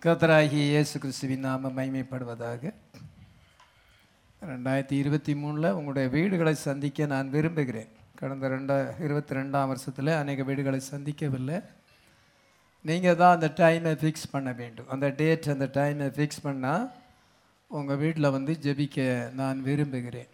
கர்த்தராகிய இயேசு கிறிஸ்துவின் நாம மைமைப்படுவதாக ரெண்டாயிரத்தி இருபத்தி மூணில் உங்களுடைய வீடுகளை சந்திக்க நான் விரும்புகிறேன் கடந்த ரெண்டா இருபத்தி ரெண்டாம் வருஷத்தில் அநேக வீடுகளை சந்திக்கவில்லை நீங்கள் தான் அந்த டைமை ஃபிக்ஸ் பண்ண வேண்டும் அந்த டேட் அந்த டைமை ஃபிக்ஸ் பண்ணால் உங்கள் வீட்டில் வந்து ஜெபிக்க நான் விரும்புகிறேன்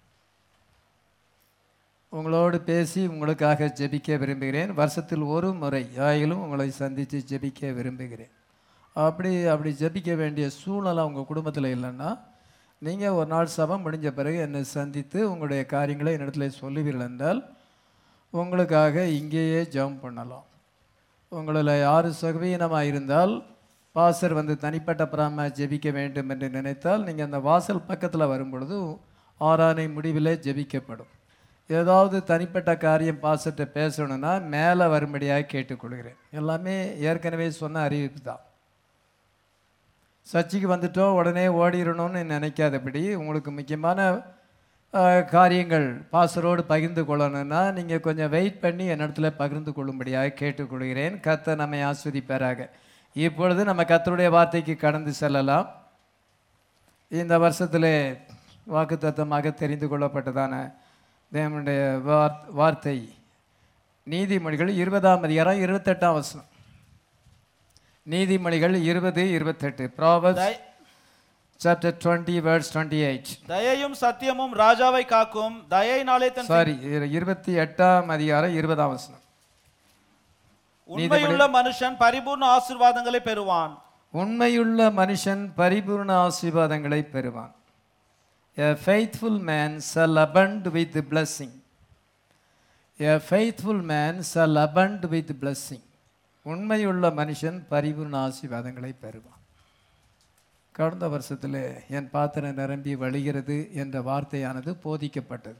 உங்களோடு பேசி உங்களுக்காக ஜெபிக்க விரும்புகிறேன் வருஷத்தில் ஒரு முறை ஆயிலும் உங்களை சந்தித்து ஜெபிக்க விரும்புகிறேன் அப்படி அப்படி ஜெபிக்க வேண்டிய சூழ்நிலை உங்கள் குடும்பத்தில் இல்லைன்னா நீங்கள் ஒரு நாள் சபம் முடிஞ்ச பிறகு என்னை சந்தித்து உங்களுடைய காரியங்களை என்னிடத்துல சொல்லுவீர்கள் என்றால் உங்களுக்காக இங்கேயே ஜெபம் பண்ணலாம் உங்களில் யார் சகவீனமாக இருந்தால் பாசர் வந்து தனிப்பட்ட பிராம ஜெபிக்க வேண்டும் என்று நினைத்தால் நீங்கள் அந்த வாசல் பக்கத்தில் வரும்பொழுது ஆறானை முடிவிலே ஜெபிக்கப்படும் ஏதாவது தனிப்பட்ட காரியம் பாசர்கிட்ட பேசணும்னா மேலே வரும்படியாக கேட்டுக்கொள்கிறேன் எல்லாமே ஏற்கனவே சொன்ன அறிவிப்பு தான் சர்ச்சுக்கு வந்துட்டோம் உடனே ஓடிடணும்னு நினைக்காதபடி உங்களுக்கு முக்கியமான அஹ், காரியங்கள் பாசரோடு பகிர்ந்து கொள்ளணும்னா நீங்கள் கொஞ்சம் வெயிட் பண்ணி என்னிடத்துல பகிர்ந்து கொள்ளும்படியாக கேட்டுக்கொள்கிறேன் கத்தை நம்மை ஆஸ்வதிப்பாராக இப்பொழுது நம்ம கத்தருடைய வார்த்தைக்கு கடந்து செல்லலாம் இந்த வருஷத்திலே வாக்குத்தத்தமாக தெரிந்து கொள்ளப்பட்டதான தேவனுடைய வார் வார்த்தை நீதிமொழிகள் இருபதாம் அதிகாரம் இருபத்தெட்டாம் வசனம் நீதிமொழிகள் இருபது இருபத்தெட்டு ப்ராவல்ஸ் தய- chapter twenty words twenty eight தயையும் சத்தியமும் ராஜாவை காக்கும் தயையினாலே தன் சாரி இருபத்தி எட்டாம் அதிகாரம் இருபதாம் வசனம் உண்மையுள்ள மனுஷன் பரிபூர்ண ஆசீர்வாதங்களை பெறுவான் உண்மையுள்ள மனுஷன் பரிபூர்ண ஆசீர்வாதங்களை பெறுவான் A faithful man shall abund with blessing. A faithful man shall abund with blessing. உண்மையுள்ள மனுஷன் பரிபூர்ண ஆசீர்வாதங்களை பெறுவான் கடந்த வருஷத்தில் என் பாத்திரம் நிரம்பி வழிகிறது என்ற வார்த்தையானது போதிக்கப்பட்டது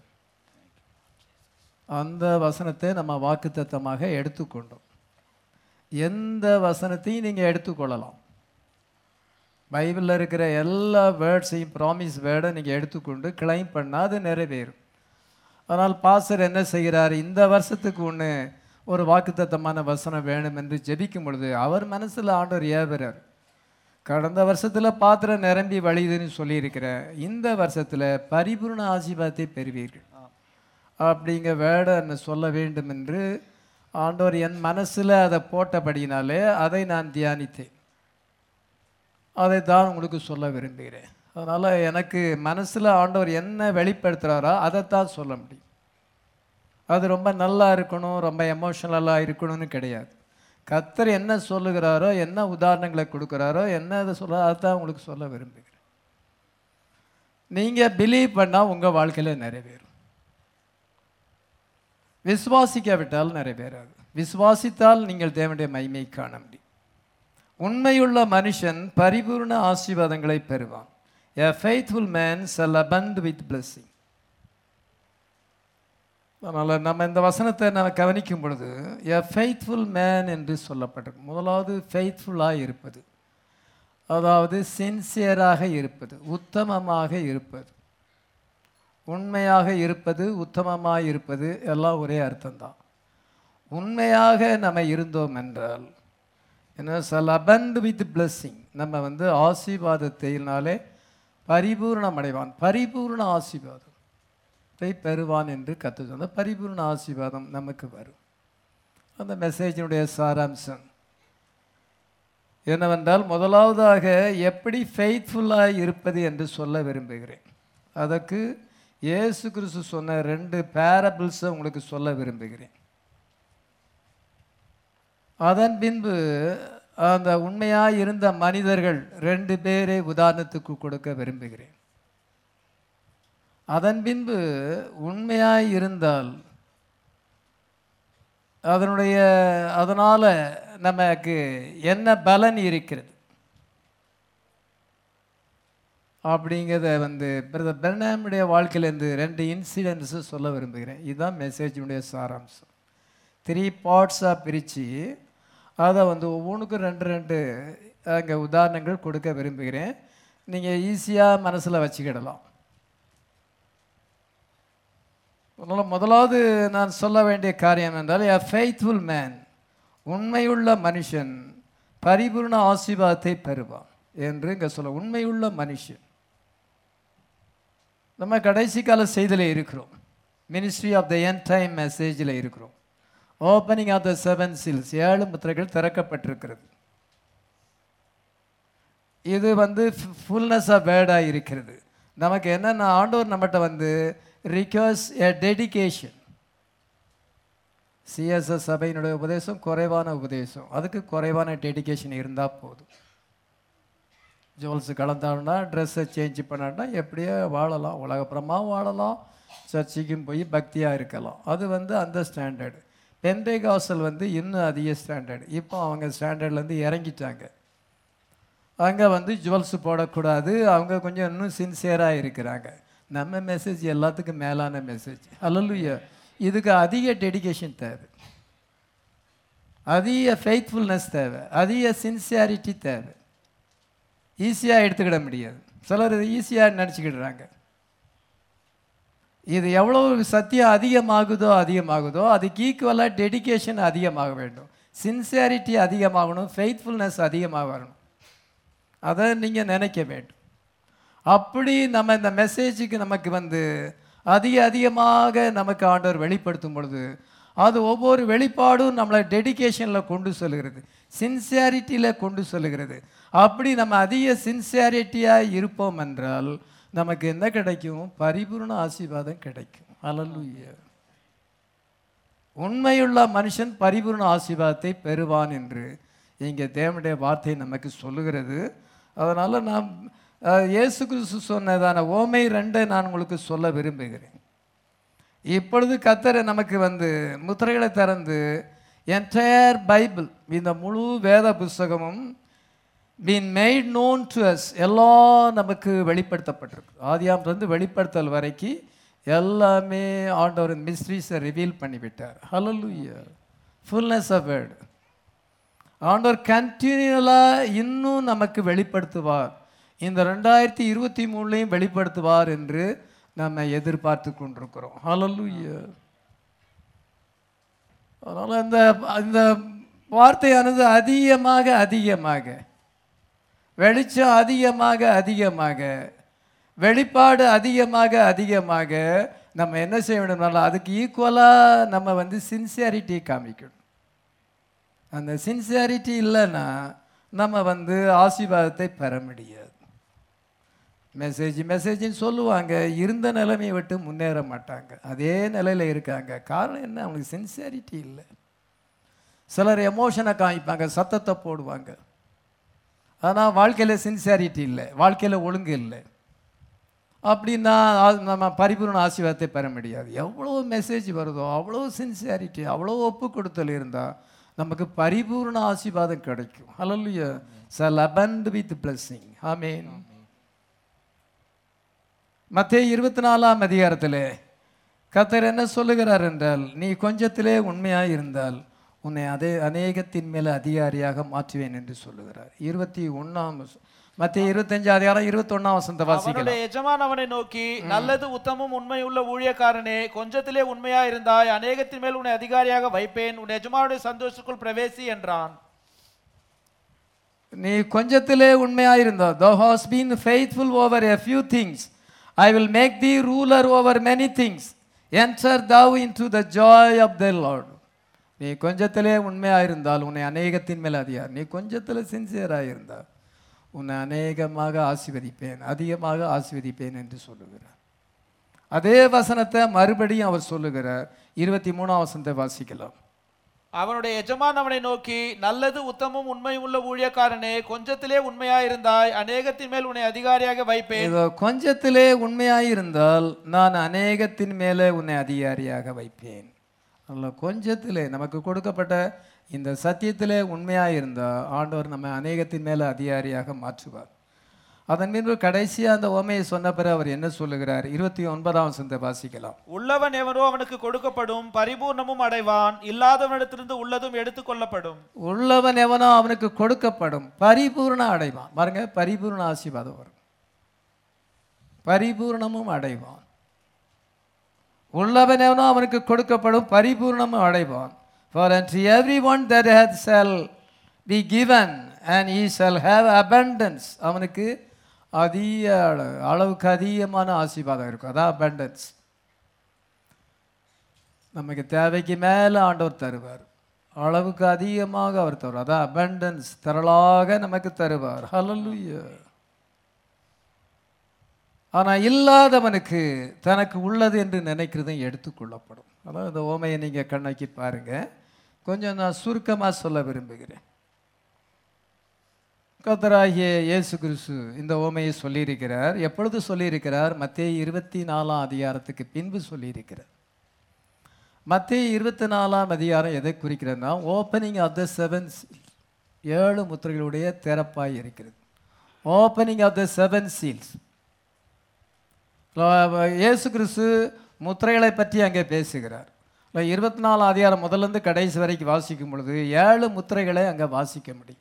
அந்த வசனத்தை நம்ம வாக்குத்தத்தமாக எடுத்துக்கொண்டோம் எந்த வசனத்தையும் நீங்கள் எடுத்துக்கொள்ளலாம் பைபிளில் இருக்கிற எல்லா வேர்ட்ஸையும் ப்ராமிஸ் வேர்டை நீங்கள் எடுத்துக்கொண்டு கிளைம் பண்ணால் அது நிறைவேறும் ஆனால் பாஸ்டர் என்ன செய்கிறார் இந்த வருஷத்துக்கு ஒன்று ஒரு வாக்குத்தத்தமான வசனம் வேணும் என்று ஜெபிக்கும் பொழுது அவர் மனசில் ஆண்டவர் ஏவுறார் கடந்த வருஷத்தில் பாத்திரம் நிரம்பி வழியுதுன்னு சொல்லியிருக்கிற இந்த வருஷத்தில் பரிபூர்ண ஆசீர்வாதத்தை பெறுவீர்கள் அப்படிங்க வேர்டை என்ன சொல்ல வேண்டும் என்று ஆண்டவர் என் மனசில் அதை போட்டபடினாலே அதை நான் தியானித்தேன் அதை தான் உங்களுக்கு சொல்ல விரும்புகிறேன் அதனால் எனக்கு மனசில் ஆண்டவர் என்ன வெளிப்படுத்துகிறாரோ அதைத்தான் சொல்ல முடியும் அது ரொம்ப நல்லா இருக்கணும் ரொம்ப எமோஷனலாக இருக்கணும்னு கிடையாது கத்தர் என்ன சொல்லுகிறாரோ என்ன உதாரணங்களை கொடுக்குறாரோ என்ன இதை சொல்ல அதைத்தான் உங்களுக்கு சொல்ல விரும்புகிறேன் நீங்கள் பிலீவ் பண்ணால் உங்கள் வாழ்க்கையில் நிறைவேறும் விசுவாசிக்காவிட்டால் நிறைவேறாது விசுவாசித்தால் நீங்கள் தேவனுடைய மகிமையை காண முடியும் உண்மையுள்ள மனுஷன் பரிபூர்ண ஆசீர்வாதங்களை பெறுவான் a faithful man shall abund with blessing அதனால் நம்ம இந்த வசனத்தை நம்ம கவனிக்கும் பொழுது எ ஃபெய்த்ஃபுல் மேன் என்று சொல்லப்பட்டிருக்கு முதலாவது ஃபெய்த்ஃபுல்லாக இருப்பது அதாவது சின்சியராக இருப்பது உத்தமமாக இருப்பது உண்மையாக இருப்பது உத்தமமாக இருப்பது எல்லாம் ஒரே அர்த்தம்தான் உண்மையாக நம்ம இருந்தோம் என்றால் என்ன சொல் அபண்ட் வித் blessing நம்ம வந்து ஆசீர்வாதத்தினாலே பரிபூர்ணம் அடைவான் பரிபூர்ண ஆசீர்வாதம் இதை பெறுவான் என்று கற்று சொன்ன பரிபூர்ண ஆசீர்வாதம் நமக்கு வரும் அந்த மெசேஜினுடைய சாராம்சம் என்னவென்றால் முதலாவதாக எப்படி ஃபெய்த்ஃபுல்லாக இருப்பது என்று சொல்ல விரும்புகிறேன் அதற்கு இயேசு கிறிஸ்து சொன்ன ரெண்டு பேரபிள்ஸை உங்களுக்கு சொல்ல விரும்புகிறேன் அதன் பின்பு அந்த உண்மையாக இருந்த மனிதர்கள் ரெண்டு பேரை உதாரணத்துக்கு கொடுக்க விரும்புகிறேன் அதன் பின்பு உண்மையாய் இருந்தால் அதனுடைய அதனால் நமக்கு என்ன பலன் இருக்கிறது அப்படிங்கிறத வந்து பிரதர் பெர்னாமுடைய வாழ்க்கையிலேருந்து ரெண்டு இன்சிடென்ட்ஸு சொல்ல விரும்புகிறேன் இதுதான் மெசேஜினுடைய சாராம்சம் த்ரீ பார்ட்ஸாக பிரித்து அதை வந்து ஒவ்வொன்றுக்கும் ரெண்டு ரெண்டு அங்கே உதாரணங்கள் கொடுக்க விரும்புகிறேன் நீங்கள் ஈஸியாக மனசில் வச்சுக்கிடலாம் அதனால் முதலாவது நான் சொல்ல வேண்டிய காரியம் என்றால் எ ஃபெய்த்ஃபுல் மேன் உண்மையுள்ள மனுஷன் பரிபூர்ண ஆசீர்வாதத்தை பெறுவான் என்று இங்கே சொல்ல உண்மையுள்ள மனுஷன் நம்ம கடைசி கால செய்தியில் இருக்கிறோம் ministry of the end time மெசேஜில் இருக்கிறோம் opening of the seven seals ஏழு முத்திரைகள் திறக்கப்பட்டிருக்கிறது இது வந்து ஃபுல்னஸ் ஆஃப் வேர்டாக இருக்கிறது நமக்கு என்னென்ன ஆண்டவர் நம்மகிட்ட வந்து ரிக்வஸ்ட் எ டெடிகேஷன் சிஎஸ்எஸ் சபையினுடைய உபதேசம் குறைவான உபதேசம் அதுக்கு குறைவான டெடிகேஷன் இருந்தால் போதும் ஜுவல்ஸ் கலந்தாங்கன்னா ட்ரெஸ்ஸை சேஞ்ச் பண்ணான்னா எப்படியோ வாழலாம் உலகப்புறமாக வாழலாம் சர்ச்சுக்கும் போய் பக்தியாக இருக்கலாம் அது வந்து அந்த ஸ்டாண்டர்டு பெந்தை காசல் வந்து இன்னும் அதிக ஸ்டாண்டர்டு இப்போ அவங்க ஸ்டாண்டர்ட்லேருந்து இறங்கிட்டாங்க அங்கே வந்து ஜுவல்ஸ் போடக்கூடாது அவங்க கொஞ்சம் இன்னும் சின்சியராக இருக்கிறாங்க நம்ம மெசேஜ் எல்லாத்துக்கும் மேலான மெசேஜ் அல்லலுயா இதுக்கு அதிக டெடிகேஷன் தேவை அதிக ஃபெய்த்ஃபுல்னஸ் தேவை அதிக சின்சியாரிட்டி தேவை ஈஸியாக எடுத்துக்கிட முடியாது சிலர் இது ஈஸியாக நினச்சிக்கிடுறாங்க இது எவ்வளவு சத்தியம் அதிகமாகுதோ அதிகமாகுதோ அதுக்கு ஈக்குவலாக டெடிகேஷன் அதிகமாக வேண்டும் சின்சியாரிட்டி அதிகமாகணும் ஃபெய்த்ஃபுல்னஸ் அதிகமாக வரணும் அதை நீங்கள் நினைக்க வேண்டும் அப்படி நம்ம இந்த மெசேஜுக்கு நமக்கு வந்து அதிக அதிகமாக நமக்கு ஆண்டவர் வெளிப்படுத்தும் பொழுது அது ஒவ்வொரு வெளிப்பாடும் நம்மளை டெடிகேஷனில் கொண்டு செல்கிறது சின்சியாரிட்டியில் கொண்டு செல்கிறது அப்படி நம்ம அதிக சின்சியாரிட்டியாக இருப்போம் என்றால் நமக்கு என்ன கிடைக்கும் பரிபூர்ண ஆசீர்வாதம் கிடைக்கும் அல்லலுயா உண்மையுள்ள மனுஷன் பரிபூர்ண ஆசீர்வாதத்தை பெறுவான் என்று இங்கே தேவனுடைய வார்த்தை நமக்கு சொல்லுகிறது அதனால் நாம் அஹ், இயேசு கிறிஸ்து சொன்னதான ஓமை ரெண்டை நான் உங்களுக்கு சொல்ல விரும்புகிறேன் இப்பொழுது கத்தரை நமக்கு வந்து முத்திரைகளை திறந்து என்டையர் பைபிள் இந்த முழு வேத புஸ்தகமும் been made known to us எல்லாம் நமக்கு வெளிப்படுத்தப்பட்டிருக்கு ஆதியாமிலிருந்து வெளிப்படுத்தல் வரைக்கும் எல்லாமே ஆண்டவர் மிஸ்ட்ரீஸை ரிவீல் பண்ணிவிட்டார் ஹalleluya ஃபுல்னஸ் ஆஃப் வேர்டு ஆண்டவர் கண்டினியூலாக இன்னும் நமக்கு வெளிப்படுத்துவார் இந்த ரெண்டாயிரத்தி இருபத்தி மூணுலையும் வெளிப்படுத்துவார் என்று நம்ம எதிர்பார்த்து கொண்டிருக்கிறோம் ஹalleluya அதனால் இந்த இந்த வார்த்தையானது அதிகமாக அதிகமாக வெளிச்சம் அதிகமாக அதிகமாக வெளிப்பாடு அதிகமாக அதிகமாக நம்ம என்ன செய்ய வேண்டும்னால அதுக்கு ஈக்குவலாக நம்ம வந்து சின்சியாரிட்டி காமிக்கணும் அந்த சின்சியாரிட்டி இல்லைன்னா நம்ம வந்து ஆசீர்வாதத்தை பெற முடியாது மெசேஜ் மெசேஜ்னு சொல்லுவாங்க இருந்த நிலைமையை விட்டு முன்னேற மாட்டாங்க அதே நிலையில் இருக்காங்க காரணம் என்ன அவங்களுக்கு சின்சியாரிட்டி இல்லை சிலர் எமோஷனை காமிப்பாங்க சத்தத்தை போடுவாங்க ஆனால் வாழ்க்கையில் சின்சியாரிட்டி இல்லை வாழ்க்கையில் ஒழுங்கு இல்லை அப்படின்னா அது நம்ம பரிபூர்ண ஆசீர்வாதத்தை பெற முடியாது எவ்வளோ மெசேஜ் வருதோ அவ்வளோ சின்சியாரிட்டி அவ்வளோ ஒப்பு கொடுத்தல் இருந்தால் நமக்கு பரிபூர்ண ஆசீர்வாதம் கிடைக்கும் ஹalleluya சல் abund வித் blessing ஆமென் மத்திய இருபத்தி நாலாம் அதிகாரத்தில் கத்தர் என்ன சொல்லுகிறார் என்றால் நீ கொஞ்சத்திலே உண்மையாக இருந்தால் உன்னை அதே அநேகத்தின் மேலே அதிகாரியாக மாற்றுவேன் என்று சொல்லுகிறார் இருபத்தி ஒன்றாம் மத்திய இருபத்தஞ்சு அதிகாரம் இருபத்தொன்னாம் வசந்த வாசிக்கலாம் அவனுடைய எஜமான் அவனை நோக்கி நல்லது உத்தமும் உண்மையுள்ள ஊழியக்காரனே கொஞ்சத்திலே உண்மையா இருந்தாய் அநேகத்தின் மேல் உன்னை அதிகாரியாக வைப்பேன் உன் எஜமானுடைய சந்தோஷத்துக்குள் பிரவேசி என்றான் நீ கொஞ்சத்திலே உண்மையாக இருந்தோ thou has been faithful over a few things I will make thee ruler over many things enter thou into the joy of the Lord நீ கொஞ்சத்திலே உண்மையாக இருந்தால் உன்னை அநேகத்தின் மேல் அதிகார் நீ கொஞ்சத்தில் சின்சியராக இருந்தால் உன்னை அநேகமாக ஆசீர்வதிப்பேன் அதிகமாக ஆசீர்வதிப்பேன் என்று சொல்லுகிறார் அதே வசனத்தை மறுபடியும் அவர் சொல்லுகிறார் இருபத்தி மூணாம் வசனத்தை வாசிக்கலாம் அவனுடைய எஜமான் அவனை நோக்கி நல்லது உத்தமும் உண்மையும் உள்ள ஊழியக்காரனே கொஞ்சத்திலே உண்மையா இருந்தாய் அநேகத்தின் மேல் உன்னை அதிகாரியாக வைப்பேன் இதோ கொஞ்சத்திலே உண்மையாக இருந்தால் நான் அநேகத்தின் மேலே உன்னை அதிகாரியாக வைப்பேன் அல்ல கொஞ்சத்திலே நமக்கு கொடுக்கப்பட்ட இந்த சத்தியத்திலே உண்மையாக இருந்தால் ஆண்டவர் நம்ம அநேகத்தின் மேலே அதிகாரியாக மாற்றுவார் அதன் பின்பு கடைசியாக அந்த ஓமையை சொன்ன பிறகு அவர் என்ன சொல்லுகிறார் இருபத்தி ஒன்பதாம் வசனத்தை வாசிக்கலாம் உள்ளவன் எவனோ அவனுக்கு கொடுக்கப்படும் பரிபூர்ணமும் அடைவான் இல்லாதவனிடத்திலிருந்து உள்ளதும் எடுத்துக்கொள்ளப்படும் உள்ளவன் எவனோ அவனுக்கு கொடுக்கப்படும் பரிபூர்ண அடைவான் பாருங்க பரிபூர்ண ஆசீர்வாதம் வரும் பரிபூர்ணமும் அடைவான் உள்ளவன் எவனோ அவனுக்கு கொடுக்கப்படும் பரிபூர்ணமும் அடைவான் for and every one that hath shall be given and he shall have abundance அவனுக்கு அதிக அளவு அளவுக்கு அதிகமான ஆசீர்வாதம் இருக்கும் அதான் abundance நமக்கு தேவைக்கு மேலே ஆண்டவர் தருவார் அளவுக்கு அதிகமாக அவர் தருவார் அதான் abundance திரளாக நமக்கு தருவார் hallelujah ஆனால் இல்லாதவனுக்கு தனக்கு உள்ளது என்று நினைக்கிறதும் எடுத்துக்கொள்ளப்படும் அதான் இந்த ஓமையை நீங்கள் கண்ணாக்கி பாருங்கள் கொஞ்சம் நான் சுருக்கமாக சொல்ல விரும்புகிறேன் கத்தராகிய இயேசு கிறிஸ்து இந்த ஓமையை சொல்லியிருக்கிறார் எப்பொழுது சொல்லியிருக்கிறார் மத்திய இருபத்தி நாலாம் அதிகாரத்துக்கு பின்பு சொல்லியிருக்கிறார் மத்திய இருபத்தி நாலாம் அதிகாரம் எதை குறிக்கிறதுனா ஓப்பனிங் ஆஃப் த செவன் ஏழு முத்திரைகளுடைய திறப்பாய் இருக்கிறது opening of the seven seals இயேசு கிறிஸ்து முத்திரைகளை பற்றி அங்கே பேசுகிறார் இருபத்தி நாலு அதிகாரம் முதல்லேருந்து கடைசி வரைக்கும் வாசிக்கும் பொழுது ஏழு முத்திரைகளை அங்கே வாசிக்க முடியும்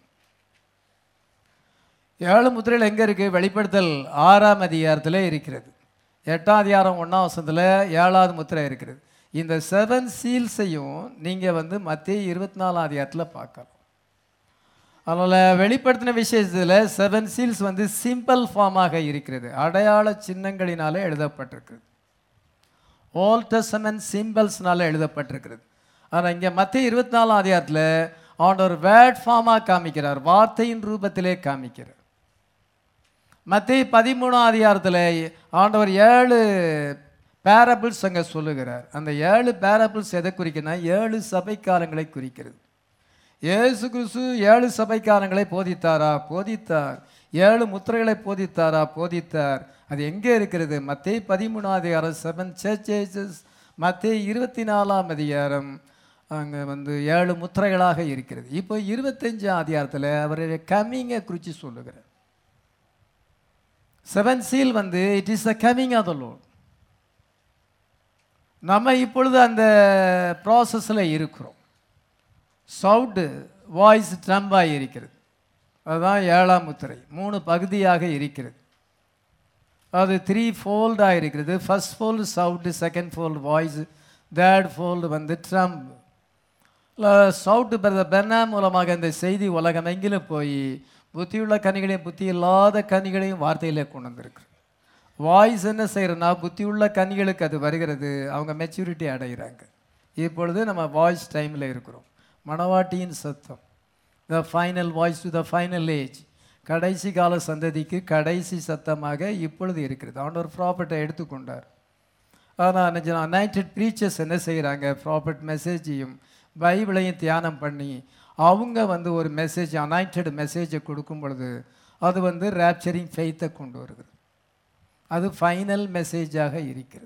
ஏழு முத்திரைகள் எங்கே இருக்குது வெளிப்படுத்தல் ஆறாம் அதிகாரத்தில் இருக்கிறது எட்டாம் அதிகாரம் ஒன்றாம் வருஷத்தில் ஏழாவது முத்திரை இருக்கிறது இந்த செவன் சீல்ஸையும் நீங்கள் வந்து மத்திய இருபத்தி நாலாம் அதிகாரத்தில் பார்க்கலாம் அதனால் வெளிப்படுத்தின விஷயத்தில் செவன் சீல்ஸ் வந்து சிம்பிள் ஃபார்மாக இருக்கிறது அடையாள சின்னங்களினாலே எழுதப்பட்டிருக்கிறது ஓல் டெஸ்டமெண்ட் சிம்பிள்ஸ்னால எழுதப்பட்டிருக்கிறது ஆனால் இங்கே மத்திய இருபத்தி நாலாம் அதிகாரத்தில் ஆண்டவர் வேர்ட் ஃபார்மாக காமிக்கிறார் வார்த்தையின் ரூபத்திலே காமிக்கிறார் மத்திய பதிமூணாம் அதிகாரத்தில் ஆண்டவர் ஏழு பேரபிள்ஸ் அங்கே சொல்லுகிறார் அந்த ஏழு பேரபிள்ஸ் எதை குறிக்குன்னா ஏழு சபைக்காலங்களை குறிக்கிறது இயேசு கிறிஸ்து ஏழு சபைக்காரங்களை போதித்தாரா போதித்தார் ஏழு முத்திரைகளை போதித்தாரா போதித்தார் அது எங்கே இருக்கிறது மத்திய பதிமூணாம் அதிகாரம் செவன் சர்ச்சேசஸ் மத்திய இருபத்தி நாலாம் அதிகாரம் அங்கே வந்து ஏழு முத்திரைகளாக இருக்கிறது இப்போ இருபத்தஞ்சாம் அதிகாரத்தில் அவருடைய கம்மிங்கை குறித்து சொல்லுகிறார் செவன் சீல் வந்து it is the coming of the Lord நம்ம இப்பொழுது அந்த ப்ராசஸில் இருக்கிறோம் சவுண்டு வாய்ஸ் ட்ரம்பாக இருக்கிறது அதுதான் ஏழாம் முத்திரை மூணு பகுதியாக இருக்கிறது அது த்ரீ ஃபோல்டாக இருக்கிறது first fold sound second fold voice third fold வந்து ட்ரம்ப் சவுட்டு பிரதர் பென்னா மூலமாக இந்த செய்தி உலகம் எங்கிலும் போய் புத்தியுள்ள கனிகளையும் புத்தி இல்லாத கனிகளையும் வார்த்தையிலே கொண்டு வந்திருக்கு வாய்ஸ் என்ன செய்கிறனா புத்தியுள்ள கனிகளுக்கு அது வருகிறது அவங்க மெச்சூரிட்டி அடைகிறாங்க இப்பொழுது நம்ம வாய்ஸ் டைமில் இருக்கிறோம் மணவாட்டியின் சத்தம் the final voice to the final age கடைசி கால சந்ததிக்கு கடைசி சத்தமாக இப்பொழுது இருக்கிறது ஆண்டவர் ப்ராப்பர்ட்டை எடுத்துக்கொண்டார் ஆனால் அனைட்டட் ப்ரீச்சர்ஸ் என்ன செய்கிறாங்க ப்ராப்பர்ட் மெசேஜையும் பைபிளையும் தியானம் பண்ணி அவங்க வந்து ஒரு மெசேஜ் அனைட்டட் மெசேஜை கொடுக்கும் பொழுது அது வந்து ரேப்சரிங் ஃபெய்த்தை கொண்டு வருகிறது அது ஃபைனல் மெசேஜாக இருக்கிறது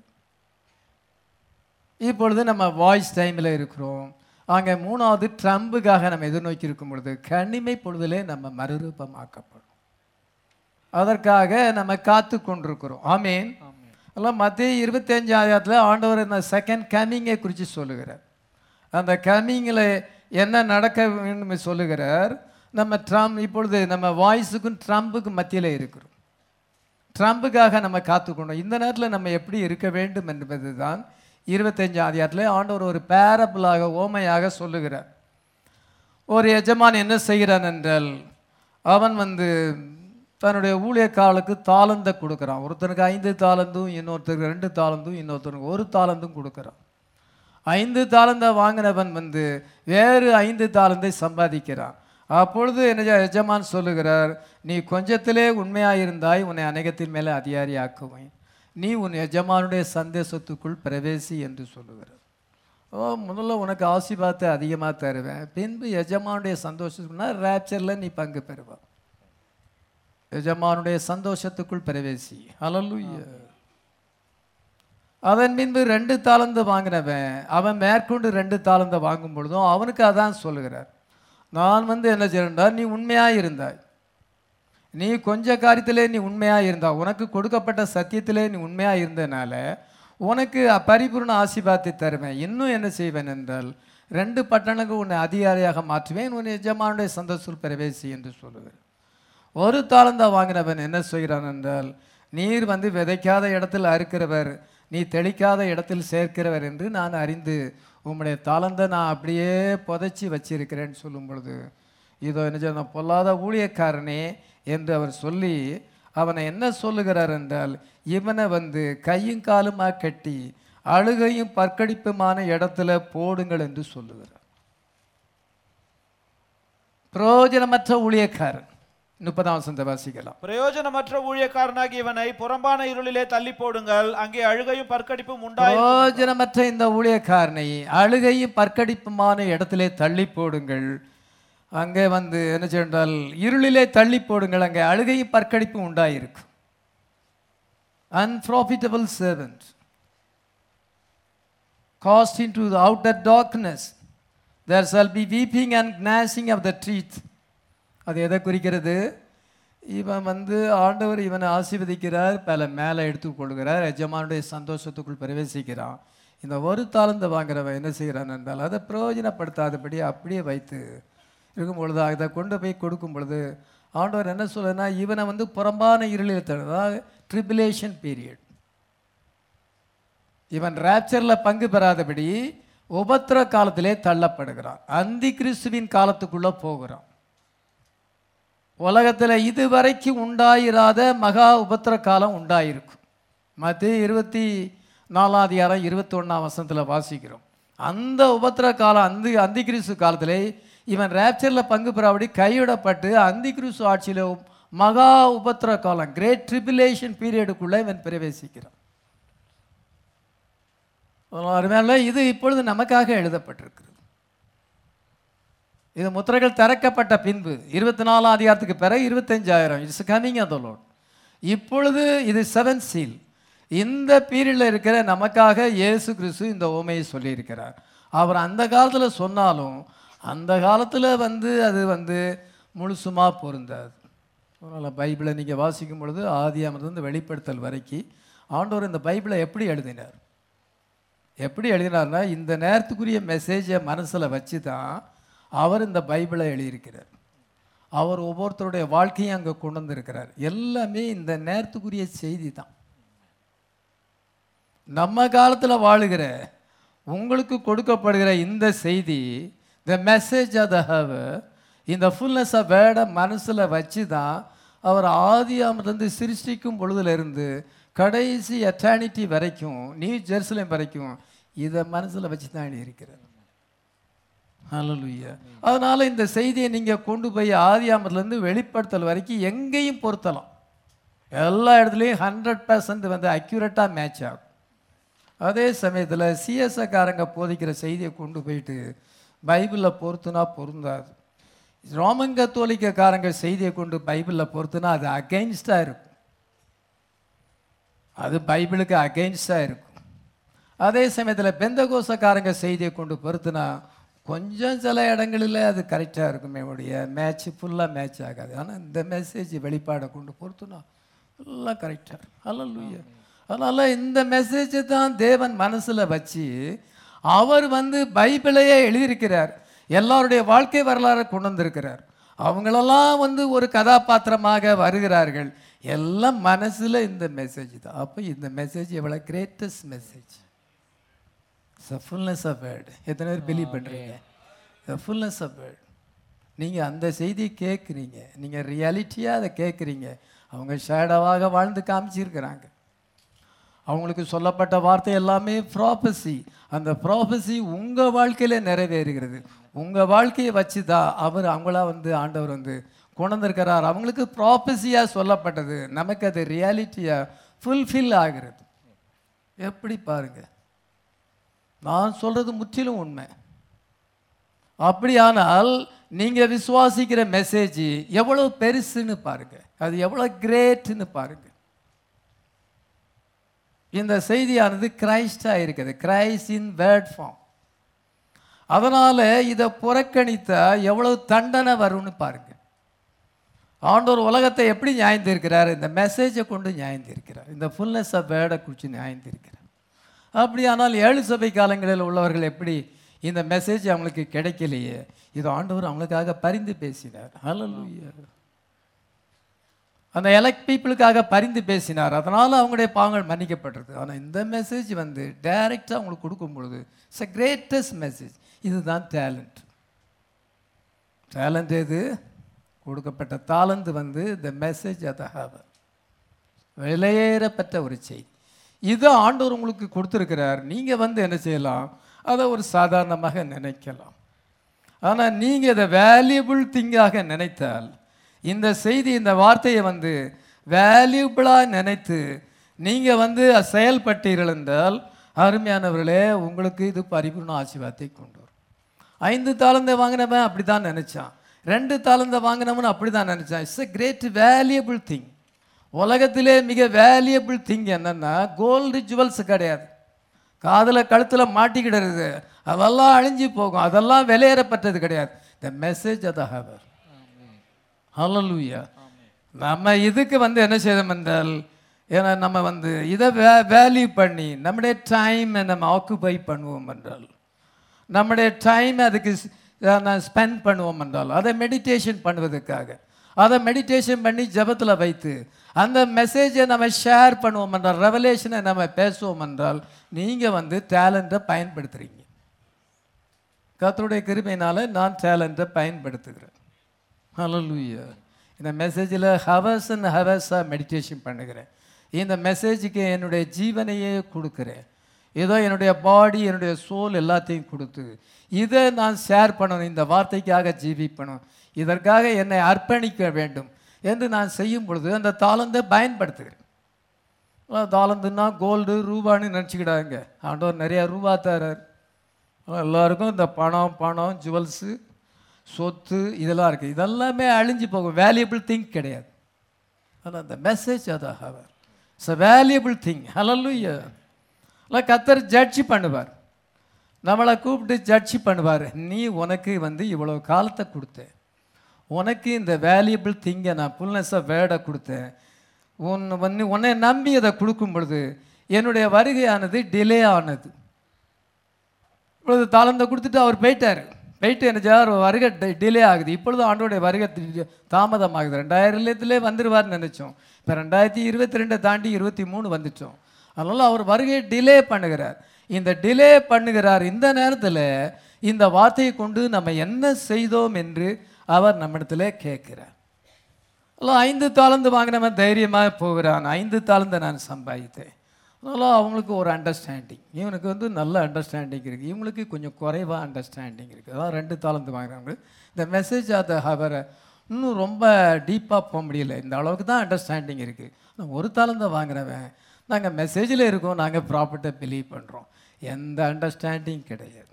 இப்பொழுது நம்ம வாய்ஸ் டைமில் இருக்கிறோம் அங்கே மூணாவது ட்ரம்புக்காக நம்ம எதிர்நோக்கி இருக்கும் பொழுது கனிமை பொழுதிலே நம்ம மறுரூபமாக்கப்படும் அதற்காக நம்ம காத்து கொண்டிருக்கிறோம் ஆமீன் எல்லாம் மத்திய இருபத்தஞ்சு ஆயிரத்தில் ஆண்டவர் இந்த செகண்ட் கமிங்கை குறித்து சொல்லுகிறார் அந்த கமிங்கில் என்ன நடக்க வேண்டும் சொல்லுகிறார் நம்ம ட்ரம் இப்பொழுது நம்ம வாய்ஸுக்கும் ட்ரம்புக்கும் மத்தியில் இருக்கிறோம் ட்ரம்புக்காக நம்ம காத்துக்கொண்டோம் இந்த நேரத்தில் நம்ம எப்படி இருக்க வேண்டும் என்பது தான் இருபத்தஞ்சாம் அதிகாரத்தில் ஆண்டவர் ஒரு பேரபிளாக ஓமையாக சொல்லுகிறார் ஒரு எஜமான் என்ன செய்கிறான் என்றால் அவன் வந்து தன்னுடைய ஊழியக்காலுக்கு தாளந்தை கொடுக்குறான் ஒருத்தனுக்கு ஐந்து தாளந்தும் இன்னொருத்தருக்கு ரெண்டு தாளந்தும் இன்னொருத்தனுக்கு ஒரு தாளந்தும் கொடுக்குறான் ஐந்து தாளந்தை வாங்கினவன் வந்து வேறு ஐந்து தாளந்தை சம்பாதிக்கிறான் அப்பொழுது என்ன எஜமான் சொல்லுகிறார் நீ கொஞ்சத்திலே உண்மையாக இருந்தாய் உன்னை அநேகத்தின் மேலே அதிகாரி ஆக்குவேன் நீ உன் எஜமானுடைய சந்தேசத்துக்குள் பிரவேசி என்று சொல்லுகிறார் ஓ முதல்ல உனக்கு ஆசீர்வாதத்தை அதிகமாக தருவேன் பின்பு எஜமானுடைய சந்தோஷத்துக்குன்னா ரேப்சரில் நீ பங்கு பெறுவா எஜமானுடைய சந்தோஷத்துக்குள் பிரவேசி அலலுய அதன் பின்பு ரெண்டு தாளந்து வாங்கினவன் அவன் மேற்கொண்டு ரெண்டு தாளந்தை வாங்கும் பொழுதும் அவனுக்கு அதான் சொல்லுகிறார் நான் வந்து என்ன செய்யறா நீ உண்மையாக இருந்தாய் நீ கொஞ்ச காரியத்திலே நீ உண்மையாக இருந்தா உனக்கு கொடுக்கப்பட்ட சத்தியத்திலே நீ உண்மையாக இருந்ததுனால உனக்கு பரிபூர்ண ஆசீர்வாதத்தை தருவேன் இன்னும் என்ன செய்வேன் என்றால் ரெண்டு பட்டணங்க உன்னை அதிகாரியாக மாற்றுவேன் உன் எஜமானுடைய சந்தோஷத்தில் பிரவேசி என்று சொல்லுவேன் ஒரு தாளந்தா வாங்கினவன் என்ன செய்கிறான் என்றால் நீர் வந்து விதைக்காத இடத்தில் அறுக்கிறவர் நீ தெளிக்காத இடத்தில் சேர்க்கிறவர் என்று நான் அறிந்து உம்முடைய தாளந்தை நான் அப்படியே புதைச்சி வச்சிருக்கிறேன்னு சொல்லும் பொழுது இதோ என்ன சொன்ன பொல்லாத ஊழியக்காரனே என்று அவர் சொல்லி அவனை என்ன சொல்லுகிறார் என்றால் இவனை வந்து கையும் காலுமா கட்டி அழுகையும் பற்கடிப்புமான இடத்துல போடுங்கள் என்று சொல்லுகிறார் பிரயோஜனமற்ற ஊழியக்காரன் முப்பதாம் வசந்த வாசிக்கலாம் பிரயோஜனமற்ற ஊழியக்காரனாகி இவனை புறம்பான இருளிலே தள்ளி போடுங்கள் அங்கே அழுகையும் பற்கடிப்பும் உண்டாய் பிரயோஜனமற்ற இந்த ஊழியக்காரனை அழுகையும் பற்கடிப்புமான இடத்திலே தள்ளி போடுங்கள் அங்கே வந்து என்ன சொன்னால் இருளிலே தள்ளி போடுங்கள் அங்கே அழுகையும் பற்கடிப்பும் உண்டாயிருக்கும் unprofitable servant cast into the outer darkness there shall be weeping and gnashing of the teeth அது எதை குறிக்கிறது இவன் வந்து ஆண்டவர் இவனை ஆசீர்வதிக்கிறார் பல மேலே எடுத்துக்கொள்கிறார் எஜமானுடைய சந்தோஷத்துக்குள் பிரவேசிக்கிறான் இந்த ஒரு தாளந்து வாங்குறவன் என்ன செய்கிறான் என்றால் அதை பிரயோஜனப்படுத்தாதபடி அப்படியே வைத்து இருக்கும் பொழுது அதை கொண்டு போய் கொடுக்கும் பொழுது ஆண்டவர் என்ன சொல்லுன்னா இவனை வந்து புறம்பான இருளில் தழுதா ட்ரிபிலேஷன் பீரியட் இவன் ரேப்சரில் பங்கு பெறாதபடி உபத்திர காலத்திலே தள்ளப்படுகிறான் அந்தி கிறிஸ்துவின் காலத்துக்குள்ள போகிறான் உலகத்தில் இதுவரைக்கும் உண்டாயிராத மகா உபத்திர காலம் உண்டாயிருக்கும் மத்திய இருபத்தி நாலாம் அதிகாரம் இருபத்தி ஒன்றாம் வசனத்தில் வாசிக்கிறோம் அந்த உபத்திர காலம் அந்த அந்தி கிறிஸ்து காலத்திலே இவன் ரேப்சரில் பங்கு பெறாபடி கைவிடப்பட்டு அந்தி கிறிஸ்து ஆட்சியில் மகா உபத்திர காலம் கிரேட் ட்ரிபிலேஷன் பீரியடுக்குள்ளே இவன் பிரவேசிக்கிறான் அருமையான இது இப்பொழுது நமக்காக எழுதப்பட்டிருக்கிறது இது முத்திரைகள் திறக்கப்பட்ட பின்பு இருபத்தி நாலாம் அதிகாரத்துக்கு பிறகு இருபத்தஞ்சாயிரம் இட்ஸ் கமிங் அந்த லோட் இப்பொழுது இது செவன் சீல் இந்த பீரியடில் இருக்கிற நமக்காக இயேசு கிறிஸ்து இந்த ஓமையை சொல்லியிருக்கிறார் அவர் அந்த காலத்தில் சொன்னாலும் அந்த காலத்தில் வந்து அது வந்து முழுசுமாக பொருந்தாது அதனால் பைபிளை நீங்கள் வாசிக்கும் பொழுது ஆதியாமத்திலிருந்து வெளிப்படுத்தல் வரைக்கும் ஆண்டவர் இந்த பைபிளை எப்படி எழுதினார் எப்படி எழுதினார்னா இந்த நேரத்துக்குரிய மெசேஜை மனசில் வச்சு தான் அவர் இந்த பைபிளை எழுதியிருக்கிறார் அவர் ஒவ்வொருத்தருடைய வாழ்க்கையும் அங்கே கொண்டு வந்திருக்கிறார் எல்லாமே இந்த நேரத்துக்குரிய செய்தி தான் நம்ம காலத்தில் வாழுகிற உங்களுக்கு கொடுக்கப்படுகிற இந்த செய்தி the message of the hour இந்த ஃபுல்னஸ் ஆஃப் வேர்டை மனசில் வச்சு தான் அவர் ஆதியாமலேருந்து சிருஷ்டிக்கும் பொழுதுலேருந்து கடைசி எட்டர்னிட்டி வரைக்கும் நியூ ஜெருசலேம் வரைக்கும் இதை மனசில் வச்சு தான் எழுதியிருக்கிறார் ஹalleluya அதனால இந்த செய்தியை நீங்கள் கொண்டு போய் ஆதியாமத்துலேருந்து வெளிப்படுத்தல் வரைக்கும் எங்கேயும் பொருத்தலாம் எல்லா இடத்துலையும் ஹண்ட்ரட் பர்சன்ட் வந்து அக்யூரேட்டாக மேட்ச் ஆகும் அதே சமயத்தில் சிஎஸ்ஐக்காரங்க போதிக்கிற செய்தியை கொண்டு போயிட்டு பைபிளில் பொருத்துனா பொருந்தாது ரோமன் கத்தோலிக்கக்காரங்க செய்தியை கொண்டு பைபிளில் பொறுத்துனா அது அகெயின்ஸ்டாக இருக்கும் அது பைபிளுக்கு அகெயின்ஸ்டாக இருக்கும் அதே சமயத்தில் பெந்தகோசக்காரங்க செய்தியை கொண்டு பொறுத்துனா கொஞ்சம் சில இடங்களில் அது கரெக்டாக இருக்குமே உடைய மேட்ச் ஃபுல்லாக மேட்ச் ஆகாது ஆனால் இந்த மெசேஜ் வெளிப்பாடை கொண்டு பொறுத்துனா எல்லாம் கரெக்டாக அல்ல அதனால் இந்த மெசேஜை தான் தேவன் மனசில் வச்சு அவர் வந்து பைபிளையே எழுதியிருக்கிறார் எல்லாருடைய வாழ்க்கை வரலாறை கொண்டு வந்திருக்கிறார் அவங்களெல்லாம் வந்து ஒரு கதாபாத்திரமாக வருகிறார்கள் எல்லாம் மனசில் இந்த மெசேஜ் தான் அப்போ இந்த மெசேஜ் எவ்வளோ greatest message the fullness of word எத்தனை பேர் பிலீவ் பண்ணுறீங்க த ஃபுல்னஸ் ஆஃப் வேர்டு நீங்கள் அந்த செய்தியை கேட்குறீங்க நீங்கள் ரியாலிட்டியாக அதை கேட்குறீங்க அவங்க ஷேடோவாக வாழ்ந்து காமிச்சிருக்கிறாங்க அவங்களுக்கு சொல்லப்பட்ட வார்த்தை எல்லாமே ப்ராபஸி அந்த ப்ராபஸி உங்கள் வாழ்க்கையில் நிறைவேறுகிறது உங்கள் வாழ்க்கையை வச்சு தான் அவர் அவங்களா வந்து ஆண்டவர் வந்து கொண்டிருக்கிறார் அவங்களுக்கு ப்ராபஸியாக சொல்லப்பட்டது நமக்கு அது ரியாலிட்டியாக ஃபுல்ஃபில் ஆகிறது எப்படி பாருங்க நான் சொல்கிறது முற்றிலும் உண்மை அப்படியானால் நீங்கள் விசுவாசிக்கிற மெசேஜ் எவ்வளோ பெருசுன்னு பாருங்க அது எவ்வளோ கிரேட்னு பாருங்க இந்த செய்தியானது கிரைஸ்டாக இருக்குது கிரைஸ்ட் இன் வேர்ட் ஃபார்ம் அதனால் இதை புறக்கணித்தா எவ்வளவு தண்டனை வரும்னு பாருங்க ஆண்டவர் உலகத்தை எப்படி நியாயந்திருக்கிறார் இந்த மெசேஜை கொண்டு நியாயந்திருக்கிறார் இந்த ஃபுல்னஸ் ஆஃப் வேர்டை குறித்து நியாயந்திருக்கிறார் அப்படியானால் ஏழு சபை காலங்களில் உள்ளவர்கள் எப்படி இந்த மெசேஜ் அவங்களுக்கு கிடைக்கலையே இது ஆண்டவர் அவங்களுக்காக பரிந்து பேசினார் ஹalleluya அந்த எலக்ட் பீப்புளுக்காக பரிந்து பேசினார் அதனால் அவங்களுடைய பாவங்கள் மன்னிக்கப்பட்டிருக்கு ஆனால் இந்த மெசேஜ் வந்து டைரெக்டாக அவங்களுக்கு கொடுக்கும் பொழுது இட்ஸ் அ கிரேட்டஸ்ட் மெசேஜ் இதுதான் டேலண்ட் டேலண்ட் எது கொடுக்கப்பட்ட தாளந்து வந்து த மெசேஜ் அத ஹாவர் விலையேறப்பட்ட ஒரு செய்தி இது ஆண்டவர் உங்களுக்கு கொடுத்துருக்கிறார் நீங்கள் வந்து என்ன செய்யலாம் அதை ஒரு சாதாரணமாக நினைக்கலாம் ஆனால் நீங்கள் இதை வேல்யூபிள் திங்காக நினைத்தால் இந்த செய்தி இந்த வார்த்தையை வந்து வேல்யூபிளாக நினைத்து நீங்கள் வந்து செயல்பட்டீர்கள் என்றால் அருமையானவர்களே உங்களுக்கு இது பரிபூர்ண ஆசீர்வாதத்தை கொண்டு வரும் ஐந்து தாளந்தை வாங்கினவன் அப்படி தான் நினச்சான் ரெண்டு தாளந்தை வாங்கினவன் அப்படி தான் நினச்சான் it's a great valuable thing உலகத்திலே மிக வேல்யூபிள் திங் என்னன்னா கோல்டு ஜுவல்ஸ் கிடையாது காதில் கழுத்தில் மாட்டிக்கிடுறது அதெல்லாம் அழிஞ்சு போகும் அதெல்லாம் விலையேறப்பட்டது கிடையாது த மெசேஜ் அத ஹவர் ஹalleluya நம்ம இதுக்கு வந்து என்ன செய்தோம் என்றால் ஏன்னா நம்ம வந்து இதை வே வேல்யூ பண்ணி நம்முடைய டைமை நம்ம ஆக்குபை பண்ணுவோம் என்றால் நம்முடைய டைம் அதுக்கு ஸ்பெண்ட் பண்ணுவோம் என்றால் அதை மெடிடேஷன் பண்ணுவதற்காக அதை மெடிடேஷன் பண்ணி ஜெபத்தில் வைத்து அந்த மெசேஜை நம்ம ஷேர் பண்ணுவோம் என்றால் ரெவலேஷனை நம்ம பேசுவோம் என்றால் நீங்கள் வந்து டேலண்ட்டை பயன்படுத்துகிறீங்க கர்த்தருடைய கிருபையினால நான் டேலண்ட்டை பயன்படுத்துகிறேன் ஹalleluya இந்த மெசேஜில் ஹவர்ஸ் அண்ட் ஹவர்ஸாக மெடிடேஷன் பண்ணுகிறேன் இந்த மெசேஜுக்கு என்னுடைய ஜீவனையே கொடுக்குறேன் ஏதோ என்னுடைய பாடி என்னுடைய சோல் எல்லாத்தையும் கொடுத்து இதை நான் ஷேர் பண்ணணும் இந்த வார்த்தைக்காக ஜீவிப்பணும் இதற்காக என்னை அர்ப்பணிக்க வேண்டும் என்று நான் செய்யும் பொழுது அந்த தாளந்தை பயன்படுத்துகிறேன் அஹ் தாளந்துன்னா கோல்டு ரூபான்னு நினச்சிக்கிடாங்க ஆண்டவர் நிறையா ரூபா தரார் எல்லாருக்கும் இந்த பணம் பணம் ஜுவல்ஸு சொத்து இதெல்லாம் இருக்குது இதெல்லாமே அழிஞ்சு போகும் வேல்யூபிள் திங் கிடையாது ஆனால் அந்த மெசேஜ் அதை hour it's a valuable thing ஹலல்லுயா இல்லை கத்தர் ஜட்ஜி பண்ணுவார் நம்மளை கூப்பிட்டு ஜட்ஜி பண்ணுவார் நீ உனக்கு வந்து இவ்வளோ காலத்தை கொடுத்தேன் உனக்கு இந்த வேல்யூபிள் திங்கை நான் ஃபுல்னஸாக வேர்டை கொடுத்தேன் உன் வந்து உன்னை நம்பி அதை கொடுக்கும் பொழுது என்னுடைய வருகையானது டிலே ஆனது இப்பொழுது தாளந்தை கொடுத்துட்டு அவர் போயிட்டார் போயிட்டு என்ன செய்யார் வருகை டிலே ஆகுது இப்பொழுது ஆண்டோடைய வருகை தி- தாமதமாகுது ரெண்டாயிரத்துலேயே வந்துடுவார்னு நினச்சோம் இப்போ ரெண்டாயிரத்தி இருபத்தி ரெண்டை தாண்டி இருபத்தி மூணு வந்துட்டோம் அதனால் அவர் வருகையை டிலே பண்ணுகிறார் இந்த டிலே பண்ணுகிறார் இந்த நேரத்தில் இந்த வார்த்தையை கொண்டு நம்ம என்ன செய்தோம் என்று அவர் நம்மிடத்தில் கேட்கிறார் அல்ல ஐந்து தாளந்து வாங்கினவன் தைரியமாக போகிறான் ஐந்து தாளந்தை நான் சம்பாதித்தேன் அதனால் அவங்களுக்கு ஒரு அண்டர்ஸ்டாண்டிங் இவனுக்கு வந்து நல்ல அண்டர்ஸ்டாண்டிங் இருக்குது இவங்களுக்கு கொஞ்சம் குறைவாக அண்டர்ஸ்டாண்டிங் இருக்குது அதான் ரெண்டு தாளந்து வாங்குறாங்க இந்த மெசேஜ் ஆஃப் த ஹவரை இன்னும் ரொம்ப டீப்பாக போக முடியல இந்த அளவுக்கு தான் அண்டர்ஸ்டாண்டிங் இருக்குது ஆனால் ஒரு தாளந்தை வாங்குறவன் நாங்கள் மெசேஜில் இருக்கோம் நாங்கள் ப்ராப்பர்ட்டை பிலீவ் பண்ணுறோம் எந்த அண்டர்ஸ்டாண்டிங் கிடையாது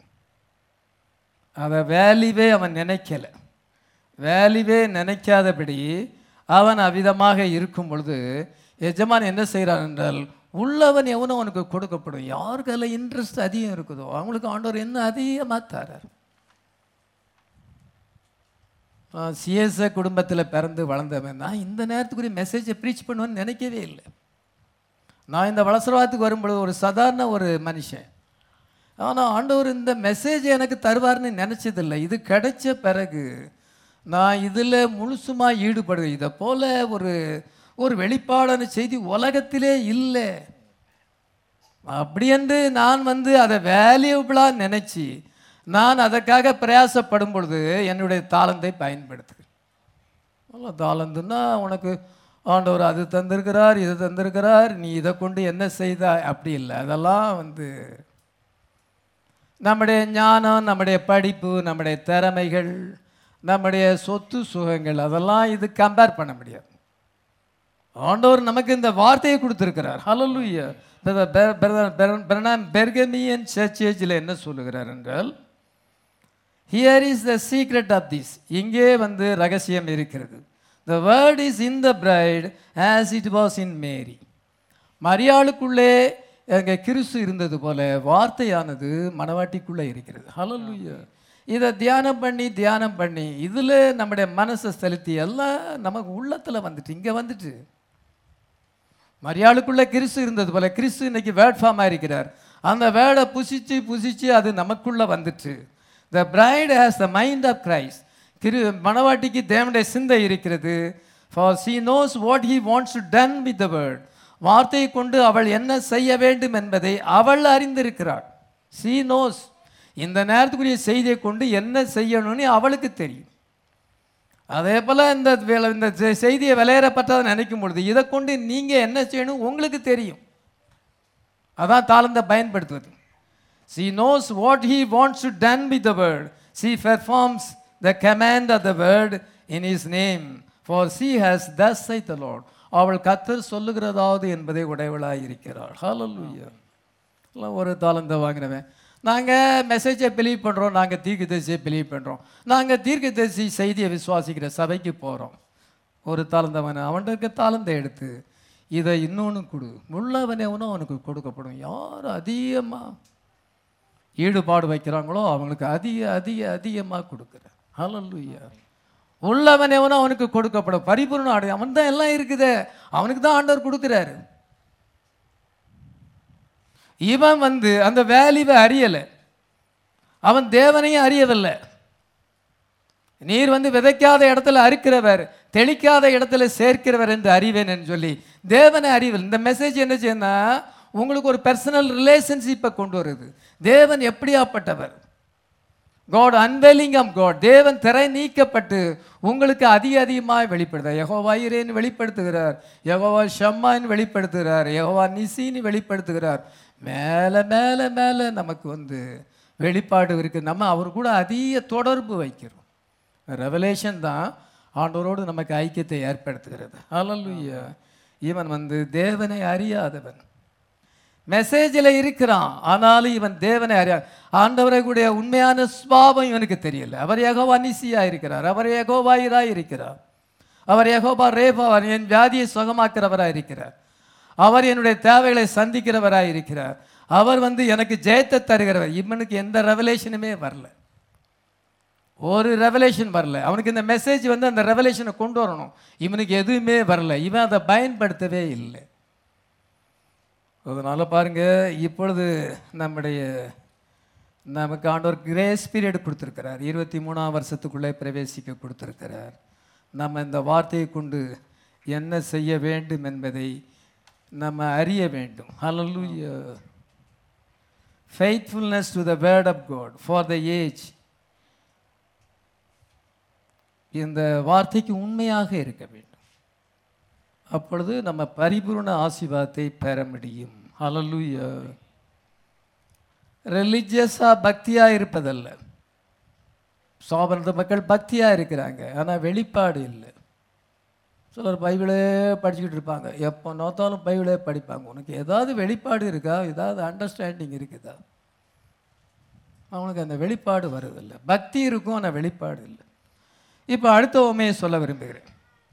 அதை வேல்யூவே அவன் நினைக்கல வேல்யூவே நினைக்காதபடி அவன் அவ்விதமாக இருக்கும் பொழுது எஜமான் என்ன செய்கிறான் என்றால் உள்ளவன் எவனும் அவனுக்கு கொடுக்கப்படும் யாருக்கு அதில் இன்ட்ரெஸ்ட் அதிகம் இருக்குதோ அவங்களுக்கு ஆண்டவர் என்ன அதிகமாக தரார் சிஎஸ்ஐ குடும்பத்தில் பிறந்து வளர்ந்தவன் நான் இந்த நேரத்துக்குரிய மெசேஜை ப்ரீச் பண்ணுவேன்னு நினைக்கவே இல்லை நான் இந்த வளசரவாதத்துக்கு வரும்பொழுது ஒரு சாதாரண ஒரு மனுஷன் ஆனால் ஆண்டவர் இந்த மெசேஜ் எனக்கு தருவார்னு நினச்சதில்லை இது கிடைச்ச பிறகு நான் இதில் முழுசுமாக ஈடுபடு இதை போல ஒரு ஒரு வெளிப்பாடான செய்தி உலகத்திலே இல்லை அப்படி என்று நான் வந்து அதை வேல்யூபிளாக நினச்சி நான் அதற்காக பிரயாசப்படும் பொழுது என்னுடைய தாளந்தை பயன்படுத்துகிறேன் அல்ல தாளந்துன்னா உனக்கு ஆண்டவர் அது தந்திருக்கிறார் இது தந்திருக்கிறார் நீ இதை கொண்டு என்ன செய்தாய் அப்படி இல்லை அதெல்லாம் வந்து நம்முடைய ஞானம் நம்முடைய படிப்பு நம்முடைய திறமைகள் நம்முடைய சொத்து சுகங்கள் அதெல்லாம் இது கம்பேர் பண்ண முடியாது ஆண்டவர் நமக்கு இந்த வார்த்தையை கொடுத்திருக்கிறார் ஹalleluya பிரனாம் பெர்கமியன் சர்ச்சேஜில் என்ன சொல்லுகிறார் என்றால் here is the secret of this இங்கே வந்து ரகசியம் இருக்கிறது the word is in the bride as it was in Mary மரியாளுக்குள்ளே அங்கே கிறிஸ்து இருந்தது போல வார்த்தையானது மணவாட்டிக்குள்ளே இருக்கிறது ஹalleluya இதை தியானம் பண்ணி தியானம் பண்ணி இதில் நம்முடைய மனசை செலுத்தி எல்லாம் நமக்கு உள்ளத்தில் வந்துட்டு இங்கே வந்துட்டு மரியாளுக்குள்ள கிறிஸ்து இருந்தது போல கிறிஸ்து இன்னைக்கு வேர்ட் ஃபார்ம் இருக்கிறார் அந்த வேர்டை புசிச்சு புசிச்சு அது நமக்குள்ள வந்துட்டு the bride has the mind of Christ திரு மணவாட்டிக்கு தேவனுடைய சிந்தை இருக்கிறது for she knows what he wants to done with the word வார்த்தையை கொண்டு அவள் என்ன செய்ய வேண்டும் என்பதை அவள் அறிந்திருக்கிறாள் சி நோஸ் இந்த நேரத்துக்குரிய செய்தியை கொண்டு என்ன செய்யணும்னு அவளுக்கு தெரியும் அதே போல் இந்த வேலை இந்த செ- செய்தியை விளையாடப்பட்டதை நினைக்கும் பொழுது இதை கொண்டு நீங்கள் என்ன செய்யணும் உங்களுக்கு தெரியும் அதான் தாளந்த பயன்படுத்துவது she knows what he wants to done with the word she performs the command of the word in his name for she has thus I the Lord அவள் கத்தர் சொல்லுகிறதாவது என்பதை உடையவளாய் இருக்கிறாள் ஹalleluya எல்லாம் ஒரு தாளந்த வாங்கினவன் நாங்கள் மெசேஜை பிலீவ் பண்ணுறோம் நாங்கள் தீர்க்கதரிசியை பிலீவ் பண்ணுறோம் நாங்கள் தீர்க்கதரிசி செய்தியை விசுவாசிக்கிற சபைக்கு போகிறோம் ஒரு தாளந்தவன் அவன்கிட்ட இருக்க தாளந்தை எடுத்து இதை இன்னொன்று கொடு உள்ளவனவனும் அவனுக்கு கொடுக்கப்படும் யார் அதிகமாக ஈடுபாடு வைக்கிறாங்களோ அவங்களுக்கு அதிக அதிக அதிகமாக கொடுக்குற ஹalleluya உள்ளவன் எவனோ அவனுக்கு கொடுக்கப்படும் பரிபூர்ண ஆடு அவன் தான் எல்லாம் இருக்குதே அவனுக்கு தான் ஆண்டவர் கொடுக்குறாரு இவன் வந்து அந்த வேல்யூவை அறியலை அவன் தேவனையும் அறியவில்லை நீர் வந்து விதைக்காத இடத்துல அறுக்கிறவர் தெளிக்காத இடத்துல சேர்க்கிறவர் என்று அறிவேன் என்று சொல்லி தேவனை அறிவில் இந்த மெசேஜ் என்ன செய்யணும்னா உங்களுக்கு ஒரு பர்சனல் ரிலேஷன்ஷிப்பை கொண்டு வருது தேவன் எப்படியாப்பட்டவர் காட் அன்வெலிங் ஆம் காட் தேவன் திரை நீக்கப்பட்டு உங்களுக்கு அதிக அதிகமாக வெளிப்படுத்தார் யெகோவா இரேன்னு வெளிப்படுத்துகிறார் யெகோவா ஷம்மான்னு வெளிப்படுத்துகிறார் யெகோவா நிசின்னு வெளிப்படுத்துகிறார் மேலே மேலே மேலே நமக்கு வந்து வெளிப்பாடு இருக்குது நம்ம அவர் கூட அதிக தொடர்பு வைக்கிறோம் ரெவலேஷன் தான் ஆண்டவரோடு நமக்கு ஐக்கியத்தை ஏற்படுத்துகிறது ஹalleluya இவன் வந்து தேவனை அறியாதவன் மெசேஜில் இருக்கிறான் ஆனாலும் இவன் தேவனை அறியா ஆண்டவரை கூடிய உண்மையான சுபாவம் இவனுக்கு தெரியல அவர் யெகோவா நிசியா இருக்கிறார் அவர் யெகோவாயிராய் இருக்கிறார் அவர் யெகோவா ரேபாவார் என் வியாதியை சுகமாக்கிறவராய் இருக்கிறார் அவர் என்னுடைய தேவைகளை சந்திக்கிறவராய் இருக்கிறார் அவர் வந்து எனக்கு ஜெயத்தை தருகிறவர் இவனுக்கு எந்த ரெவலேஷனுமே வரல ஒரு ரெவலேஷன் வரல அவனுக்கு இந்த மெசேஜ் வந்து அந்த ரெவலேஷனை கொண்டு வரணும் இவனுக்கு எதுவுமே வரல இவன் அதை பயன்படுத்தவே இல்லை அதனால் பாருங்க இப்பொழுது நம்முடைய நமக்கு ஆண்டவர் கிரேஸ் பீரியட் கொடுத்துருக்கிறார் இருபத்தி மூணாம் வருஷத்துக்குள்ளே பிரவேசிக்க கொடுத்துருக்கிறார் நம்ம இந்த வார்த்தையை கொண்டு என்ன செய்ய வேண்டும் என்பதை நம்ம அறிய வேண்டும் ஹalleluya faithfulness to the word of god for the age இந்த வார்த்தைக்கு உண்மையாக இருக்க வேண்டும் அப்பொழுது நம்ம பரிபூர்ண ஆசீர்வாதத்தை பெற முடியும் ஹalleluya ரிலிஜியஸாக பக்தியாக இருப்பதல்ல சோபனத்து மக்கள் பக்தியாக இருக்கிறாங்க ஆனால் வெளிப்பாடு இல்லை சிலர் பைபிளே படிச்சுக்கிட்டு இருப்பாங்க எப்போ நோத்தாலும் பைபிளே படிப்பாங்க உனக்கு ஏதாவது வெளிப்பாடு இருக்கா ஏதாவது அண்டர்ஸ்டாண்டிங் இருக்குதா அவனுக்கு அந்த வெளிப்பாடு வருதில்லை பக்தி இருக்கும் ஆனால் வெளிப்பாடு இல்லை இப்போ அடுத்த உண்மையை சொல்ல விரும்புகிறேன்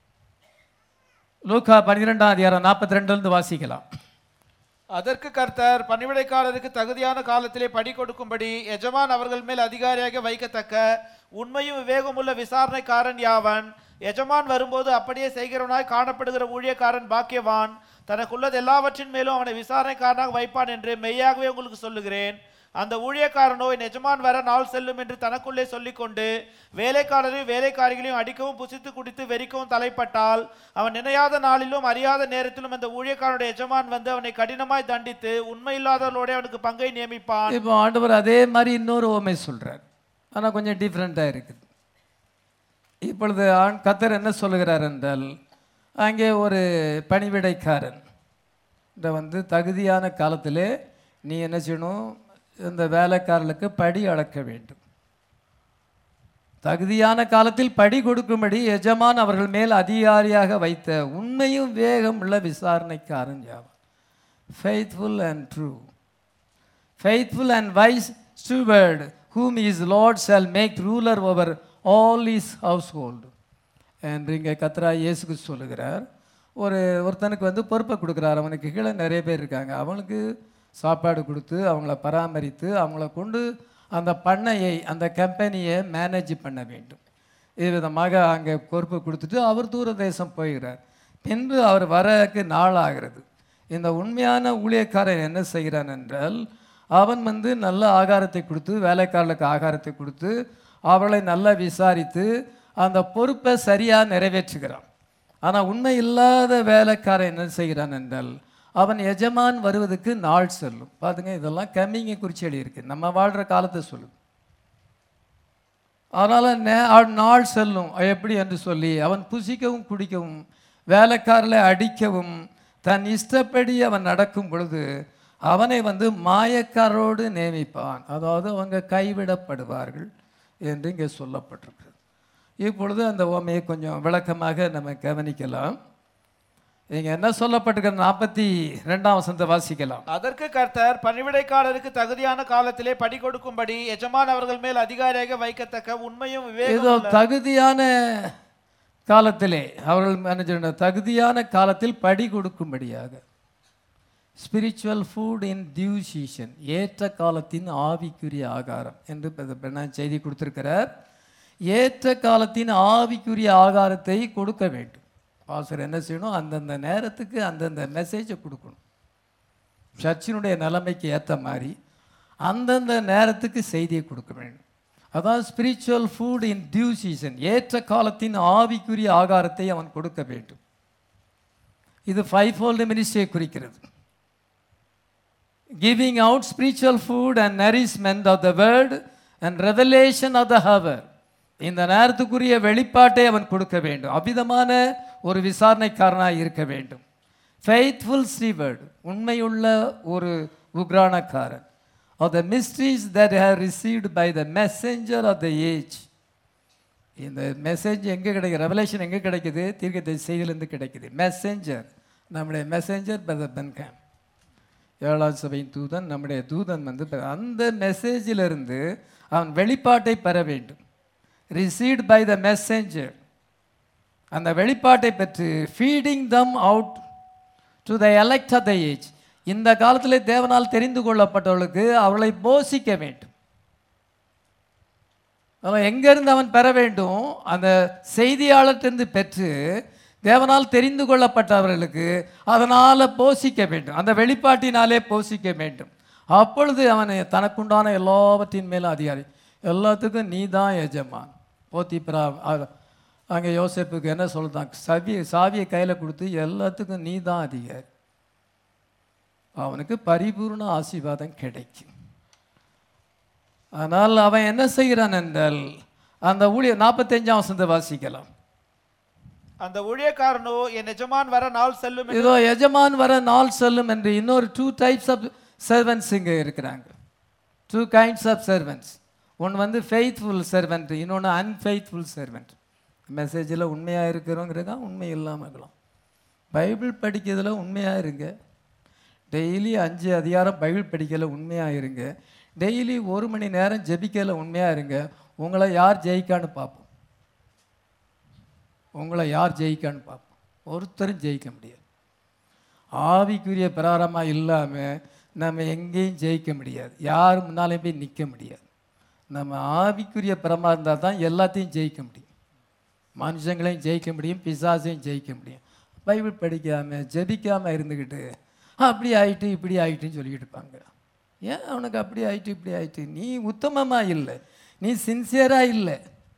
லூக்கா பன்னிரெண்டாம் அதிகாரம் நாற்பத்தி ரெண்டுலேருந்து வாசிக்கலாம் அதற்கு கர்த்தர் பணிவிடைக்காரருக்கு தகுதியான காலத்திலே படி கொடுக்கும்படி எஜமான் அவர்கள் மேல் அதிகாரியாக வைக்கத்தக்க உண்மையும் விவேகமுள்ள விசாரணைக்காரன் யாவன் எஜமான் வரும்போது அப்படியே செய்கிறவனாய் காணப்படுகிற ஊழியக்காரன் பாக்கியவான் தனக்குள்ளது எல்லாவற்றின் மேலும் அவனை விசாரணைக்காரனாக வைப்பான் என்று மெய்யாகவே உங்களுக்கு சொல்லுகிறேன் அந்த ஊழியக்காரனோ என் எஜமான் வர நாள் செல்லும் என்று தனக்குள்ளே சொல்லிக்கொண்டு வேலைக்காரரையும் வேலைக்காரிகளையும் அடிக்கவும் புசித்து குடித்து வெறிக்கவும் தலைப்பட்டால் அவன் நினையாத நாளிலும் அறியாத நேரத்திலும் அந்த ஊழியக்காரனுடைய எஜமான் வந்து அவனை கடினமாய் தண்டித்து உண்மையில்லாதவர்களோட அவனுக்கு பங்கை நியமிப்பான் இப்போ ஆண்டவர் அதே மாதிரி இன்னொரு உண்மை சொல்றார் ஆனால் கொஞ்சம் டிஃப்ரெண்ட்டாக இருக்குது இப்பொழுது ஆண் கத்தர் என்ன சொல்லுகிறார் என்றால் அங்கே ஒரு பணிவிடைக்காரன் இந்த வந்து தகுதியான காலத்திலே நீ என்ன செய்யணும் இந்த வேலைக்காரர்களுக்கு படி அளக்க வேண்டும் தகுதியான காலத்தில் படி கொடுக்கும்படி எஜமான் அவர்கள் மேல் அதிகாரியாக வைத்த உண்மையும் வேகம் உள்ள விசாரணைக்காரன் யாவன் faithful and true faithful and wise steward whom his lord shall make ruler over all his household என்று இங்கே கத்ரா இயேசுக்கு சொல்லுகிறார் ஒரு ஒருத்தனுக்கு வந்து பொறுப்பை கொடுக்குறார் அவனுக்கு கீழே நிறைய பேர் இருக்காங்க அவனுக்கு சாப்பாடு கொடுத்து அவங்கள பராமரித்து அவங்கள கொண்டு அந்த பண்ணையை அந்த கம்பெனியை மேனேஜ் பண்ண வேண்டும் இவ்விதமாக அங்கே பொறுப்பு கொடுத்துட்டு அவர் தூர தேசம் போகிறார் பின்பு அவர் வரக்கு நாள் ஆகிறது இந்த உண்மையான ஊழியக்காரன் என்ன செய்கிறான் என்றால் அவன் வந்து நல்ல ஆகாரத்தை கொடுத்து வேலைக்காரர்களுக்கு ஆகாரத்தை கொடுத்து அவளை நல்லா விசாரித்து அந்த பொறுப்பை சரியாக நிறைவேற்றுகிறான் ஆனால் உண்மை இல்லாத வேலைக்காரன் என்ன செய்கிறான் என்றால் அவன் எஜமான் வருவதற்கு நாள் செல்லும் பாருங்க இதெல்லாம் கம்மிங்கை குறித்து எழுதியிருக்கு நம்ம வாழ்கிற காலத்தை சொல்லுது அதனால் நே அ- நாள் செல்லும் எப்படி என்று சொல்லி அவன் புசிக்கவும் குடிக்கவும் வேலைக்காரரை அடிக்கவும் தன் இஷ்டப்படி அவன் நடக்கும் பொழுது அவனை வந்து மாயக்காரரோடு நியமிப்பான் அதாவது அவங்க கைவிடப்படுவார்கள் என்று இங்கே சொல்லப்பட்டிருக்கிறது இப்பொழுது அந்த ஓமையை கொஞ்சம் விளக்கமாக நம்ம கவனிக்கலாம் இங்கே என்ன சொல்லப்பட்டிருக்கிற நாற்பத்தி ரெண்டாம் வசனத்தை வாசிக்கலாம் அதற்கு கர்த்தர் பணிவிடைக்காரருக்கு தகுதியான காலத்திலே படி கொடுக்கும்படி எஜமான் அவர்கள் மேல் அதிகாரியாக வைக்கத்தக்க உண்மையும் ஏதோ விவேகம் தகுதியான காலத்திலே அவர்கள் மேனேஜர் தகுதியான காலத்தில் படி கொடுக்கும்படியாக spiritual food in due season ஏற்ற காலத்தின் ஆவிக்குரிய ஆகாரம் என்று நான் செய்தி கொடுத்திருக்கிறார் ஏற்ற காலத்தின் ஆவிக்குரிய ஆகாரத்தை கொடுக்க வேண்டும் பாஸ்டர் என்ன செய்யணும் அந்தந்த நேரத்துக்கு அந்தந்த மெசேஜை கொடுக்கணும் சர்ச்சினுடைய நிலைமைக்கு ஏற்ற மாதிரி அந்தந்த நேரத்துக்கு செய்தியை கொடுக்க வேண்டும் அதான் spiritual food in due season ஏற்ற காலத்தின் ஆவிக்குரிய ஆகாரத்தை அவன் கொடுக்க வேண்டும் இது ஃபைவ் ஃபோல்டு மினிஸ்ட்ரியை குறிக்கிறது giving out spiritual food and nourishment of the word and revelation of the hour இந்த நேரத்துக்குரிய வெளிப்பாட்டை அவன் கொடுக்க வேண்டும் அவ்விதமான ஒரு விசாரணைக்காரனாய் இருக்க வேண்டும் ஃபெய்த்ஃபுல் ஸ்ரீவர்ட் உண்மையுள்ள ஒரு உக்ரானக்காரன் of the mysteries that have received by the messenger of the age இந்த மெசேஜ் எங்கே கிடைக்குது ரெவலேஷன் எங்கே கிடைக்குது தீர்க்கத்தை செய்தியிலேருந்து கிடைக்குது மெசேஞ்சர் நம்முடைய மெசேஞ்சர் பிரதர் பென்கேம் ஏழாம் சபையின் தூதன் நம்முடைய தூதன் வந்து பெ- அந்த மெசேஜிலிருந்து அவன் வெளிப்பாட்டை பெற வேண்டும் ரிசீவ்ட் பை த மெசேஞ்சர் அந்த வெளிப்பாட்டை பெற்று feeding them out to the elect of the age இந்த காலத்தில் தேவனால் தெரிந்து கொள்ளப்பட்டவர்களுக்கு அவளை போஷிக்க வேண்டும் அவன் எங்கேருந்து அவன் பெற வேண்டும் அந்த செய்தியாளர்கிட்டருந்து பெற்று தேவனால் தெரிந்து கொள்ளப்பட்டவர்களுக்கு அதனால் போஷிக்க வேண்டும் அந்த வெளிப்பாட்டினாலே போஷிக்க வேண்டும் அப்பொழுது அவன் தனக்குண்டான எல்லாவற்றின் மேலும் அதிகாரி எல்லாத்துக்கும் நீ தான் எஜமான் போத்திப்ரா அங்கே யோசேப்புக்கு என்ன சொல்லுதான் சவி சாவியை கையில் கொடுத்து எல்லாத்துக்கும் நீ தான் அதிகாரி அவனுக்கு பரிபூர்ண ஆசீர்வாதம் கிடைக்கும் ஆனால் அவன் என்ன செய்கிறான் என்றால் அந்த ஊழிய நாற்பத்தஞ்சாம் வசந்த வாசிக்கலாம் அந்த ஊழியக்காரனோ என் எஜமான் வர நாள் செல்லும் என்று இதோ எஜமான் வர நாள் செல்லும் என்று இன்னொரு டூ டைப்ஸ் ஆஃப் சர்வன்ஸ் இங்கே இருக்கிறாங்க டூ கைண்ட்ஸ் ஆஃப் சர்வன்ட்ஸ் ஒன்று வந்து ஃபெய்த்ஃபுல் சர்வெண்ட் இன்னொன்று அன்ஃபெய்த்ஃபுல் சர்வெண்ட் மெசேஜில் உண்மையாக இருக்கிறோங்கிறதா உண்மை இல்லாமல் இருக்கலாம் பைபிள் படிக்கிறதுல உண்மையாக இருங்க டெய்லி அஞ்சு அதிகாரம் பைபிள் படிக்கல உண்மையாக இருங்க டெய்லி ஒரு மணி நேரம் ஜெபிக்கல உண்மையாக இருங்க உங்களை யார் ஜெயிக்கான்னு பார்ப்போம் உங்களை யார் ஜெயிக்கான்னு பார்ப்போம் ஒருத்தரும் ஜெயிக்க முடியாது ஆவிக்குரிய பிரகாரமாக இல்லாமல் நம்ம எங்கேயும் ஜெயிக்க முடியாது யார் முன்னாலையும் போய் நிற்க முடியாது நம்ம ஆவிக்குரிய பிரமா இருந்தால் தான் எல்லாத்தையும் ஜெயிக்க முடியும் மனுஷங்களையும் ஜெயிக்க முடியும் பிசாசையும் ஜெயிக்க முடியும் பைபிள் படிக்காமல் ஜெபிக்காமல் இருந்துக்கிட்டு அப்படி ஆயிட்டு இப்படி ஆயிட்டுன்னு சொல்லிக்கிட்டு இருப்பாங்க ஏன் அவனுக்கு அப்படி ஆயிட்டு இப்படி ஆயிட்டு நீ உத்தமமாக இல்லை நீ சின்சியராக இல்லை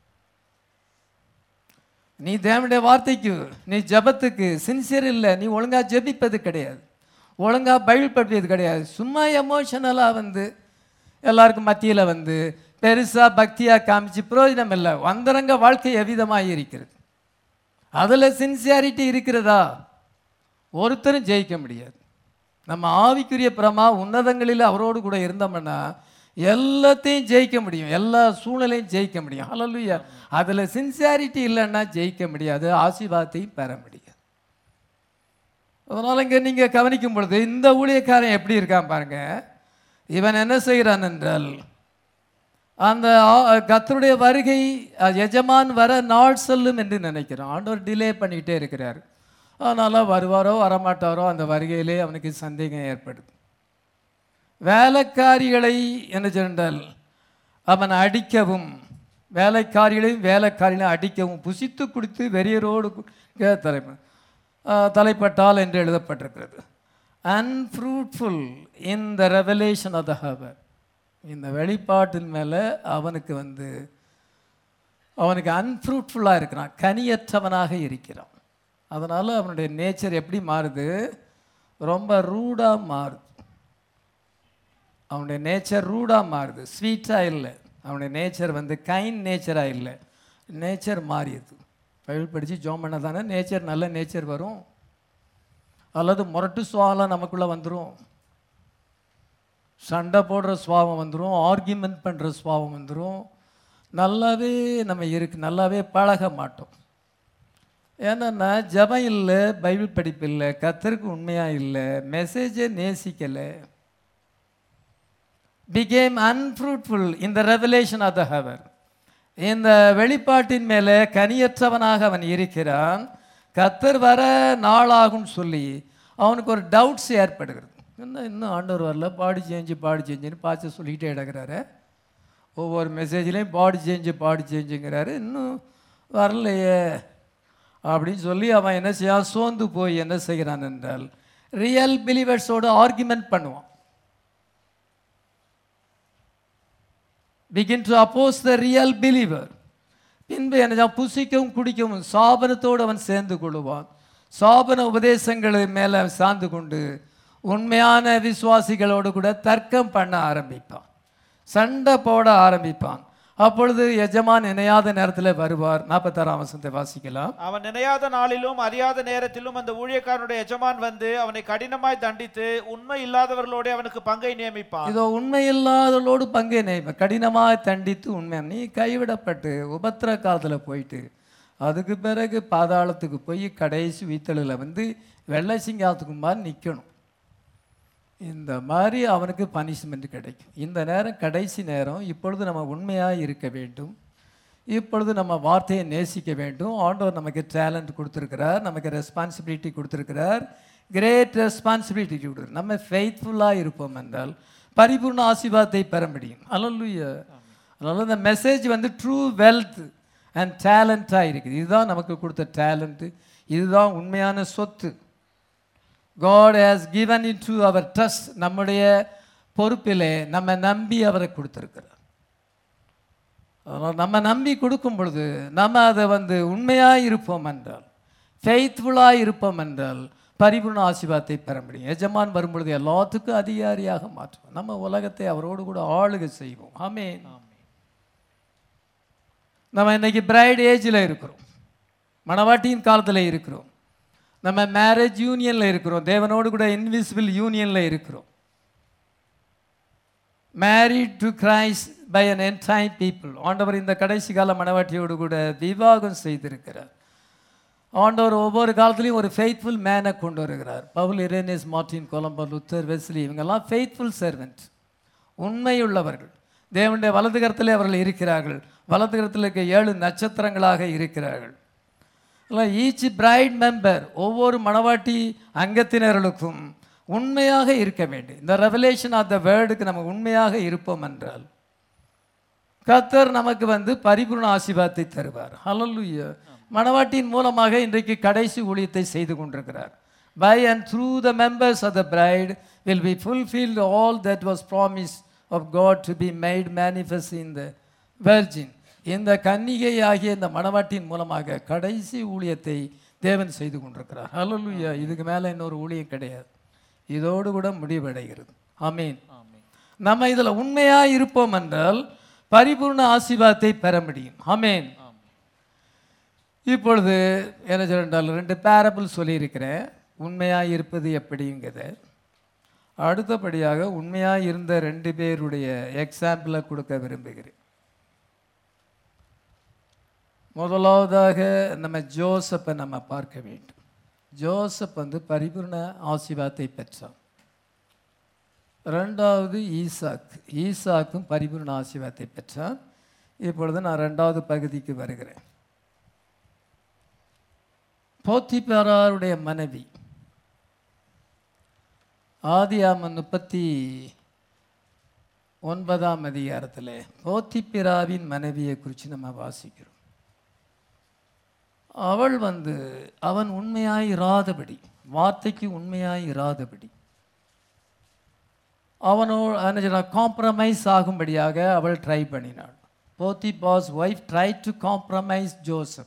நீ தேவனுடைய வார்த்தைக்கு நீ ஜெபத்துக்கு சின்சியர் இல்லை நீ ஒழுங்காக ஜெபிப்பது கிடையாது ஒழுங்காக பைபிள் படிப்பது கிடையாது சும்மா எமோஷனலாக வந்து எல்லாருக்கும் மத்தியில் வந்து பெருசாக பக்தியாக காமிச்சு பிரயோஜனம் இல்லை வந்தரங்க வாழ்க்கை எவ்விதமாக இருக்கிறது அதில் சின்சியாரிட்டி இருக்கிறதா ஒருத்தரும் ஜெயிக்க முடியாது நம்ம ஆவிக்குரிய பிரமா உன்னதங்களில் அவரோடு கூட இருந்தோம்னா எல்லாத்தையும் ஜெயிக்க முடியும் எல்லா சூழ்நிலையும் ஜெயிக்க முடியும் ஹalleluya அதில் சின்சியாரிட்டி இல்லைன்னா ஜெயிக்க முடியாது ஆசீர்வாதத்தையும் பெற முடியாது அதனால் இங்கே நீங்கள் கவனிக்கும் பொழுது இந்த ஊழியக்காரன் எப்படி இருக்கான் பாருங்க இவன் என்ன செய்கிறான் என்றால் அந்த ஆ- கர்த்தருடைய வருகை அஹ், எஜமான் வர நாள் செல்லும் என்று நினைக்கிறான் ஆண்டவர் டிலே பண்ணிக்கிட்டே இருக்கிறார் அதனால் வருவாரோ வரமாட்டாரோ அந்த வருகையிலே அவனுக்கு சந்தேகம் ஏற்படுது வேலைக்காரிகளை என்ன சொன்னால் அவன் அடிக்கவும் வேலைக்காரிகளையும் வேலைக்காரிகளையும் அடிக்கவும் புசித்து குடித்து வெறியரோடு கு- க- தலை அஹ், தலைப்பட்டால் என்று எழுதப்பட்டிருக்கிறது unfruitful in the revelation of the hour இந்த வெளிப்பாட்டின் மேலே அவனுக்கு வந்து அவனுக்கு அன்ஃப்ரூட்ஃபுல்லாக இருக்கிறான் கனியற்றவனாக இருக்கிறான் அதனால் அவனுடைய நேச்சர் எப்படி மாறுது ரொம்ப ரூடாக மாறுது அவனுடைய நேச்சர் ரூடாக மாறுது ஸ்வீட்டாக இல்லை அவனுடைய நேச்சர் வந்து கைண்ட் நேச்சராக இல்லை நேச்சர் மாறியது பைபிள் படித்து ஜோம் பண்ண தானே நேச்சர் நல்ல நேச்சர் வரும் அல்லது முரட்டு சுவாலாம் நமக்குள்ளே வந்துடும் சண்டை போடுற சுவாபம் வந்துடும் ஆர்கியூமெண்ட் பண்ணுற சுவாபம் வந்துடும் நல்லாவே நம்ம இருக்கு நல்லாவே பழக மாட்டோம் ஏன்னா ஜபம் இல்லை பைபிள் படிப்பு இல்லை கத்தருக்கு உண்மையாக இல்லை மெசேஜை நேசிக்கலை became unfruitful in the revelation of the heaven இந்த வெளிப்பாட்டின் மேலே கனியற்றவனாக அவன் இருக்கிறான் கத்தர் வர நாளாகும்னு சொல்லி அவனுக்கு ஒரு டவுட்ஸ் ஏற்படுகிறது இன்னும் இன்னும் ஆண்டவர் வரல பாடி சேஞ்சு பாடி சேஞ்சுன்னு பாய்ச்ச சொல்லிக்கிட்டே கிடக்கிறாரு ஒவ்வொரு மெசேஜ்லேயும் பாடி சேஞ்சு பாடி சேஞ்சுங்கிறாரு இன்னும் வரலையே அப்படின்னு சொல்லி அவன் என்ன செய்யான் சோர்ந்து போய் என்ன செய்கிறான் என்றால் ரியல் பிலீவர்ஸோடு ஆர்குமெண்ட் பண்ணுவான் begin to oppose the real believer பின்பு என்ன புசிக்கவும் குடிக்கவும் சாபனத்தோடு அவன் சேர்ந்து கொள்ளுவான் சாபன உபதேசங்களை மேலே சார்ந்து கொண்டு உண்மையான விசுவாசிகளோடு கூட தர்க்கம் பண்ண ஆரம்பிப்பான் சண்டை போட ஆரம்பிப்பான் அப்பொழுது எஜமான் இணையாத நேரத்தில் வருவார் நாற்பத்தாறாம் வசனத்தை வாசிக்கலாம் அவன் நினையாத நாளிலும் அறியாத நேரத்திலும் அந்த ஊழியக்காரனுடைய எஜமான் வந்து அவனை கடினமாய் தண்டித்து உண்மை இல்லாதவர்களோட அவனுக்கு பங்கை நியமிப்பான் இதோ உண்மையில்லாதவளோடு பங்கை நெய்வ கடினமாக தண்டித்து உண்மை நீ கைவிடப்பட்டு உபத்திர காலத்தில் போயிட்டு அதுக்கு பிறகு பாதாளத்துக்கு போய் கடைசி வீத்தலில் வந்து வெள்ளை சிங்காத்துக்கு மாதிரி நிற்கணும் இந்த மாதிரி அவனுக்கு பனிஷ்மெண்ட் கிடைக்கும் இந்த நேரம் கடைசி நேரம் இப்பொழுது நம்ம உண்மையாக இருக்க வேண்டும் இப்பொழுது நம்ம வார்த்தையை நேசிக்க வேண்டும் ஆண்டவர் நமக்கு டேலண்ட் கொடுத்துருக்கிறார் நமக்கு ரெஸ்பான்சிபிலிட்டி கொடுத்துருக்கிறார் கிரேட் ரெஸ்பான்சிபிலிட்டி கொடுக்குறார் நம்ம ஃபெய்த்ஃபுல்லாக இருப்போம் என்றால் பரிபூர்ண ஆசீர்வாதத்தை பெற முடியும் அல்லல்லுயா அதனால இந்த மெசேஜ் வந்து ட்ரூ வெல்த் அண்ட் டேலண்ட்டாக இருக்குது இதுதான் நமக்கு கொடுத்த டேலண்ட்டு இதுதான் உண்மையான சொத்து God has given into our trust நம்முடைய பொறுப்பிலே நம்ம நம்பி அவரை கொடுத்துருக்கிறார் அதனால் நம்ம நம்பி கொடுக்கும் பொழுது நம்ம அதை வந்து உண்மையாக இருப்போம் என்றால் ஃபெய்த்ஃபுல்லாக இருப்போம் என்றால் பரிபூர்ண ஆசீர்வாதத்தை பெற முடியும் எஜமான் வரும்பொழுது எல்லாத்துக்கும் அதிகாரியாக மாற்றுவோம் நம்ம உலகத்தை அவரோடு கூட ஆளுகை செய்வோம் ஆமென் நம்ம இன்னைக்கு பிரைட் ஏஜில் இருக்கிறோம் மணவாட்டியின் காலத்தில் இருக்கிறோம் நம்ம மேரேஜ் யூனியனில் இருக்கிறோம் தேவனோடு கூட இன்விசிபிள் யூனியனில் இருக்கிறோம் married to Christ by an end time people ஆண்டவர் இந்த கடைசி கால மணவாட்டியோடு கூட விவாகம் செய்திருக்கிறார் ஆண்டவர் ஒவ்வொரு காலத்துலேயும் ஒரு ஃபெய்த்ஃபுல் மேனை கொண்டு வருகிறார் Paul Irenaeus Martin Columba Luther Wesley இவங்கெல்லாம் ஃபெய்த்ஃபுல் சர்வெண்ட் உண்மையுள்ளவர்கள் தேவனுடைய வலது கரத்திலே அவர்கள் இருக்கிறார்கள் வலது கரத்தில் இருக்க ஏழு நட்சத்திரங்களாக இருக்கிறார்கள் ஈச் பிரைட் மெம்பர் ஒவ்வொரு மணவாட்டி அங்கத்தினர்களுக்கும் உண்மையாக இருக்க வேண்டும் இந்த ரெவலேஷன் ஆஃப் த வேர்டுக்கு நம்ம உண்மையாக இருப்போம் என்றால் கத்தர் நமக்கு வந்து பரிபூர்ண ஆசீர்வாதத்தை தருவார் ஹalleluya மணவாட்டியின் மூலமாக இன்றைக்கு கடைசி ஊழியத்தை செய்து கொண்டிருக்கிறார் by and through the members of the bride will be fulfilled all that was promise of God to be made manifest in the virgin இந்த கன்னிகை ஆகிய இந்த மணவாட்டியின் மூலமாக கடைசி ஊழியத்தை தேவன் செய்து கொண்டிருக்கிறார் ஹalleluya இதுக்கு மேலே இன்னொரு ஊழியம் கிடையாது இதோடு கூட முடிவடைகிறது ஆமீன் நம்ம இதில் உண்மையாக இருப்போம் என்றால் பரிபூர்ண ஆசீர்வாதத்தை பெற முடியும் ஆமேன் இப்பொழுது என்ன சொல்றால் ரெண்டு பேரபிள் சொல்லியிருக்கிறேன் உண்மையாக இருப்பது எப்படிங்கிறத அடுத்தபடியாக உண்மையாக இருந்த ரெண்டு பேருடைய எக்ஸாம்பிளை கொடுக்க விரும்புகிறேன் முதலாவதாக நம்ம ஜோசப்பை நம்ம பார்க்க வேண்டும் ஜோசப் வந்து பரிபூர்ண ஆசீர்வாதத்தை பெற்றான் ரெண்டாவது ஈசாக் ஈசாக்கும் பரிபூர்ண ஆசீர்வாதத்தை பெற்றான் இப்பொழுது நான் ரெண்டாவது பகுதிக்கு வருகிறேன் போத்திபாராருடைய மனைவி ஆதியாமன் முப்பத்தி ஒன்பதாம் அதிகாரத்தில் போத்திப்பிராவின் மனைவியை குறித்து நம்ம வாசிக்கிறோம் அவள் வந்து அவன் உண்மையாய் இராதபடி வார்த்தைக்கு உண்மையாய் இராதபடி அவனோட காம்ப்ரமைஸ் ஆகும்படியாக அவள் ட்ரை பண்ணினாள் Potiphar's wife try to compromise Joseph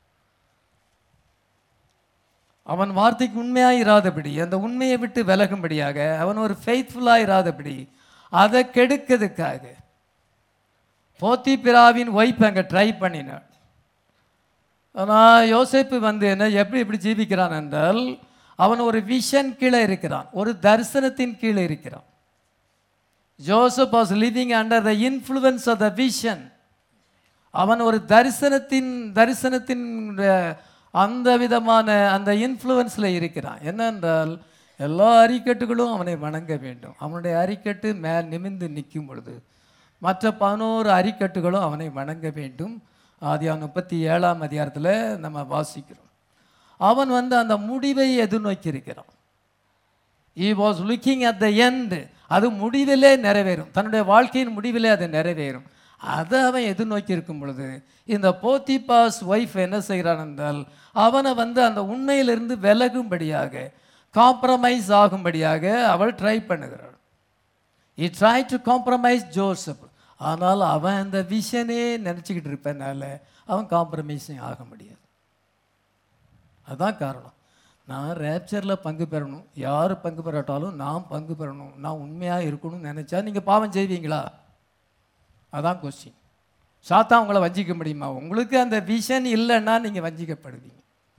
அவன் வார்த்தைக்கு உண்மையாக இராதபடி அந்த உண்மையை விட்டு விலகும்படியாக அவன் ஒரு ஃபெய்த்ஃபுல்லாக இராதபடி அதை கெடுக்கிறதுக்காக போத்திபிராவின் ஒய்ஃப் அங்கே ட்ரை பண்ணினார் ஆனால் யோசேப்பு வந்து என்ன எப்படி எப்படி ஜீவிக்கிறான் என்றால் அவன் ஒரு விஷன் கீழே இருக்கிறான் ஒரு தரிசனத்தின் கீழே இருக்கிறான் Joseph was living under the influence of the vision அவன் ஒரு தரிசனத்தின் தரிசனத்தின் அஹ், அந்த விதமான அந்த இன்ஃப்ளூயன்ஸில் இருக்கிறான் என்னென்றால் எல்லா அரிக்கட்டுகளும் அவனை வணங்க வேண்டும் அவனுடைய அரிக்கட்டு மேல் நிமிர்ந்து நிற்கும் பொழுது மற்ற பதினோரு அரிக்கட்டுகளும் அவனை வணங்க வேண்டும் ஆதியா முப்பத்தி ஏழாம் அதிகாரத்தில் நம்ம வாசிக்கிறோம் அவன் வந்து அந்த முடிவை எதிர்நோக்கி இருக்கிறான் he was looking at the end அது முடிவிலே நிறைவேறும் தன்னுடைய வாழ்க்கையின் முடிவிலே அது நிறைவேறும் அதை அவன் எதிர்நோக்கி இருக்கும் பொழுது இந்த போத்திபாஸ் ஒய்ஃப் என்ன செய்கிறான் என்றால் அவனை வந்து அந்த உண்மையிலிருந்து விலகும்படியாக காம்ப்ரமைஸ் ஆகும்படியாக அவள் ட்ரை பண்ணுகிறாள் இ ட்ரை டு காம்ப்ரமைஸ் ஜோசப் ஆனால் அவன் அந்த விஷனே நினச்சிக்கிட்டு இருப்பனால அவன் காம்ப்ரமைஸிங் ஆக முடியாது அதான் காரணம் நான் ரேப்சரில் பங்கு பெறணும் யார் பங்கு பெறாட்டாலும் நான் பங்கு பெறணும் நான் உண்மையாக இருக்கணும்னு நினச்சா நீங்கள் பாவம் செய்வீங்களா அதான் கொஸ்டின் சாத்தா உங்களை வஞ்சிக்க முடியுமா உங்களுக்கு அந்த விஷன் இல்லைன்னா நீங்கள் வஞ்சிக்கப்படுவீங்க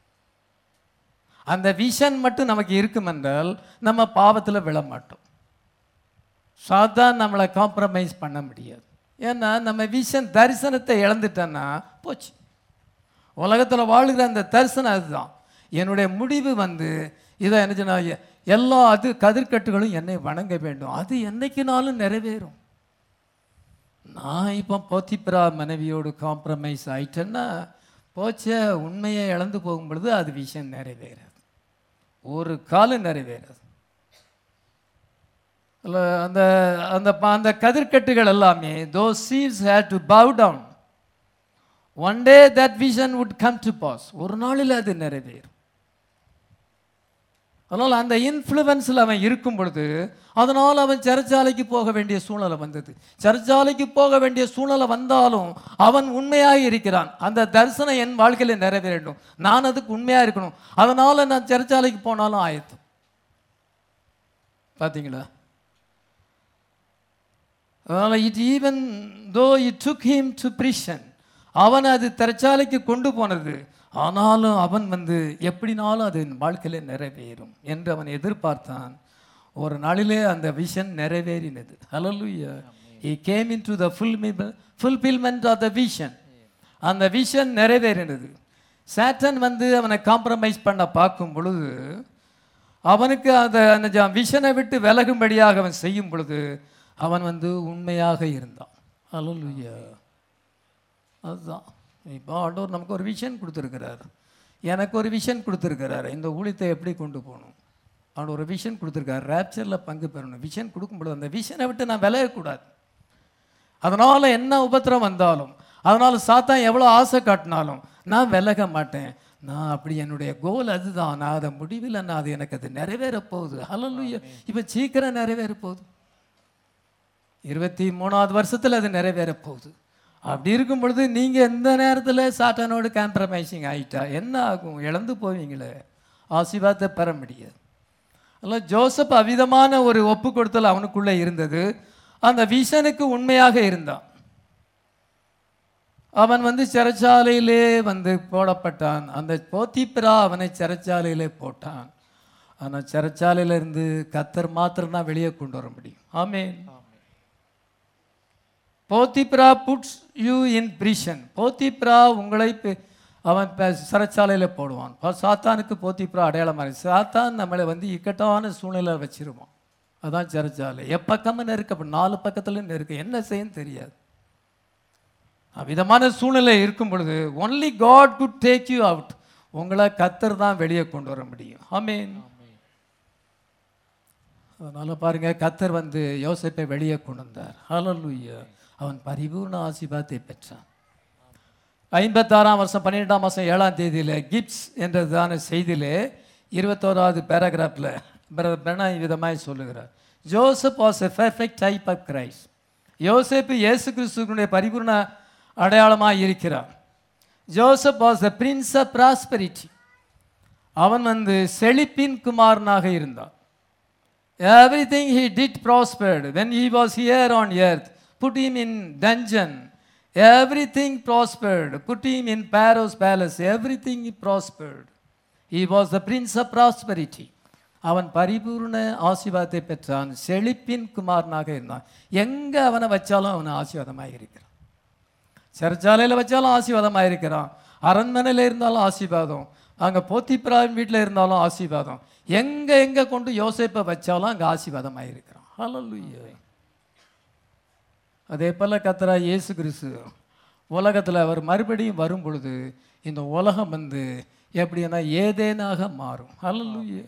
அந்த விஷன் மட்டும் நமக்கு இருக்கும் என்றால் நம்ம பாவத்தில் விழ மாட்டோம் சாத்தான் நம்மளை காம்ப்ரமைஸ் பண்ண முடியாது ஏன்னா நம்ம விஷன் தரிசனத்தை இழந்துட்டோன்னா போச்சு உலகத்தில் வாழ்கிற அந்த தரிசனம் அதுதான் என்னுடைய முடிவு வந்து இதை என்ன சொன்னா, எ- எல்லா அது கதிர்க்கட்டுகளும் என்னை வணங்க வேண்டும் அது என்னைக்குனாலும் நிறைவேறும் நான் இப்போ போத்திப்ரா மனைவியோடு காம்ப்ரமைஸ் ஆயிட்டேன்னா போச்சே உண்மையை இழந்து போகும் பொழுது அது விஷயம் நிறைவேறாது ஒரு காலம் நிறைவேறாது அல்ல, அந்த அந்த ப- அந்த கதிர்க்கட்டுகள் எல்லாமே though sheaves had to bow down one day that vision would come to pass ஒரு நாளில் அது நிறைவேறும் அதனால் அந்த இன்ஃப்ளூவன்ஸில் அவன் இருக்கும் பொழுது அதனால் அவன் சிறைச்சாலைக்கு போக வேண்டிய சூழ்நிலை வந்தது சிறைச்சாலைக்கு போக வேண்டிய சூழ்நிலை வந்தாலும் அவன் உண்மையாக இருக்கிறான் அந்த தரிசனம் என் வாழ்க்கையில் நிறைவேறணும் நான் அதுக்கு உண்மையாக இருக்கணும் அதனால் நான் சிறைச்சாலைக்கு போனாலும் ஆயத்தம் பார்த்தீங்களா அதனால் it even though it took him to prison அவன் அது திரைச்சாலைக்கு கொண்டு போனது ஆனாலும் அவன் வந்து எப்படினாலும் அது என் வாழ்க்கையில நிறைவேறும் என்று அவன் எதிர்பார்த்தான் ஒரு நாளிலே அந்த விஷன் நிறைவேறினது ஹalleluya he came into the fulfillment fulfillment of the vision அந்த விஷன் நிறைவேறினது சாட்டன் வந்து அவனை காம்ப்ரமைஸ் பண்ண பார்க்கும் பொழுது அவனுக்கு அந்த அந்த விஷனை விட்டு விலகும்படியாக அவன் செய்யும் பொழுது அவன் வந்து உண்மையாக இருந்தான் ஹalleluya அதுதான் இப்போ ஆண்டவர் நமக்கு ஒரு விஷன் கொடுத்துருக்கிறார் எனக்கு ஒரு விஷன் கொடுத்துருக்கிறார் இந்த ஊழியத்தை எப்படி கொண்டு போகணும் அவன் ஒரு விஷன் கொடுத்துருக்காரு ரேப்சரில் பங்கு பெறணும் விஷன் கொடுக்கும்பொழுது அந்த விஷனை விட்டு நான் விலகக்கூடாது அதனால் என்ன உபத்திரம் வந்தாலும் அதனால் சாத்தான் எவ்வளோ ஆசை காட்டினாலும் நான் விலக மாட்டேன் நான் அப்படி என்னுடைய கோல் அதுதான் நான் அதை முடிவில் நான் அது எனக்கு அது நிறைவேற போகுது ஹalleluya இப்போ சீக்கிரம் நிறைவேற போகுது இருபத்தி மூணாவது வருஷத்தில் அது நிறைவேற போகுது அப்படி இருக்கும் பொழுது நீங்கள் எந்த நேரத்தில் சாத்தானோடு காம்ப்ரமைசிங் ஆயிட்டா என்ன ஆகும் இழந்து போவீங்களே ஆசீர்வாதத்தை பெற முடியாது அல்ல ஜோசப் அவிதமான ஒரு ஒப்பு கொடுத்தல் அவனுக்குள்ளே இருந்தது அந்த விஷனுக்கு உண்மையாக இருந்தான் அவன் வந்து சிறைச்சாலையிலே வந்து போடப்பட்டான் அந்த போத்திப்பிரா அவனை சிறைச்சாலையிலே போட்டான் ஆனால் சிறைச்சாலையில இருந்து கத்தர் மாத்திரம் தான் வெளியே கொண்டு வர முடியும் ஆமென் Potiphar puts you in prison Potiphar உங்களை பி- அவன் ப- சிறைச்சாலையில் போடுவான் அப்ப சாத்தானுக்கு போத்திப்ரா அடையாளமாக இருக்கு சாத்தான் நம்மளை வந்து இக்கட்டான சூழ்நிலை வச்சிருவான் அதான் சிறைச்சாலை எப்பக்கமும் நெருக்க அப்ப நாலு பக்கத்துலையும் நெருக்க என்ன செய்யன்னு தெரியாது அவ்விதமான சூழ்நிலை இருக்கும் பொழுது only God could take you out உங்களை கத்தர் தான் வெளியே கொண்டு வர முடியும் ஆமென் அதனால பாருங்க கத்தர் வந்து யோசேப்பை வெளியே கொண்டு வந்தார் ஹalleluya அவன் பரிபூர்ண ஆசீர்வாதத்தை பெற்றான் ஐம்பத்தாறாம் வருஷம் பன்னிரெண்டாம் மாதம் ஏழாம் தேதியில் கிப்ஸ் என்றதான செய்தியிலே இருபத்தோராவது பேராகிராஃபில் பெனா விதமாய் சொல்லுகிறார் Joseph was a perfect type of Christ யோசேப்பு இயேசு கிறிஸ்துவனுடைய பரிபூர்ண அடையாளமாக இருக்கிறார் Joseph was the prince of prosperity அவன் வந்து செழிப்பின் குமாரனாக இருந்தான் Everything he did prospered. When he was here on earth, put him in dungeon. everything prospered put him in Pharaoh's palace everything prospered he was the prince of prosperity அவன் பரிபூர்ண ஆசீர்வாதத்தை பெற்றான் செழிப்பின் குமாரனாக இருந்தான் எங்க அவனை வச்சாலும் அவன் ஆசீர்வாதமாக இருக்கிறான் சிறைச்சாலையில் வச்சாலும் ஆசீர்வாதமாக இருக்கிறான் அரண்மனையில் இருந்தாலும் ஆசீர்வாதம் அங்கே போத்திப்பிராவின் வீட்டில் இருந்தாலும் ஆசீர்வாதம் எங்கே எங்கே கொண்டு யோசேப்பை வச்சாலும் அங்கே ஆசீர்வாதமாக இருக்கிறான் ஹalleluya அதே போல் கத்தரா இயேசு கிறிஸ்து உலகத்தில் அவர் மறுபடியும் வரும் பொழுது இந்த உலகம் வந்து எப்படின்னா ஏதேனாக மாறும் ஹalleluya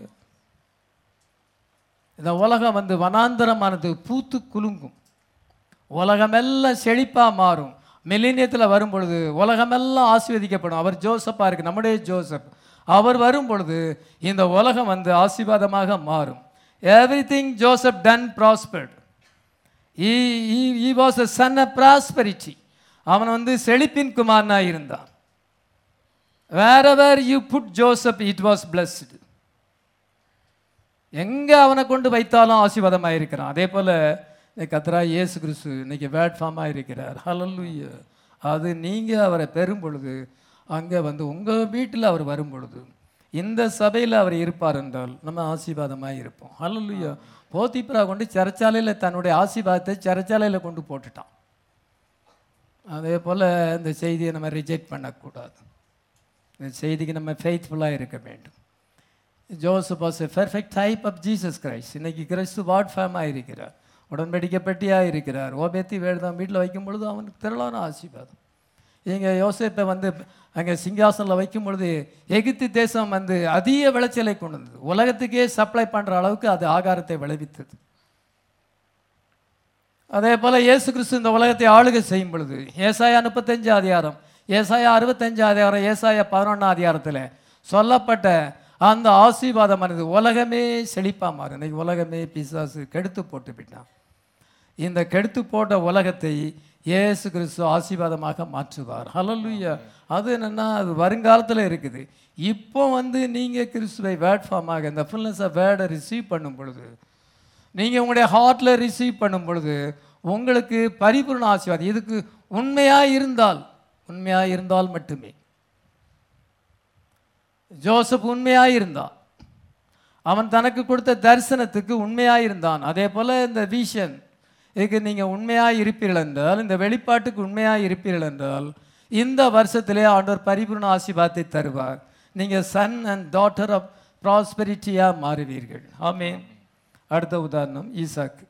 இந்த உலகம் வந்து வனாந்தரமானது பூத்து குலுங்கும் உலகமெல்லாம் செழிப்பாக மாறும் மில்லினியத்தில் வரும் பொழுது உலகமெல்லாம் ஆசீர்வதிக்கப்படும் அவர் ஜோசப்பாக இருக்கு நம்முடைய ஜோசப் அவர் வரும் பொழுது இந்த உலகம் வந்து ஆசீர்வாதமாக மாறும் everything Joseph done prospered he was a son of prosperity அவன் வந்து செழிப்பின் குமாரனாக இருந்தான் wherever you put Joseph it was blessed எங்கே அவனை கொண்டு வைத்தாலும் ஆசீர்வாதமாக இருக்கிறான் அதே போல் கத்ரா இயேசு கிறிஸ்து இன்னைக்கு வேட்ஃபார்மாக இருக்கிறார் ஹalleluya அது நீங்கள் அவரை பெறும் பொழுது அங்கே வந்து உங்கள் வீட்டில் அவர் வரும் பொழுது இந்த சபையில் அவர் இருப்பார் என்றால் நம்ம ஆசீர்வாதமாக இருப்போம் ஹalleluya போத்திப்ரா கொண்டு சிறைச்சாலையில் தன்னுடைய ஆசீர்வாதத்தை சிறைச்சாலையில் கொண்டு போட்டுட்டான் அதே போல் இந்த செய்தியை நம்ம ரிஜெக்ட் பண்ணக்கூடாது இந்த செய்திக்கு நம்ம ஃபெய்த்ஃபுல்லாக இருக்க வேண்டும் Joseph was a perfect type of Jesus Christ இன்னைக்கு கிறிஸ்து வார்ட் ஃபேமாக இருக்கிறார் உடன்படிக்கை பெட்டியாக இருக்கிறார் ஓபேத்தி வேடுதான் வீட்டில் வைக்கும் பொழுது அவனுக்கு திரளான ஆசீர்வாதம் இங்கே யோசேப்பை வந்து அங்கே சிங்காசனில் வைக்கும் பொழுது எகிப்து தேசம் வந்து அதிக விளைச்சலை கொண்டு வந்தது உலகத்துக்கே சப்ளை பண்ணுற அளவுக்கு அது ஆகாரத்தை விளைவித்தது அதே போல் இயேசு கிறிஸ்து இந்த உலகத்தை ஆளுகை செய்யும் பொழுது ஏசாயா முப்பத்தஞ்சு அதிகாரம் ஏசாயா அறுபத்தஞ்சு அதிகாரம் ஏசாயா பதினொன்றாம் அதிகாரத்தில் சொல்லப்பட்ட அந்த ஆசீர்வாதமானது உலகமே செழிப்பாக மாறும் இன்னைக்கு உலகமே பிசாசு கெடுத்து போட்டு விட்டான் இந்த கெடுத்து போட்ட உலகத்தை இயேசு கிறிஸ்து ஆசீர்வாதமாக மாற்றுவார் ஹalleluya அது என்னன்னா அது வருங்காலத்தில் இருக்குது இப்போ வந்து நீங்கள் கிறிஸ்துவை வேர்ட் ஃபார்மாக இந்த ஃபுல்னஸ் ஆஃப் வேர்டை ரிசீவ் பண்ணும் பொழுது நீங்கள் உங்களுடைய ஹார்ட்டில் ரிசீவ் பண்ணும் பொழுது உங்களுக்கு பரிபூர்ண ஆசீர்வாதம் இதுக்கு உண்மையாக இருந்தால் உண்மையாக இருந்தால் மட்டுமே ஜோசப் உண்மையாக இருந்தான் அவன் தனக்கு கொடுத்த தரிசனத்துக்கு உண்மையாக இருந்தான் அதே போல் இந்த விஷன் இதுக்கு நீங்கள் உண்மையாக இருப்பீர்கள் என்றால் இந்த வெளிப்பாட்டுக்கு உண்மையாக இருப்பீர்கள் என்றால் இந்த வருஷத்திலே ஆண்டவர் பரிபூர்ண ஆசீர்வாதத்தை தருவார் நீங்கள் சன் அண்ட் டாட்டர் ஆஃப் ப்ராஸ்பெரிட்டியாக மாறுவீர்கள் ஆமென் அடுத்த உதாரணம் ஈசாக்கு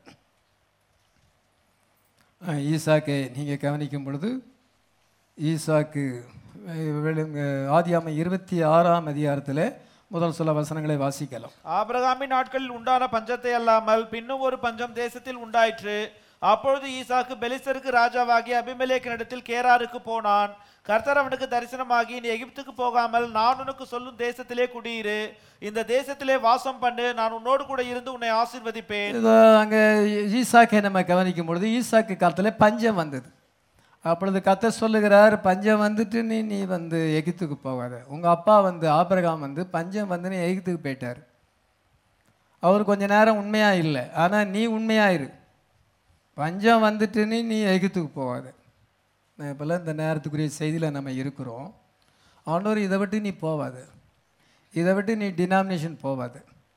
அஹ், ஈசாக்கை நீங்கள் கவனிக்கும் பொழுது ஈசாக்கு அஹ், வெளுங்க ஆதியாம இருபத்தி ஆறாம் அதிகாரத்தில் முதல் சில வசனங்களை வாசிக்கலாம் ஆபிரகாமின் நாட்களில் உண்டான பஞ்சத்தை அல்லாமல் பின்னும் ஒரு பஞ்சம் தேசத்தில் உண்டாயிற்று அப்பொழுது ஈசாக்கு பெலிஸ்தருக்கு ராஜாவாகி அபிமெலேக்கினிடத்தில் கேராருக்கு போனான் கர்த்தர் அவனுக்கு தரிசனமாகி நீ எகிப்துக்கு போகாமல் நான் உனக்கு சொல்லும் தேசத்திலே குடியிரு இந்த தேசத்திலே வாசம் பண்ணு நான் உன்னோடு கூட இருந்து உன்னை ஆசீர்வதிப்பேன் இது அங்கே ஈசாக்கை நம்ம கவனிக்கும் பொழுது ஈசாக்கு காலத்தில் பஞ்சம் வந்தது அப்பொழுது கத்த சொல்லுகிறார் பஞ்சம் வந்துட்டு நீ நீ வந்து எகிப்துக்கு போகாத உங்கள் அப்பா வந்து ஆபிரகாம் வந்து பஞ்சம் வந்து நீ எகிப்துக்கு போயிட்டார் அவர் கொஞ்ச நேரம் உண்மையாக இல்லை ஆனால் நீ உண்மையாக இரு பஞ்சம் வந்துட்டுன்னு நீ எகிப்துக்கு போகாத நான் இப்போல்லாம் இந்த நேரத்துக்குரிய செய்தியில் நம்ம இருக்கிறோம் ஆண்டவர் இதை விட்டு நீ போவாத இதை விட்டு நீ டினாமினேஷன் போவாத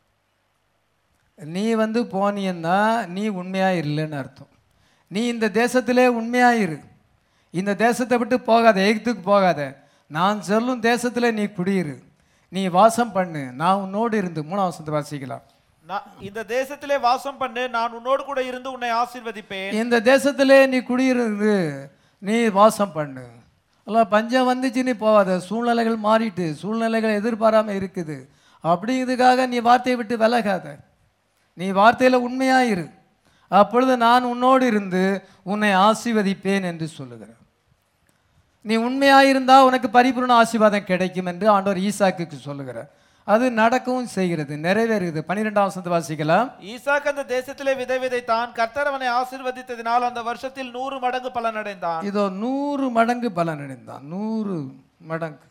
நீ வந்து போனீன்னா நீ உண்மையாக இல்லைன்னு அர்த்தம் நீ இந்த தேசத்திலே உண்மையாக இரு இந்த தேசத்தை விட்டு போகாத எகிப்துக்கு போகாத நான் சொல்லும் தேசத்தில் நீ குடியிரு நீ வாசம் பண்ணு நான் உன்னோடு இருந்து மூணாம் வசனத்தை வாசிக்கலாம் நான் இந்த தேசத்திலே வாசம் பண்ணு நான் உன்னோடு கூட இருந்து உன்னை ஆசீர்வதிப்பேன் இந்த தேசத்திலே நீ குடியிருந்து நீ வாசம் பண்ணு அல்ல பஞ்சம் வந்துச்சு நீ போகாத சூழ்நிலைகள் மாறிட்டு சூழ்நிலைகள் எதிர்பாராம இருக்குது அப்படிங்கிறதுக்காக நீ வார்த்தையை விட்டு விலகாத நீ வார்த்தையில் உண்மையாக இரு அப்பொழுது நான் உன்னோடு இருந்து உன்னை ஆசீர்வதிப்பேன் என்று சொல்லுகிறேன் நீ உண்மையாக இருந்தால் உனக்கு பரிபூர்ண ஆசீர்வாதம் கிடைக்கும் என்று ஆண்டவர் ஈசாக்குக்கு சொல்லுகிறார் அது நடக்கவும் செய்கிறது நிறைவேறுகிறது பன்னிரெண்டாம் வசனத்தை வாசிக்கலாம் ஈசாக்கு அந்த தேசத்திலே விதை விதைத்தான் கர்த்தர் அவனை ஆசீர்வதித்ததினால் அந்த வருஷத்தில் நூறு மடங்கு பலனடைந்தான் இதோ நூறு மடங்கு பலன் அடைந்தான் நூறு மடங்கு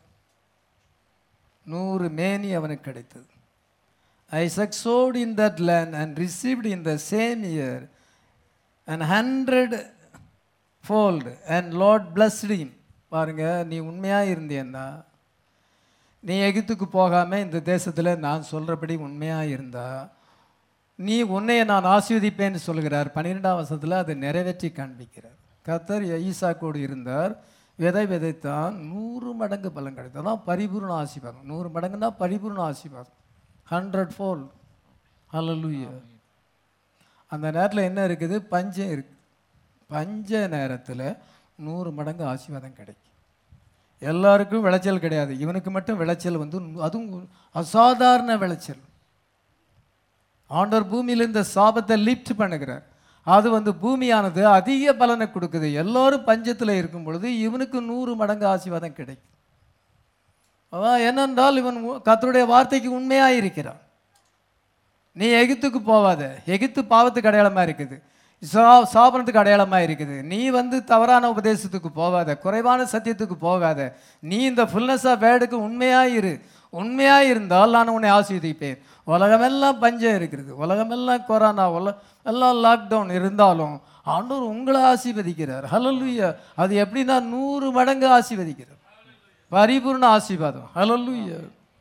நூறு மேனி அவனுக்கு கிடைத்தது Isaac sowed in that land and received in the same year and hundred fold and Lord blessed him பாருங்க நீ உண்மையாக இருந்தேன்னா நீ எகிப்துக்கு போகாமல் இந்த தேசத்தில் நான் சொல்கிறபடி உண்மையாக இருந்தா நீ உன்னைய நான் ஆசீர்வதிப்பேன்னு சொல்கிறார் பன்னிரெண்டாம் வருஷத்தில் அதை நிறைவேற்றி காண்பிக்கிறார் கத்தர் ஈசாக்கோடு இருந்தார் விதை விதைத்தான் நூறு மடங்கு பலன் கிடைத்தது அதான் பரிபூர்ண ஆசீர்வாதம் நூறு மடங்குன்னா பரிபூர்ண ஆசீர்வாதம் ஹண்ட்ரட் ஃபோல் ஹalleluya அந்த நேரத்தில் என்ன இருக்குது பஞ்சம் இருக்கு பஞ்ச நேரத்தில் நூறு மடங்கு ஆசீர்வாதம் கிடைக்கும் எல்லாருக்கும் விளைச்சல் கிடையாது இவனுக்கு மட்டும் விளைச்சல் வந்து நூ- அதுவும் அசாதாரண விளைச்சல் ஆண்டவர் பூமியில இந்த சாபத்தை லிஃப்ட் பண்ணுகிறார் அது வந்து பூமியானது அதிக பலனை கொடுக்குது எல்லாரும் பஞ்சத்தில் இருக்கும் பொழுது இவனுக்கு நூறு மடங்கு ஆசீர்வாதம் கிடைக்கும் அதான் என்னென்றால் இவன் உ- கர்த்தருடைய வார்த்தைக்கு உண்மையாக இருக்கிறான் நீ எகிப்துக்கு போவாத எகிப்து பாவத்துக்கு அடையாளமாக இருக்குது சா சாபனத்துக்கு அடையாளமாக இருக்குது நீ வந்து தவறான உபதேசத்துக்கு போகாத குறைவான சத்தியத்துக்கு போகாத நீ இந்த ஃபுல்னஸ் ஆஃப் வேர்டுக்கு உண்மையாக இரு உண்மையாக இருந்தால் நான் உன்னை ஆசீர்வதிப்பேன் உலகமெல்லாம் பஞ்சம் இருக்கிறது உலகமெல்லாம் கொரோனா உல எல்லாம் லாக்டவுன் இருந்தாலும் ஆண்டவர் உங்களை ஆசீர்வதிக்கிறார் ஹalleluya அது எப்படின்னா நூறு மடங்கு ஆசீர்வதிக்கிறார் பரிபூர்ண ஆசீர்வாதம் ஹalleluya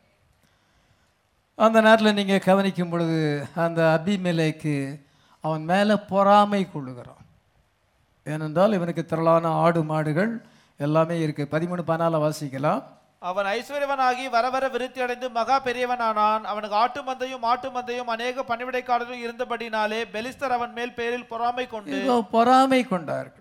அந்த நேரத்தில் நீங்கள் கவனிக்கும் பொழுது அந்த அபிமெலேக்கு அவன் மேலே பொறாமை கொள்ளுகிறான் ஏனென்றால் இவனுக்கு திரளான ஆடு மாடுகள் எல்லாமே இருக்குது பதிமூணு பதினால வாசிக்கலாம் அவன் ஐஸ்வர்யவனாகி வர வர விருத்தி அடைந்து மகா பெரியவனானான் அவனுக்கு ஆட்டு மந்தையும் மாட்டு மந்தையும் அநேக பணிவிடைக்காரரும் இருந்தபடினாலே பெலிஸ்தர் அவன் மேல் பேரில் பொறாமை கொண்டு இதோ பொறாமை கொண்டார்கள்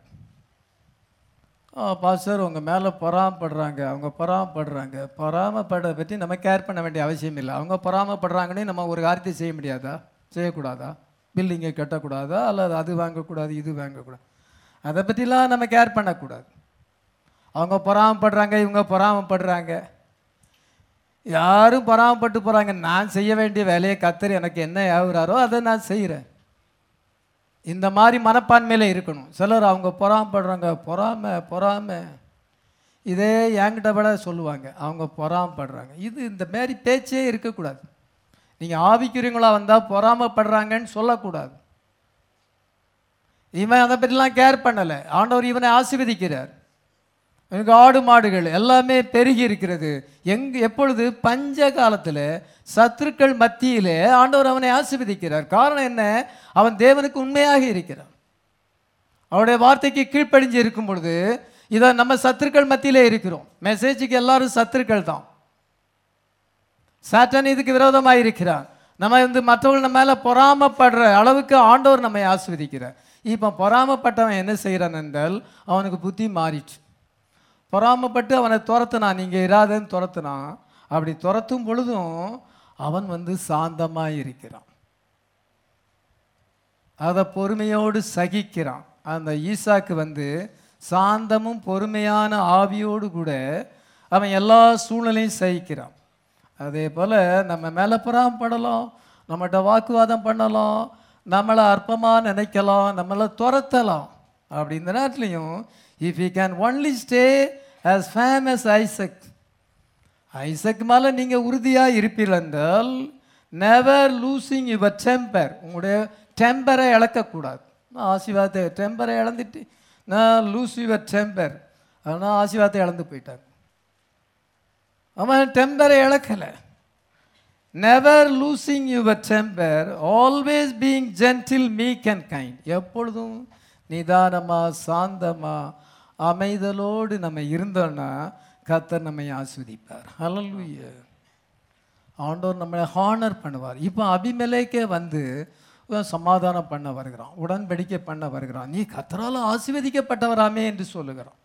ஆ பாஸ்டர் உங்கள் மேலே பொறாமப்படுறாங்க அவங்க பொறாமப்படுறாங்க பொறாமப்படுறதை பற்றி நம்ம கேர் பண்ண வேண்டிய அவசியம் இல்லை அவங்க பொறாமப்படுறாங்கன்னு நம்ம ஒரு காரியத்தை செய்ய முடியாதா செய்யக்கூடாதா பில்டிங்கை கட்டக்கூடாதா அல்லது அது வாங்கக்கூடாது இது வாங்கக்கூடாது அதை பற்றிலாம் நம்ம கேர் பண்ணக்கூடாது அவங்க பொறாமப்படுறாங்க இவங்க பொறாமப்படுறாங்க யாரும் பொறாமப்பட்டு போகிறாங்க நான் செய்ய வேண்டிய வேலையை கத்தர் எனக்கு என்ன ஏவுறாரோ அதை நான் செய்கிறேன் இந்த மாதிரி மனப்பான்மையில் இருக்கணும் சிலர் அவங்க பொறாமப்படுறாங்க பொறாமை பொறாமை இதே என்கிட்ட விட சொல்லுவாங்க அவங்க பொறாமப்படுறாங்க இது இந்த மாதிரி பேச்சே இருக்கக்கூடாது நீங்கள் ஆவிக்குரியவங்களா வந்தால் பொறாமப்படுறாங்கன்னு சொல்லக்கூடாது இவன் அதை பற்றிலாம் கேர் பண்ணலை ஆண்டவர் இவனை ஆசீர்வதிக்கிறார் எனக்கு ஆடு மாடுகள் எல்லாமே பெருகி இருக்கிறது எங்க எப்பொழுது பஞ்ச காலத்தில் சத்துருக்கள் மத்தியிலே ஆண்டவர் அவனை ஆசீர்வதிக்கிறார் காரணம் என்ன அவன் தேவனுக்கு உண்மையாக இருக்கிறான் அவருடைய வார்த்தைக்கு கீழ்ப்படிஞ்சு இருக்கும் பொழுது இதை நம்ம சத்துருக்கள் மத்தியிலே இருக்கிறோம் மெசேஜுக்கு எல்லாரும் சத்துருக்கள் தான் சாட்டன் இதுக்கு விரோதமாக இருக்கிறான் நம்ம வந்து மற்றவர்கள் நம்ம மேலே பொறாமப்படுற அளவுக்கு ஆண்டவர் நம்மை ஆஸ்வதிக்கிறார் இப்போ பொறாமப்பட்டவன் என்ன செய்கிறான் என்றால் அவனுக்கு புத்தி மாறிச்சு பொறாமப்பட்டு அவனை துரத்துனான் நீங்கள் இராதன்னு துரத்துனான் அப்படி துரத்தும் பொழுதும் அவன் வந்து சாந்தமாக இருக்கிறான் அதை பொறுமையோடு சகிக்கிறான் அந்த ஈசாக்கு வந்து சாந்தமும் பொறுமையான ஆவியோடு கூட அவன் எல்லா சூழ்நிலையும் சகிக்கிறான் அதே போல் நம்ம மேலே பொறாமப்படலாம் நம்மகிட்ட வாக்குவாதம் பண்ணலாம் நம்மளை அற்பமாக நினைக்கலாம் நம்மளை துரத்தலாம் அப்படி இந்த நேரத்துலையும் if you can only stay as firm as Isaac Isaac மேலே நீங்கள் உறுதியாக இருப்பீர்கள் என்றால் நெவர் லூசிங் யுவர் டெம்பர் உங்களுடைய டெம்பரை இழக்கக்கூடாது நான் ஆசீர்வாதத்தை டெம்பரை இழந்துட்டு நான் லூஸ் யுவர் டெம்பர் ஆனால் ஆசீர்வாதத்தை இழந்து போயிட்டாங்க அவன் டெம்பரை இழக்கலை never losing your temper always being gentle meek and kind எப்பொழுதும் நிதானமாக சாந்தமாக அமைதலோடு நம்ம இருந்தோம்னா கர்த்தர் நம்மை ஆஸ்வதிப்பார் ஹalleluya ஆண்டவர் நம்மளை ஹானர் பண்ணுவார் இப்போ அபிமெலேக்கே வந்து இவன் சமாதானம் பண்ண வருகிறான் உடன்படிக்கை பண்ண வருகிறான் நீ கத்தரால் ஆசீர்வதிக்கப்பட்டவராமே என்று சொல்லுகிறான்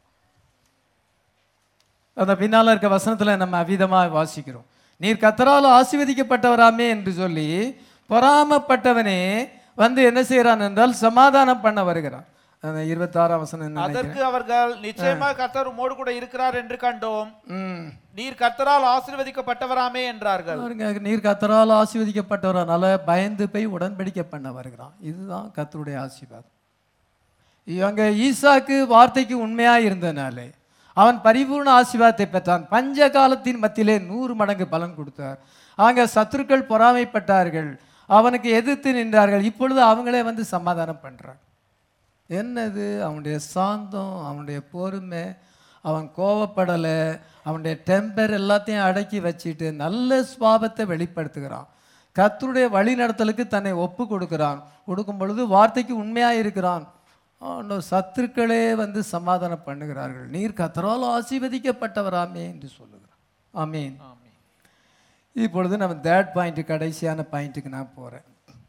அந்த பின்னால் இருக்க வசனத்தில் நம்ம அவிதமாக வாசிக்கிறோம் நீர் கத்தரால் ஆசீர்வதிக்கப்பட்டவராமே என்று சொல்லி பொறாமப்பட்டவனே வந்து என்ன செய்கிறான் என்றால் சமாதானம் பண்ண வருகிறான் அந்த இருபத்தாறாம் வசனம் என்ன நினைக்கிறேன்? அதற்கு அவர்கள் நிச்சயமாக கர்த்தர் உம்மோடு கூட இருக்கிறார் என்று கண்டோம் ம் நீர் கர்த்தரால் ஆசீர்வதிக்கப்பட்டவராமே என்றார்கள் பாருங்க, நீர் கத்தரால் ஆசீர்வதிக்கப்பட்டவரானால பயந்து போய் உடன்படிக்கை பண்ண வருகிறான் இதுதான் கத்தருடைய ஆசீர்வாதம் அங்கே ஈசாக்கு வார்த்தைக்கு உண்மையாக இருந்தனாலே அவன் பரிபூர்ண ஆசீர்வாதத்தை பெற்றான் பஞ்ச காலத்தின் மத்தியிலே நூறு மடங்கு பலன் கொடுத்தார் அங்கே சத்துருக்கள் பொறாமைப்பட்டார்கள் அவனுக்கு எதிர்த்து நின்றார்கள் இப்பொழுது அவங்களே வந்து சமாதானம் பண்ணுறாங்க என்னது அவனுடைய சாந்தம் அவனுடைய பொறுமை அவன் கோவப்படலை அவனுடைய டெம்பர் எல்லாத்தையும் அடக்கி வச்சுட்டு நல்ல சுவாபத்தை வெளிப்படுத்துகிறான் கர்த்தருடைய வழிநடத்தலுக்கு தன்னை ஒப்பு கொடுக்கிறான் கொடுக்கும் பொழுது வார்த்தைக்கு உண்மையாக இருக்கிறான் ஆண்டவர் சத்துருக்களே வந்து சமாதானம் பண்ணுகிறார்கள் நீர் கத்தரால் ஆசீர்வதிக்கப்பட்டவராமே என்று சொல்லுகிறான் ஆமீன் ஆமென். இப்பொழுது நம்ம தேர்ட் பாயிண்ட் கடைசியான பாயிண்ட்டுக்கு நான் போகிறேன்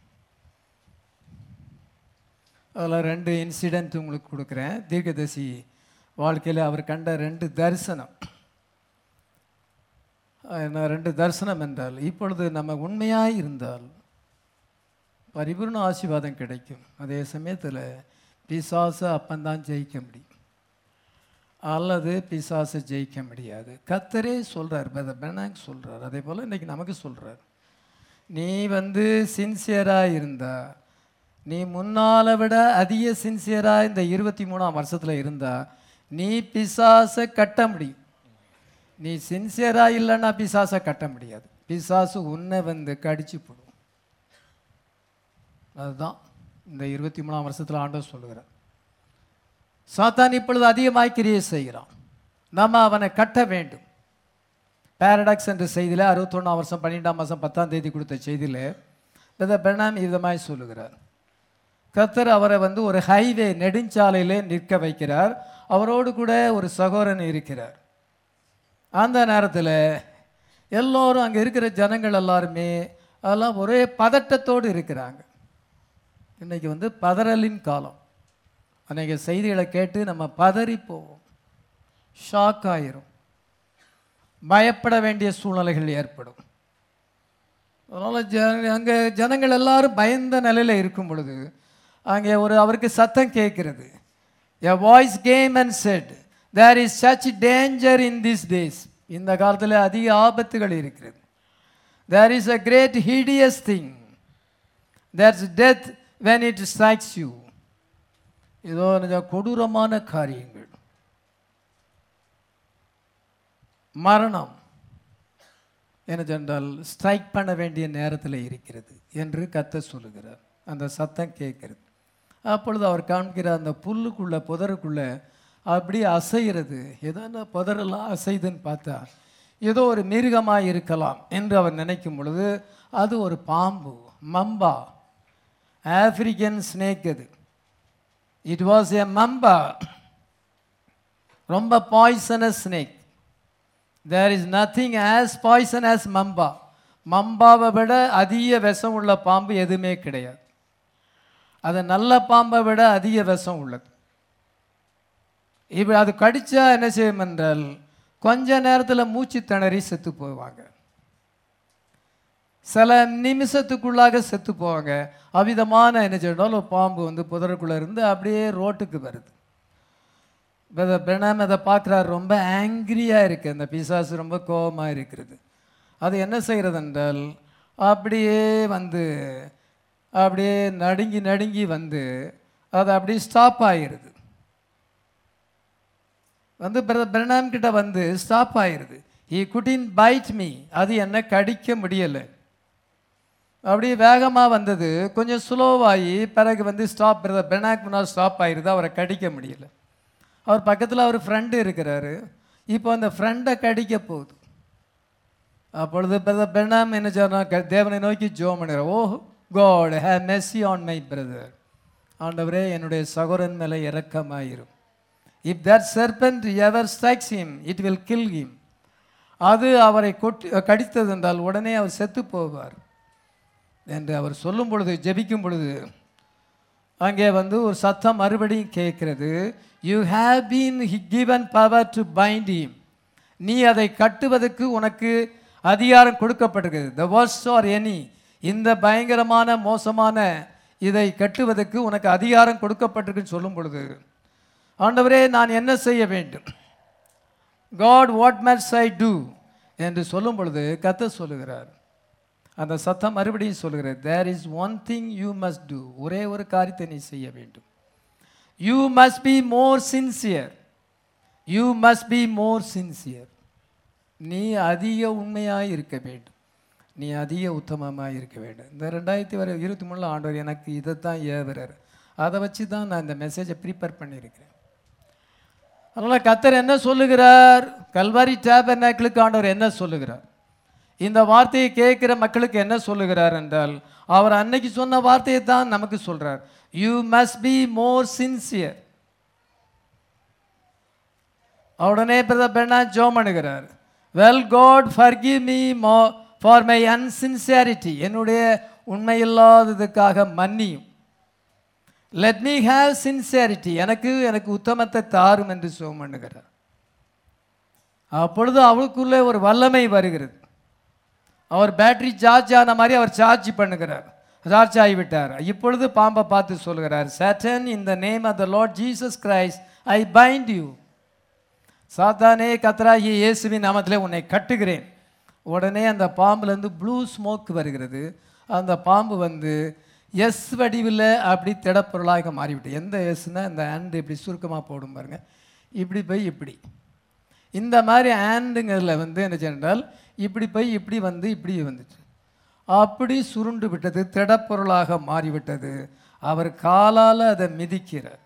அதில் ரெண்டு இன்சிடென்ட் உங்களுக்கு கொடுக்குறேன் தீர்க்கதரிசி வாழ்க்கையில் அவர் கண்ட ரெண்டு தரிசனம் அஹ் என்ன ரெண்டு தரிசனம் என்றால் இப்பொழுது நம்ம உண்மையாக இருந்தால் பரிபூர்ண ஆசீர்வாதம் கிடைக்கும் அதே சமயத்தில் பிசாசை அப்பந்தான் ஜெயிக்க முடியும் அல்லது பிசாசை ஜெயிக்க முடியாது கத்தரே சொல்கிறார் பத பெனாங் சொல்கிறார் அதே போல் இன்றைக்கி நமக்கு சொல்கிறார் நீ வந்து சின்சியராக இருந்தா நீ முன்னால விட அதிக சின்சியராக இந்த இருபத்தி மூணாம் வருஷத்தில் இருந்தா நீ பிசாசை கட்ட முடியும் நீ சின்சியராக இல்லைன்னா பிசாசை கட்ட முடியாது பிசாசு உன்னை வந்து கடிச்சு போடும் அதுதான் இந்த இருபத்தி மூணாம் வருஷத்தில் ஆண்டவர் சொல்லுகிறார் சாத்தான் இப்பொழுது அதிகமாய் கிரியை செய்கிறான் நம்ம அவனை கட்ட வேண்டும் பாரடாக்ஸ் என்ற செய்தியில் அறுபத்தொன்னாம் வருஷம் பன்னிரெண்டாம் மாதம் பத்தாம் தேதி கொடுத்த செய்தியில் வித பெண்ணாம் விதமாய் சொல்லுகிறார் கர்த்தர் அவரை வந்து ஒரு ஹைவே நெடுஞ்சாலையிலே நிற்க வைக்கிறார் அவரோடு கூட ஒரு சகோதரன் இருக்கிறார் அந்த நேரத்தில் எல்லோரும் அங்கே இருக்கிற ஜனங்கள் எல்லாருமே அதெல்லாம் ஒரே பதட்டத்தோடு இருக்கிறாங்க இன்னைக்கு வந்து பதறலின் காலம் அன்றைக்கி செய்திகளை கேட்டு நம்ம பதறி போவோம் ஷாக் ஆயிரும் பயப்பட வேண்டிய சூழ்நிலைகள் ஏற்படும் அதனால் ஜ அங்கே ஜனங்கள் எல்லாரும் பயந்த நிலையில் இருக்கும் பொழுது அங்கே ஒரு அவருக்கு சத்தம் கேட்கிறது a voice came and said there is such danger in this days இந்த காலத்தில் அதிக ஆபத்துகள் இருக்கிறது there is a great hideous thing there's death when it strikes you இதோ கொஞ்சம் கொடூரமான காரியங்கள் மரணம் என்ன சொன்னால் ஸ்ட்ரைக் பண்ண வேண்டிய நேரத்தில் இருக்கிறது என்று கத்த சொல்லுகிறார் அந்த சத்தம் கேட்கிறது அப்பொழுது அவர் காண்கிற அந்த புல்லுக்குள்ள புதருக்குள்ள அப்படி அசைகிறது ஏதோ அந்த புதரெல்லாம் அசைதுன்னு பார்த்தா ஏதோ ஒரு மிருகமாக இருக்கலாம் என்று அவர் நினைக்கும் பொழுது அது ஒரு பாம்பு மம்பா ஆப்பிரிக்கன் ஸ்னேக் அது இட் வாஸ் எ மம்பா ரொம்ப poisonous snake there is nothing as poison as mamba மம்பாவை விட அதிக விஷம் உள்ள பாம்பு எதுவுமே கிடையாது அது நல்ல பாம்பை விட அதிக விஷம் உள்ளது இப்போ அது கடிச்சா என்ன செய்யும் என்றால் கொஞ்ச நேரத்தில் மூச்சு திணறி செத்து போவாங்க சில நிமிஷத்துக்குள்ளாக செத்து போவாங்க அவிதமான என்ன செய்யணும் பாம்பு வந்து புதருக்குள்ளே இருந்து அப்படியே ரோட்டுக்கு வருது இப்போ பிரணாம் அதை பார்க்குறாரு ரொம்ப ஆங்கிரியாக இருக்குது அந்த பிசாசு ரொம்ப கோபமாக இருக்கிறது அது என்ன செய்கிறது என்றால் அப்படியே வந்து அப்படியே நடுங்கி நடுங்கி வந்து அது அப்படியே ஸ்டாப் ஆகிருது வந்து பிரணாம் கிட்ட வந்து ஸ்டாப் ஆகிருது ஈ குட்டின் பைட் மீ அது என்ன கடிக்க முடியலை அப்படியே வேகமாக வந்தது கொஞ்சம் ஸ்லோவாகி பிறகு வந்து ஸ்டாப் பிரணாக் முன்னால் ஸ்டாப் ஆகிருது அவரை கடிக்க முடியல அவர் பக்கத்தில் அவர் ஃப்ரெண்டு இருக்கிறாரு இப்போ அந்த ஃப்ரெண்டை கடிக்க போகுது அப்பொழுது பிரதர் பெண்ணாம் என்ன சொன்னா தேவனை நோக்கி ஜோம் பண்ணுறார் oh God have mercy on my brother ஆண்டவரே என்னுடைய சகோதரன் மேலே இறக்கமாயிரும் if that serpent ever strikes him it will kill him அது அவரை கொட்டி கடித்தது என்றால் உடனே அவர் செத்து போவார் என்று அவர் சொல்லும் பொழுது ஜெபிக்கும் பொழுது அங்கே வந்து ஒரு சத்தம் மறுபடியும் கேட்கிறது you have been given power to bind him நீ அதை கட்டுவதற்கு உனக்கு அதிகாரம் கொடுக்கப்பட்டிருக்குது த worst ஆர் எனி இந்த பயங்கரமான மோசமான இதை கட்டுவதற்கு உனக்கு அதிகாரம் கொடுக்கப்பட்டிருக்குன்னு சொல்லும் பொழுது ஆண்டவரே நான் என்ன செய்ய வேண்டும் God what must I do என்று சொல்லும் பொழுது கத்த சொல்லுகிறார் அந்த சத்தம் மறுபடியும் சொல்லுகிறது there is one thing you must do ஒரே ஒரு காரியத்தை நீ செய்ய வேண்டும் you must be more sincere you must be more sincere நீ அதிக உண்மையாக இருக்க வேண்டும் நீ அதிக உத்தமமாக இருக்க வேண்டும் இந்த ரெண்டாயிரத்தி வர இருபத்தி மூணில் ஆண்டவர் எனக்கு இதைத்தான் ஏவுறார் அதை வச்சு தான் நான் இந்த மெசேஜை ப்ரிப்பேர் பண்ணியிருக்கிறேன் அதனால் கத்தர் என்ன சொல்லுகிறார் கல்வாரி டேபர்நாக்கிளுக்கு ஆண்டவர் என்ன சொல்லுகிறார் இந்த வார்த்தையை கேட்குற மக்களுக்கு என்ன சொல்லுகிறார் என்றால் அவர் அன்னைக்கு சொன்ன வார்த்தையை தான் நமக்கு சொல்றார் you must be more sincere உடனே பிரதர் பெண்ணா ஜோம் பண்ணுகிறார் வெல் காட் ஃபர்கிவ் மீ மோ ஃபார் மை அன்சின்சியாரிட்டி என்னுடைய உண்மையில்லாததுக்காக மன்னியும் லெட் மீ ஹேவ் சின்சியாரிட்டி எனக்கு எனக்கு உத்தமத்தை தாரும் என்று ஜோம் பண்ணுகிறார் அப்பொழுது அவளுக்குள்ளே ஒரு வல்லமை வருகிறது அவர் பேட்டரி சார்ஜ் ஆன மாதிரி அவர் சார்ஜ் பண்ணுகிறார் சார்ஜ் ஆகிவிட்டார் இப்பொழுது பாம்பை பார்த்து சொல்கிறார் Satan in the name of the Lord Jesus Christ I bind you சாத்தானே கத்தராகிய இயேசுவின் நாமத்திலே உன்னை கட்டுகிறேன் உடனே அந்த பாம்புலேருந்து ப்ளூ ஸ்மோக் வருகிறது அந்த பாம்பு வந்து எஸ் வடிவில் அப்படி திடப்பொருளாக மாறிவிட்டு எந்த எஸ்னா இந்த ஹேண்டு இப்படி சுருக்கமாக போடும் பாருங்க இப்படி போய் இப்படி இந்த மாதிரி ஹேண்டுங்கிறதுல வந்து என்ன சென்றால் இப்படி போய் இப்படி வந்து இப்படி வந்துச்சு அப்படி சுருண்டு விட்டது திடப்பொருளாக மாறிவிட்டது அவர் காலால் அதை மிதிக்கிறார்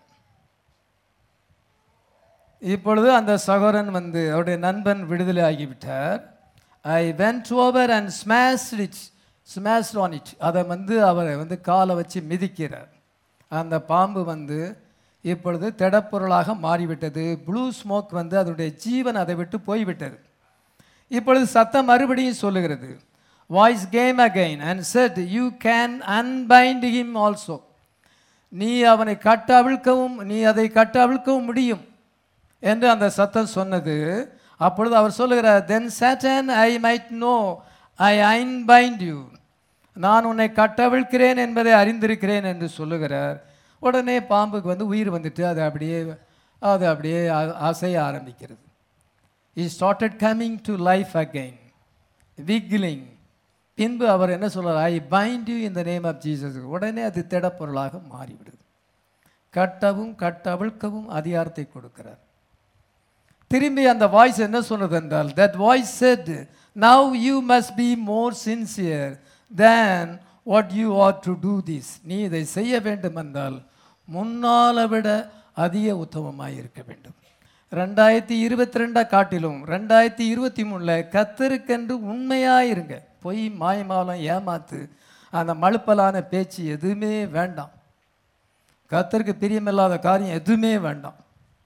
இப்பொழுது அந்த சகோதரன் வந்து அவருடைய நண்பன் விடுதலை ஆகிவிட்டார் I went over and smashed it smashed on it அதை வந்து அவரை வந்து காலை வச்சு மிதிக்கிறார் அந்த பாம்பு வந்து இப்பொழுது திடப்பொருளாக மாறிவிட்டது ப்ளூ ஸ்மோக் வந்து அதனுடைய ஜீவன் அதை விட்டு போய்விட்டது இப்பொழுது சத்தம் மறுபடியும் சொல்லுகிறது voice came again and said you can unbind him also நீ அவனை கட்ட அவிழ்க்கவும் நீ அதை கட்ட அவிழ்க்கவும் முடியும் என்று அந்த சத்தம் சொன்னது அப்பொழுது அவர் சொல்லுகிறார் then Satan I might know I unbind you நான் உன்னை கட்டவிழ்க்கிறேன் என்பதை அறிந்திருக்கிறேன் என்று சொல்லுகிறார் உடனே பாம்புக்கு வந்து உயிர் வந்துட்டு அது அப்படியே அது அப்படியே அ- அசைய ஆரம்பிக்கிறது he started coming to life again wiggling பின்பு அவர் என்ன சொல்றார் I bind you in the name of Jesus உடனே அது திடப்பொருளாக மாறிவிடுது கட்டவும் கட்டவிழ்க்கவும் அதிகாரத்தை கொடுக்கிறார் திரும்பி அந்த வாய்ஸ் என்ன சொன்னது என்றால் that voice said now you must be more sincere than what you are to do this நீ இதை செய்ய வேண்டும் என்றால் முன்னால விட அதிக உத்தமமாய் இருக்க வேண்டும் ரெண்டாயிரத்தி இருபத்தி ரெண்டை காட்டிலும் ரெண்டாயிரத்தி இருபத்தி மூணில் கத்தருக்கென்று உண்மையாக இருங்க பொய் மாயமாலம் ஏமாத்து அந்த மழுப்பலான பேச்சு எதுவுமே வேண்டாம் கத்தருக்கு பிரியமில்லாத காரியம் எதுவுமே வேண்டாம்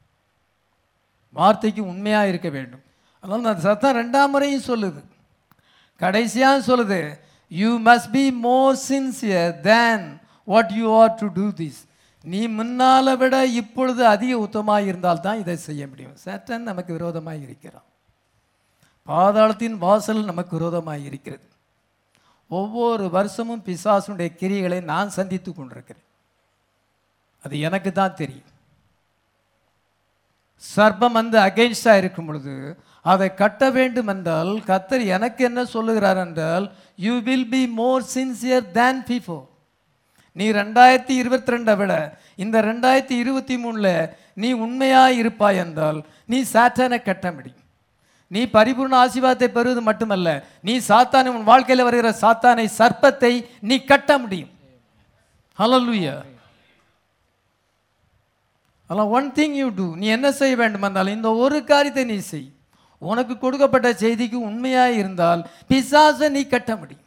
வார்த்தைக்கு உண்மையாக இருக்க வேண்டும் அதனால் அந்த சத்தம் ரெண்டாம் முறையும் சொல்லுது கடைசியாக சொல்லுது you must be more sincere than what you are to do this நீ முன்னால விட இப்பொழுது அதிக உத்தமாக இருந்தால் தான் இதை செய்ய முடியும் சேட்டன் நமக்கு விரோதமாக இருக்கிறான் பாதாளத்தின் வாசல் நமக்கு விரோதமாக இருக்கிறது ஒவ்வொரு வருஷமும் பிசாசுடைய கிரிகளை நான் சந்தித்து கொண்டிருக்கிறேன் அது எனக்கு தான் தெரியும் சர்ப்பம் வந்து அகைன்ஸ்டாக இருக்கும் பொழுது அதை கட்ட வேண்டும் என்றால் கத்தர் எனக்கு என்ன சொல்லுகிறார் என்றால் you will be more sincere than before நீ ரெண்டாயிரத்தி இருபத்தி ரெண்டை விட இந்த ரெண்டாயிரத்தி இருபத்தி மூணில் நீ உண்மையாக இருப்பாய் என்றால் நீ சாத்தானை கட்ட முடியும் நீ பரிபூர்ண ஆசீர்வாதத்தை பெறுவது மட்டுமல்ல நீ சாத்தானை உன் வாழ்க்கையில் வருகிற சாத்தானை சர்ப்பத்தை நீ கட்ட முடியும் ஹalleluya ஆனால் ஒன் திங் யூ டூ நீ என்ன செய்ய வேண்டும் என்றால் இந்த ஒரு காரியத்தை நீ செய் உனக்கு கொடுக்கப்பட்ட செய்திக்கு உண்மையாக இருந்தால் பிசாசை நீ கட்ட முடியும்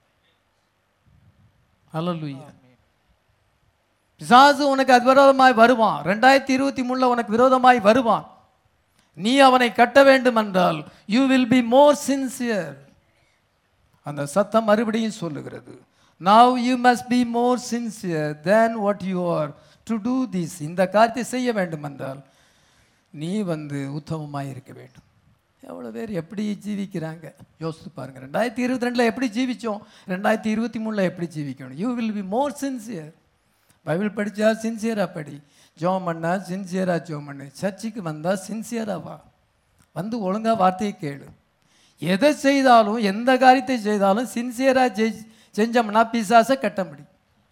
ஹalleluya பிசாசு உனக்கு அது விரோதமாய் வருவான் ரெண்டாயிரத்தி இருபத்தி மூணில் உனக்கு விரோதமாய் வருவான் நீ அவனை கட்ட வேண்டும் என்றால் you will be more sincere அந்த சத்தம் மறுபடியும் சொல்லுகிறது now you must be more sincere than what you are to do this இந்த காரியத்தை செய்ய வேண்டும் என்றால் நீ வந்து உத்தமமாக இருக்க வேண்டும் எவ்வளோ பேர் எப்படி ஜீவிக்கிறாங்க யோசித்து பாருங்க ரெண்டாயிரத்தி இருபத்தி ரெண்டில் எப்படி ஜீவிச்சோம் ரெண்டாயிரத்தி இருபத்தி மூணில் எப்படி ஜீவிக்கணும் you will be more sincere Bible படித்தா சின்சியராக படி ஜோம் பண்ணா சின்சியராக ஜோம் பண்ணு சர்ச்சுக்கு வந்தால் சின்சியராக வா வந்து ஒழுங்காக வார்த்தையை கேளு எதை செய்தாலும் எந்த காரியத்தை செய்தாலும் சின்சியராக செய் செஞ்சோம்னா பிசாசை கட்ட முடியும்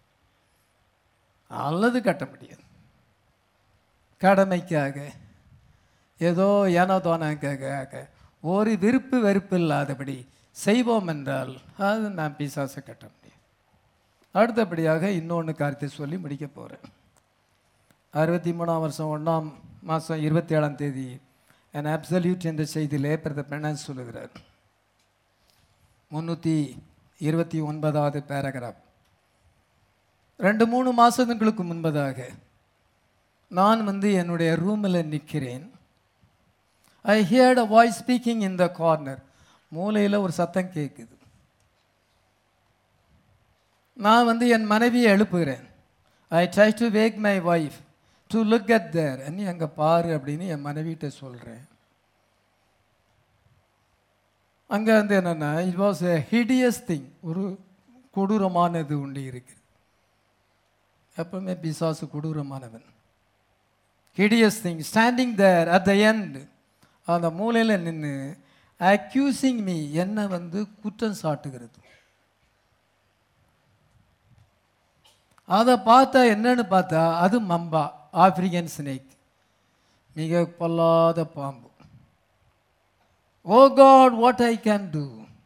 அல்லது கட்ட முடியாது கடமைக்காக ஏதோ ஏனோ தோணாக்காக ஒரு விருப்பு வெறுப்பு இல்லாதபடி செய்வோம் என்றால் அது நான் பிசாசை கட்ட முடியும் அடுத்தபடியாக இன்னொன்று காரியத்தை சொல்லி முடிக்க போகிறேன் அறுபத்தி மூணாம் வருஷம் ஒன்றாம் மாதம் இருபத்தி ஏழாம் தேதி an absolute என்ற செய்தியிலே பிரதர் பெர்னாஸ் சொல்லுகிறார் முந்நூற்றி இருபத்தி ஒன்பதாவது பேராகிராஃப் ரெண்டு மூணு மாதங்களுக்கு முன்பதாக நான் வந்து என்னுடைய ரூமில் நிற்கிறேன் I heard a voice speaking in the corner மூலையில் ஒரு சத்தம் கேட்குது நான் வந்து என் மனைவியை எழுப்புகிறேன் I try to wake my wife to look at there நீ அங்கே பாரு அப்படின்னு என் மனைவிட்ட சொல்கிறேன் அங்கே வந்து என்னென்னா it was a hideous thing ஒரு கொடூரமானது உண்டு இருக்குது எப்பவுமே பிசாசு கொடூரமானவன் hideous thing standing there at the end அந்த மூலையில் நின்று அக்யூசிங் மீ என்னை வந்து குற்றம் சாட்டுகிறது அதை பார்த்தா என்னன்னு பார்த்தா அது மம்பா ஆப்பிரிக்கன் ஸ்னேக் மிக பொல்லாத பாம்பு oh God what I can do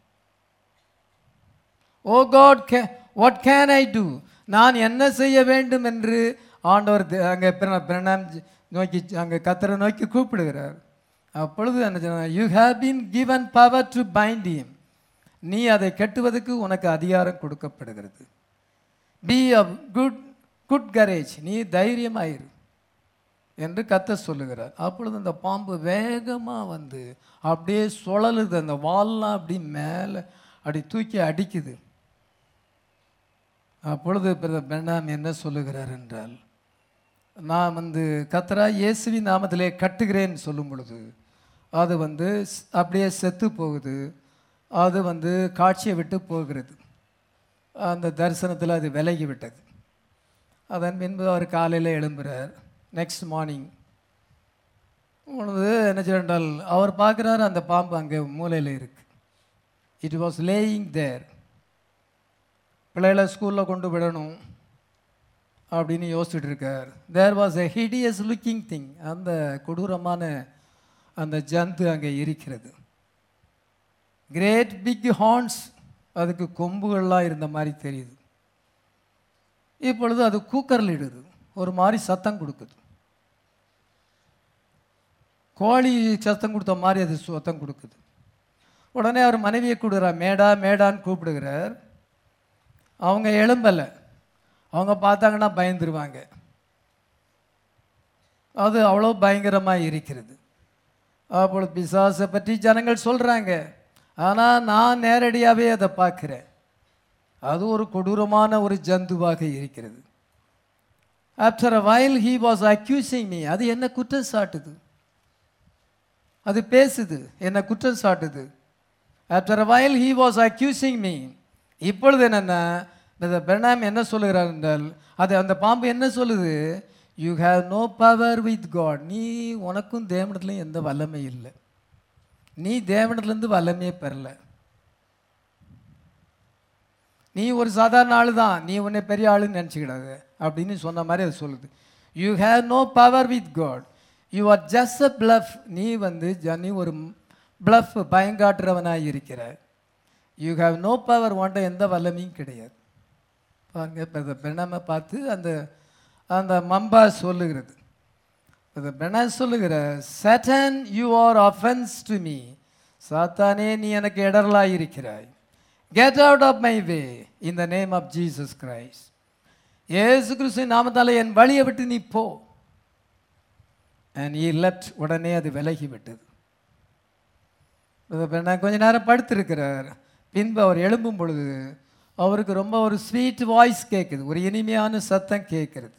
oh God கே வாட் கேன் ஐ டூ நான் என்ன செய்ய வேண்டும் என்று ஆண்டவர் தே- அங்கே பிரண- பிரணாம் ஜி- நோக்கி அங்கே கத்தரை நோக்கி கூப்பிடுகிறார் அப்பொழுது என்ன சொன்னார் you have been given power to bind him நீ அதை கட்டுவதற்கு உனக்கு அதிகாரம் கொடுக்கப்படுகிறது be of good good courage நீ தைரியமாயிரு என்று கத்த சொல்லுகிறார் அப்பொழுது அந்த பாம்பு வேகமாக வந்து அப்படியே சுழலுது அந்த வால்லாம் அப்படி மேலே அப்படி தூக்கி அடிக்குது அப்பொழுது பிரதர் பெண்ணாம் என்ன சொல்லுகிறார் என்றால் நான் வந்து கத்தரா இயேசுவின் நாமத்திலே கட்டுகிறேன்னு சொல்லும் பொழுது அது வந்து ஸ்- அப்படியே செத்து போகுது அது வந்து காட்சியை விட்டு போகிறது அந்த தரிசனத்தில் அது விலகி விட்டது அதன் பின்பு அவர் காலையில் எழும்புறார் நெக்ஸ்ட் மார்னிங் பொழுது என்ன செய்யறால் அவர் பார்க்குறாரு அந்த பாம்பு அங்கே மூலையில் இருக்கு இட் வாஸ் லேயிங் தேர் பிள்ளைகளை ஸ்கூலில் கொண்டு விடணும் அப்படின்னு யோசிச்சுட்டு இருக்கார் there was a hideous looking thing அந்த கொடூரமான அந்த ஜந்து அங்கே இருக்கிறது கிரேட் பிக் ஹார்ன்ஸ் அதுக்கு கொம்புகள்லாம் இருந்த மாதிரி தெரியுது இப்பொழுது அது கூக்கரலிடுது ஒரு மாதிரி சத்தம் கொடுக்குது கோழி சத்தம் கொடுத்த மாதிரி அது சத்தம் கொடுக்குது உடனே அவர் மனைவியை கூடுறார் மேடா மேடான்னு கூப்பிடுகிறார் அவங்க எழும்பலை அவங்க பார்த்தாங்கன்னா பயந்துருவாங்க அது அவ்வளோ பயங்கரமாக இருக்கிறது அப்பொழுது பிசாசை பற்றி ஜனங்கள் சொல்கிறாங்க ஆனால் நான் நேரடியாகவே அதை பார்க்குறேன் அது ஒரு கொடூரமான ஒரு ஜந்துவாக இருக்கிறது after a while he was accusing me அது என்ன குற்றம் சாட்டுது அது பேசுது என்ன குற்றம் சாட்டுது after a while he was accusing me இப்பொழுது என்னென்னா இந்த பெர்னாம் என்ன சொல்லுகிறார் என்றால் அது அந்த பாம்பு என்ன சொல்லுது you have no power with God நீ உனக்கும் தேவனத்துலையும் எந்த வல்லமை இல்லை நீ தேவனத்துலேருந்து வல்லமையே பெறல நீ ஒரு சாதாரண ஆளு தான் நீ உன்னை பெரிய ஆளுன்னு நினச்சிக்கிடாது அப்படின்னு சொன்ன மாதிரி அது சொல்லுது you have no power with God you are just a bluff நீ வந்து ஜ- நீ ஒரு பிளஃப் பயங்காட்டுறவனாக இருக்கிற யூ ஹேவ் நோ பவர் உன்ட்ட எந்த வல்லமையும் கிடையாது பாருங்க இப்போ இந்த பெண்ணாமை பார்த்து அந்த அந்த மம்பா சொல்லுகிறது இந்த பெண்ணா சொல்லுகிற Satan you are offence to me சாத்தானே நீ எனக்கு இடரலாக இருக்கிறாய் get out of my way in the name of Jesus Christ ஏசு கிறிஸ்து நாமத்தால என் வழியை விட்டு நீ போ அண்ட் ஈ லெஃப்ட் உடனே அது விலகி விட்டது பெண்ணா கொஞ்ச நேரம் படுத்திருக்கிறார் பின்பு அவர் எழும்பும் பொழுது அவருக்கு ரொம்ப ஒரு ஸ்வீட் வாய்ஸ் கேட்குது ஒரு இனிமையான சத்தம் கேட்குறது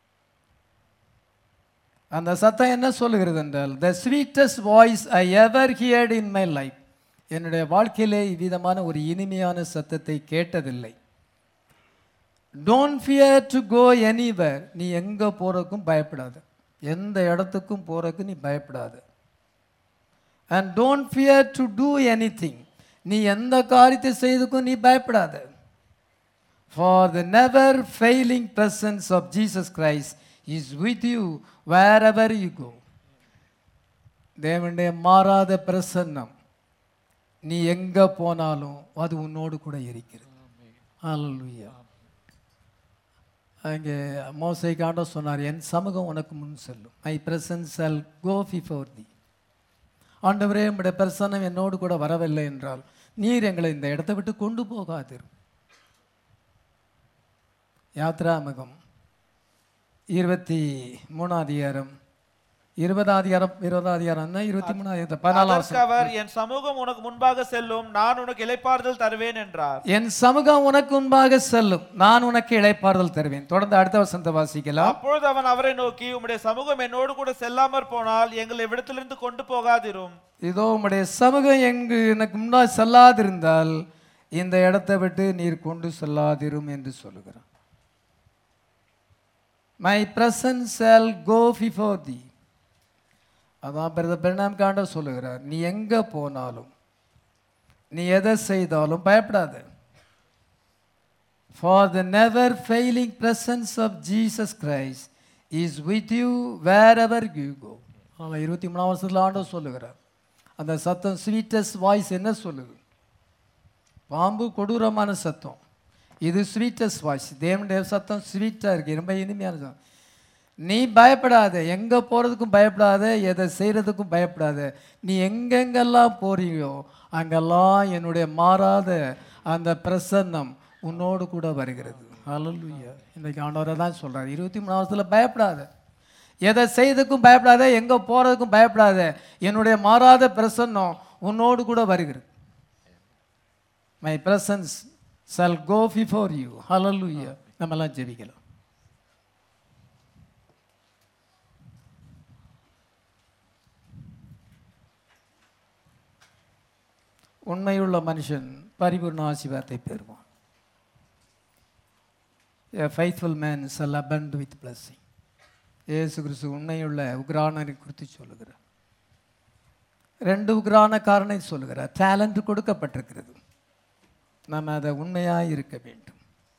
அந்த சத்தம் என்ன சொல்லுகிறது என்றால் the sweetest voice I ever heard in my life என்னுடைய வாழ்க்கையிலே இவ்விதமான ஒரு இனிமையான சத்தத்தை கேட்டதில்லை don't fear to go anywhere நீ எங்கே போகிறதுக்கும் பயப்படாத எந்த இடத்துக்கும் போகிறதுக்கு நீ பயப்படாத and don't fear to do anything நீ எந்த காரியத்தை செய்துக்கும் நீ பயப்படாத for the never failing presence of Jesus Christ is with you wherever you go தேவனுடைய மாறாத பிரசன்னம் நீ எங்கே போனாலும் அது உன்னோடு கூட இருக்கிறது ஹalleluya அங்கே மோசை காண்ட சொன்னார் என் சமூகம் உனக்கு முன் செல்லும் my presence shall go before thee ஆண்டவரே உம்முடைய பிரசன்னம் என்னோடு கூட வரவில்லை என்றால் நீர் எங்களை இந்த இடத்தை விட்டு கொண்டு போகாதிரும் யாத்ராமகம் இருபத்தி மூணாம் அதிகாரம் இருபதாம் அதிகாரம் இருபதாம் அதிகாரம் இருபத்தி மூணாம் அதிகாரம் பதினாலாம் அதற்கு அவர் என் சமூகம் உனக்கு முன்பாக செல்லும் நான் உனக்கு இளைப்பாறுதல் தருவேன் என்றார் என் சமூகம் உனக்கு முன்பாக செல்லும் நான் உனக்கு இளைப்பாறுதல் தருவேன் தொடர்ந்து அடுத்த வசனத்தை வாசிக்கலாம் அப்பொழுது அவன் அவரை நோக்கி உம்முடைய சமூகம் என்னோடு கூட செல்லாமற் போனால் எங்களை இவ்விடத்திலிருந்து கொண்டு போகாதிரும் இதோ உம்முடைய சமூகம் எங்கு எனக்கு முன்னால் செல்லாதிருந்தால் இந்த இடத்தை விட்டு நீர் கொண்டு செல்லாதிரும் என்று சொல்லுகிறான் my presence shall go before thee அதான் பிரதர் பெருநாம் காண்ட சொல்லுகிறார் நீ எங்கே போனாலும் நீ எதை செய்தாலும் பயப்படாத for the never failing presence of Jesus Christ is with you wherever you go ஆமாம் இருபத்தி மூணாம் வருஷத்தில் ஆண்டவர் சொல்லுகிறார் அந்த சத்தம் ஸ்வீட்டஸ்ட் வாய்ஸ் என்ன சொல்லுது பாம்பு கொடூரமான சத்தம் இது ஸ்வீட்டஸ்ட் வாய்ஸ் தேவனுடைய சத்தம் ஸ்வீட்டாக இருக்குது ரொம்ப இனிமையான சத்தம் நீ பயப்படாத எங்கே போகிறதுக்கும் பயப்படாத எதை செய்கிறதுக்கும் பயப்படாத நீ எங்கெங்கெல்லாம் போறியோ அங்கெல்லாம் என்னுடைய மாறாத அந்த பிரசன்னம் உன்னோடு கூட வருகிறது ஹalleluya இன்றைக்கி ஆண்டவரை தான் சொல்கிறார் இருபத்தி மூணு வருஷத்தில் பயப்படாத எதை செய்யறதுக்கும் பயப்படாத எங்கே போகிறதுக்கும் பயப்படாத என்னுடைய மாறாத பிரசன்னம் உன்னோடு கூட வருகிறது my presence shall go before you ஹalleluya நம்மெல்லாம் ஜெபிக்கலாம் உண்மையுள்ள மனுஷன் பரிபூர்ண ஆசீர்வாதத்தை பெறுவான் A faithful man shall abound with blessing. இயேசு கிறிஸ்து உண்மையுள்ள உக்ரானனை குறித்து சொல்லுகிறார் ரெண்டு உக்ரான காரனை சொல்லுகிறார் டேலண்ட் கொடுக்கப்பட்டிருக்கிறது நம்ம அதை உண்மையாக இருக்க வேண்டும்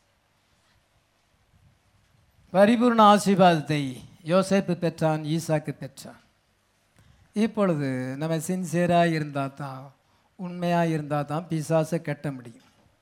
பரிபூர்ண ஆசீர்வாதத்தை யோசேப்பு பெற்றான் ஈசாக்கு பெற்றான் இப்பொழுது நம்ம சின்சியராக இருந்தால் தான் உண்மையாக இருந்தால் தான் பிசாசை கட்ட முடியும்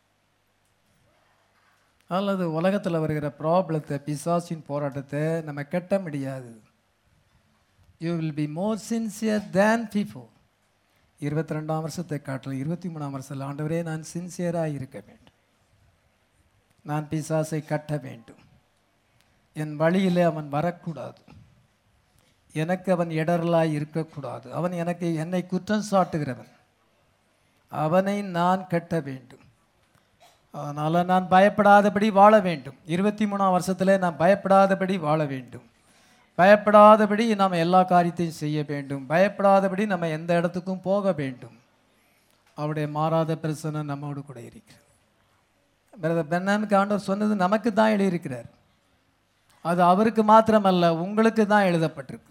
அல்லது உலகத்தில் வருகிற ப்ராப்ளத்தை பிசாசின் போராட்டத்தை நம்ம கட்ட முடியாது you will be more sincere than before இருபத்தி ரெண்டாம் வருஷத்தை காட்டில் இருபத்தி மூணாம் வருஷத்தில் ஆண்டவரே நான் சின்சியராக இருக்க வேண்டும் நான் பிசாசை கட்ட வேண்டும் என் வழியிலே அவன் வரக்கூடாது எனக்கு அவன் இடரலாய் இருக்கக்கூடாது அவன் எனக்கு என்னை குற்றம் சாட்டுகிறவன் அவனை நான் கட்ட வேண்டும் அதனால் நான் பயப்படாதபடி வாழ வேண்டும் இருபத்தி மூணாம் வருஷத்தில் நான் பயப்படாதபடி வாழ வேண்டும் பயப்படாதபடி நாம் எல்லா காரியத்தையும் செய்ய வேண்டும் பயப்படாதபடி நம்ம எந்த இடத்துக்கும் போக வேண்டும் அவருடைய மாறாத பிரச்சனை நம்மோடு கூட இருக்கிறது பிரதர் பென்னாமுக்கு ஆண்டவர் சொன்னது நமக்கு தான் எழுதியிருக்கிறார் அது அவருக்கு மாத்திரமல்ல உங்களுக்கு தான் எழுதப்பட்டிருக்கு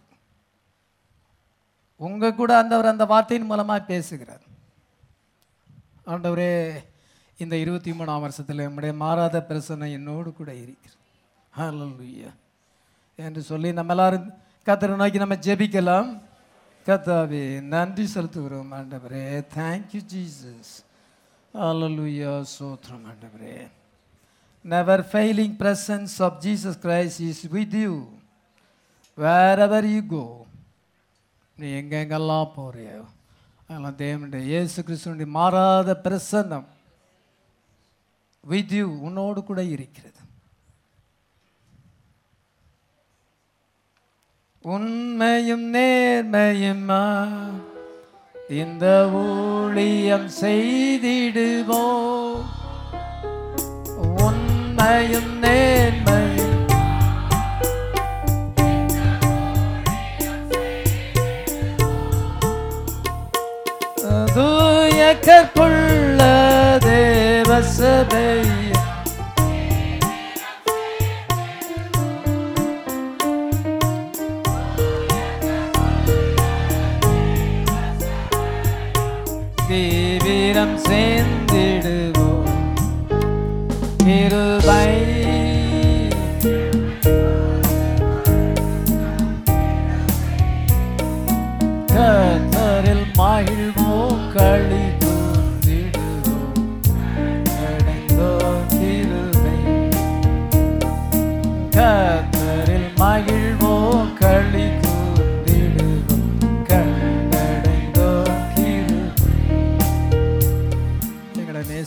உங்க கூட அந்தவர் அந்த வார்த்தையின் மூலமாக பேசுகிறார் ஆண்டவரே இந்த இருபத்தி மூணாம் வருஷத்தில் நம்முடைய மாறாத பிரச்சனை என்னோடு கூட இருக்கிறது ஹalleluya என்று சொல்லி நம்ம எல்லாரும் கத்தரை நோக்கி நம்ம ஜெபிக்கலாம் கத்தாவே நன்றி செலுத்துகிறோம் ஆண்டவரே தேங்க்யூ ஜீசஸ் ஹalleluya சோத்ரம் ஆண்டவரே never failing presence of Jesus Christ is with you wherever you go நீ எங்கெங்கெல்லாம் போறியோ அதெல்லாம் தேவனுடைய இயேசு கிறிஸ்துவனுடைய மாறாத பிரசன்னம் வித் யூ உன்னோடு கூட இருக்கிறது உண்மையும் நேர்மையுமா இந்த ஊழியம் செய்திடுவோம் உண்மையும் நேர்மையும் தூய கற்புள்ள தேவ சபை தீவிரம் சேர்ந்திடுவோம் இருபை கத்தரில் மகிழ்வோம் களி கூர்ந்திடுவோம் அடைந்தோர்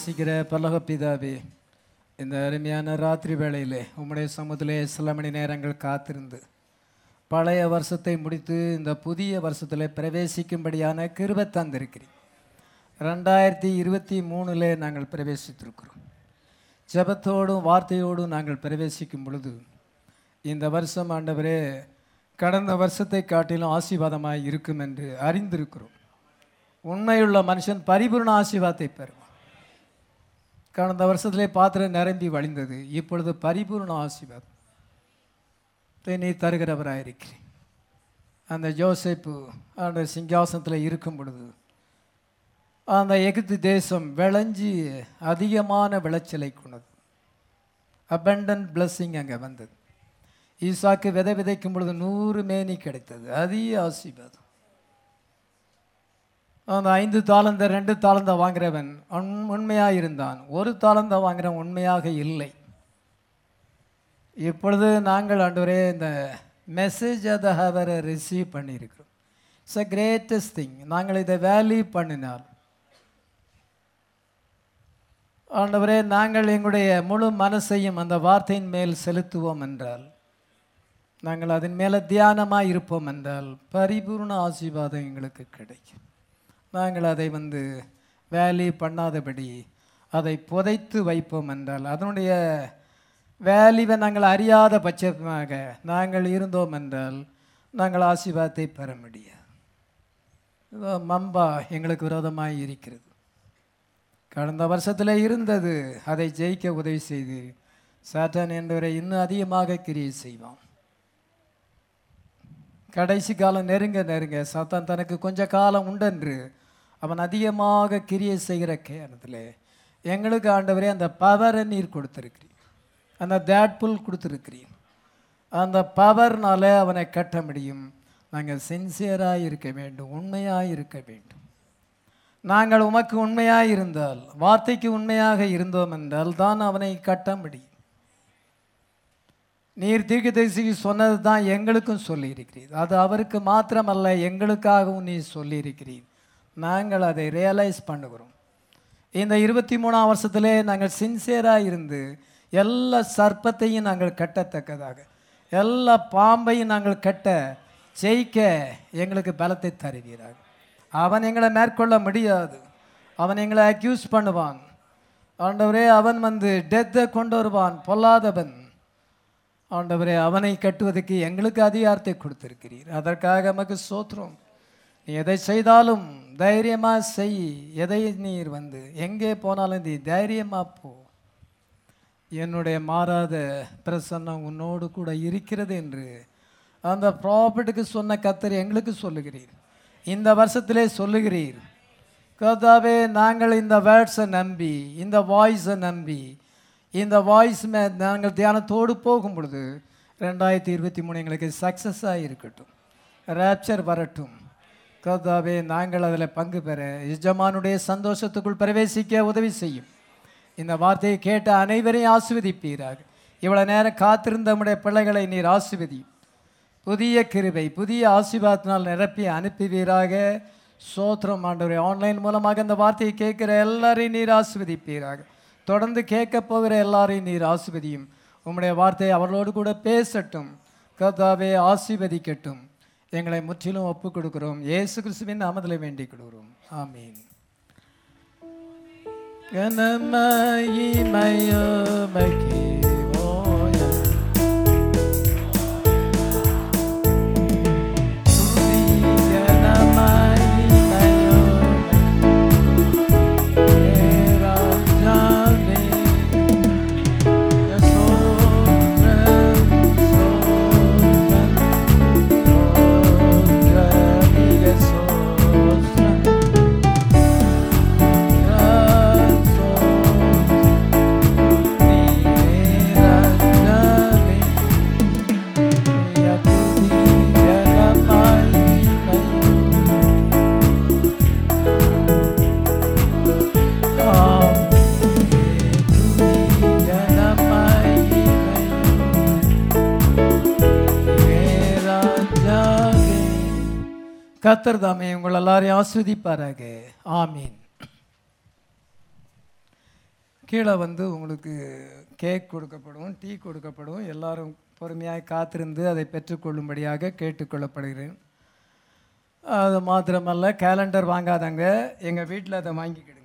நேசிக்கிற பல்லக பிதாவே இந்த அருமையான ராத்திரி வேளையிலே உம்முடைய சமூகத்திலே சில மணி நேரங்கள் காத்திருந்து பழைய வருஷத்தை முடித்து இந்த புதிய வருஷத்தில் பிரவேசிக்கும்படியான கிருபை தந்திருக்கிறீர் ரெண்டாயிரத்தி இருபத்தி மூணில் நாங்கள் பிரவேசித்திருக்கிறோம் ஜெபத்தோடும் வார்த்தையோடும் நாங்கள் பிரவேசிக்கும் பொழுது இந்த வருஷம் ஆண்டவரே கடந்த வருஷத்தை காட்டிலும் ஆசீர்வாதமாய் இருக்கும் என்று அறிந்திருக்கிறோம் உண்மையுள்ள மனுஷன் பரிபூர்ண ஆசீர்வாதத்தை பெறுவான் கடந்த வருஷத்திலே பாத்திரம் நிரம்பி வழிந்தது இப்பொழுது பரிபூர்ண ஆசீர்வாதம் நீ தருகிறவராயிருக்கிறேன் அந்த ஜோசேப்பு அந்த சிங்காசனத்தில் இருக்கும் பொழுது அந்த எகிப்து தேசம் விளைஞ்சி அதிகமான விளைச்சலை கொண்டது அபண்டன்ட் பிளஸ்ஸிங் அங்கே வந்தது ஈசாக்கு விதை விதைக்கும் பொழுது நூறு மேனி கிடைத்தது அதிக ஆசீர்வாதம் அந்த ஐந்து தாளந்த ரெண்டு தாளந்த வாங்குறவன் உண் உண்மையாக இருந்தான் ஒரு தாளந்த வாங்குறவன் உண்மையாக இல்லை இப்பொழுது நாங்கள் ஆண்டவரே இந்த மெசேஜ் அதை ஹவரை ரிசீவ் பண்ணியிருக்கிறோம் இட்ஸ் அ கிரேட்டஸ்ட் திங் நாங்கள் இதை வேல்யூ பண்ணினால் ஆண்டவரே நாங்கள் எங்களுடைய முழு மனசையும் அந்த வார்த்தையின் மேல் செலுத்துவோம் என்றால் நாங்கள் அதன் மேலே தியானமாக இருப்போம் என்றால் பரிபூர்ண ஆசீர்வாதம் எங்களுக்கு கிடைக்கும் நாங்கள் அதை வந்து வேல்யூ பண்ணாதபடி அதை புதைத்து வைப்போம் என்றால் அதனுடைய வேல்யூவை நாங்கள் அறியாத பட்சமாக நாங்கள் இருந்தோம் என்றால் நாங்கள் ஆசீர்வாதத்தை பெற முடியாது இதோ மம்பா எங்களுக்கு விரோதமாக இருக்கிறது கடந்த வருஷத்தில் இருந்தது அதை ஜெயிக்க உதவி செய்து சாத்தான் என்பவரை இன்னும் அதிகமாக கிரியை செய்வான் கடைசி காலம் நெருங்க நெருங்க சாத்தான் தனக்கு கொஞ்ச காலம் உண்டென்று அவன் அதிகமாக கிரியை செய்கிற கேரத்தில் எங்களுக்கு ஆண்டவரே அந்த பவரை நீர் கொடுத்துருக்கிறீர் அந்த தேட்புல் கொடுத்துருக்கிறீர் அந்த பவர்னால அவனை கட்ட முடியும் நாங்கள் சின்சியராக இருக்க வேண்டும் உண்மையாக இருக்க வேண்டும் நாங்கள் உமக்கு உண்மையாக இருந்தால் வார்த்தைக்கு உண்மையாக இருந்தோம் என்றால் தான் அவனை கட்ட முடியும் நீர் தீர்க்கதரிசிக்கு சொன்னது தான் எங்களுக்கும் சொல்லியிருக்கிறீர் அது அவருக்கு மாத்திரமல்ல எங்களுக்காகவும் நீ சொல்லியிருக்கிறீர் நாங்கள் அதை ரியலைஸ் பண்ணுகிறோம் இந்த இருபத்தி மூணாம் வருஷத்திலே நாங்கள் சின்சியராக இருந்து எல்லா சர்ப்பத்தையும் நாங்கள் கட்டத்தக்கதாக எல்லா பாம்பையும் நாங்கள் கட்ட ஜெயிக்க எங்களுக்கு பலத்தை தருவீராக அவன் எங்களை மேற்கொள்ள முடியாது அவன் எங்களை அக்யூஸ் பண்ணுவான் ஆண்டவரே அவன் வந்து டெத்தை கொண்டு வருவான் பொல்லாதவன் ஆண்டவரே அவனை கட்டுவதற்கு எங்களுக்கு அதிகாரத்தை கொடுத்திருக்கிறீர் அதற்காக நமக்கு சோத்திரம் நீ எதை செய்தாலும் தைரியமாக செய் எதை நீர் வந்து எங்கே போனாலும் நீ தைரியமாக போ என்னுடைய மாறாத பிரசன்னம் உன்னோடு கூட இருக்கிறது என்று அந்த ப்ராஃபிட்டுக்கு சொன்ன கத்தர் எங்களுக்கு சொல்லுகிறீர் இந்த வருஷத்திலே சொல்லுகிறீர் கர்த்தாவே நாங்கள் இந்த வேர்ட்ஸை நம்பி இந்த வாய்ஸை நம்பி இந்த வாய்ஸ் மே நாங்கள் தியானத்தோடு போகும் பொழுது ரெண்டாயிரத்தி இருபத்தி மூணு எங்களுக்கு சக்ஸஸாக இருக்கட்டும் ரேப்சர் வரட்டும் கர்த்தாவே நாங்கள் அதில் பங்கு பெற எஜமானுடைய சந்தோஷத்துக்குள் பிரவேசிக்க உதவி செய்யும் இந்த வார்த்தையை கேட்ட அனைவரையும் ஆசிர்வதிப்பீராக இவ்வளோ நேரம் காத்திருந்த நம்முடைய பிள்ளைகளை நீர் ஆசிர்வதி புதிய கிருபை புதிய ஆசீர்வாதத்தினால் நிரப்பி அனுப்புவீராக சோத்திரம் ஆண்டவரே ஆன்லைன் மூலமாக இந்த வார்த்தையை கேட்குற எல்லாரையும் நீர் ஆசிர்வதிப்பீராக தொடர்ந்து கேட்க போகிற எல்லாரையும் நீர் ஆசிர்வதியும் உம்முடைய வார்த்தை அவர்களோடு கூட பேசட்டும் கர்த்தாவே ஆசீர்வதிக்கட்டும் எங்களை முற்றிலும் ஒப்புக் கொடுக்கிறோம் இயேசு கிறிஸ்துவின் நாமத்தில் வேண்டிக் கொடுக்கிறோம் ஆமீன் கனமயிமயோமகி ஓய துதி கனமயிமயோமகி ஏராஜாவே யசோத்ரம் சோத்ரம் சோத்ரமிக சோத்ரம் கத்தர் தாமே உங்கள் எல்லாரையும் ஆஸ்வதிப்பாராக ஆமீன் கீழே வந்து உங்களுக்கு கேக் கொடுக்கப்படும் டீ கொடுக்கப்படும் எல்லாரும் பொறுமையாக காத்திருந்து அதை பெற்றுக்கொள்ளும்படியாக கேட்டுக்கொள்ளப்படுகிறேன் அது மாத்திரமல்ல கேலண்டர் வாங்காதங்க எங்கள் வீட்டில் அதை வாங்கிக்கிடுங்க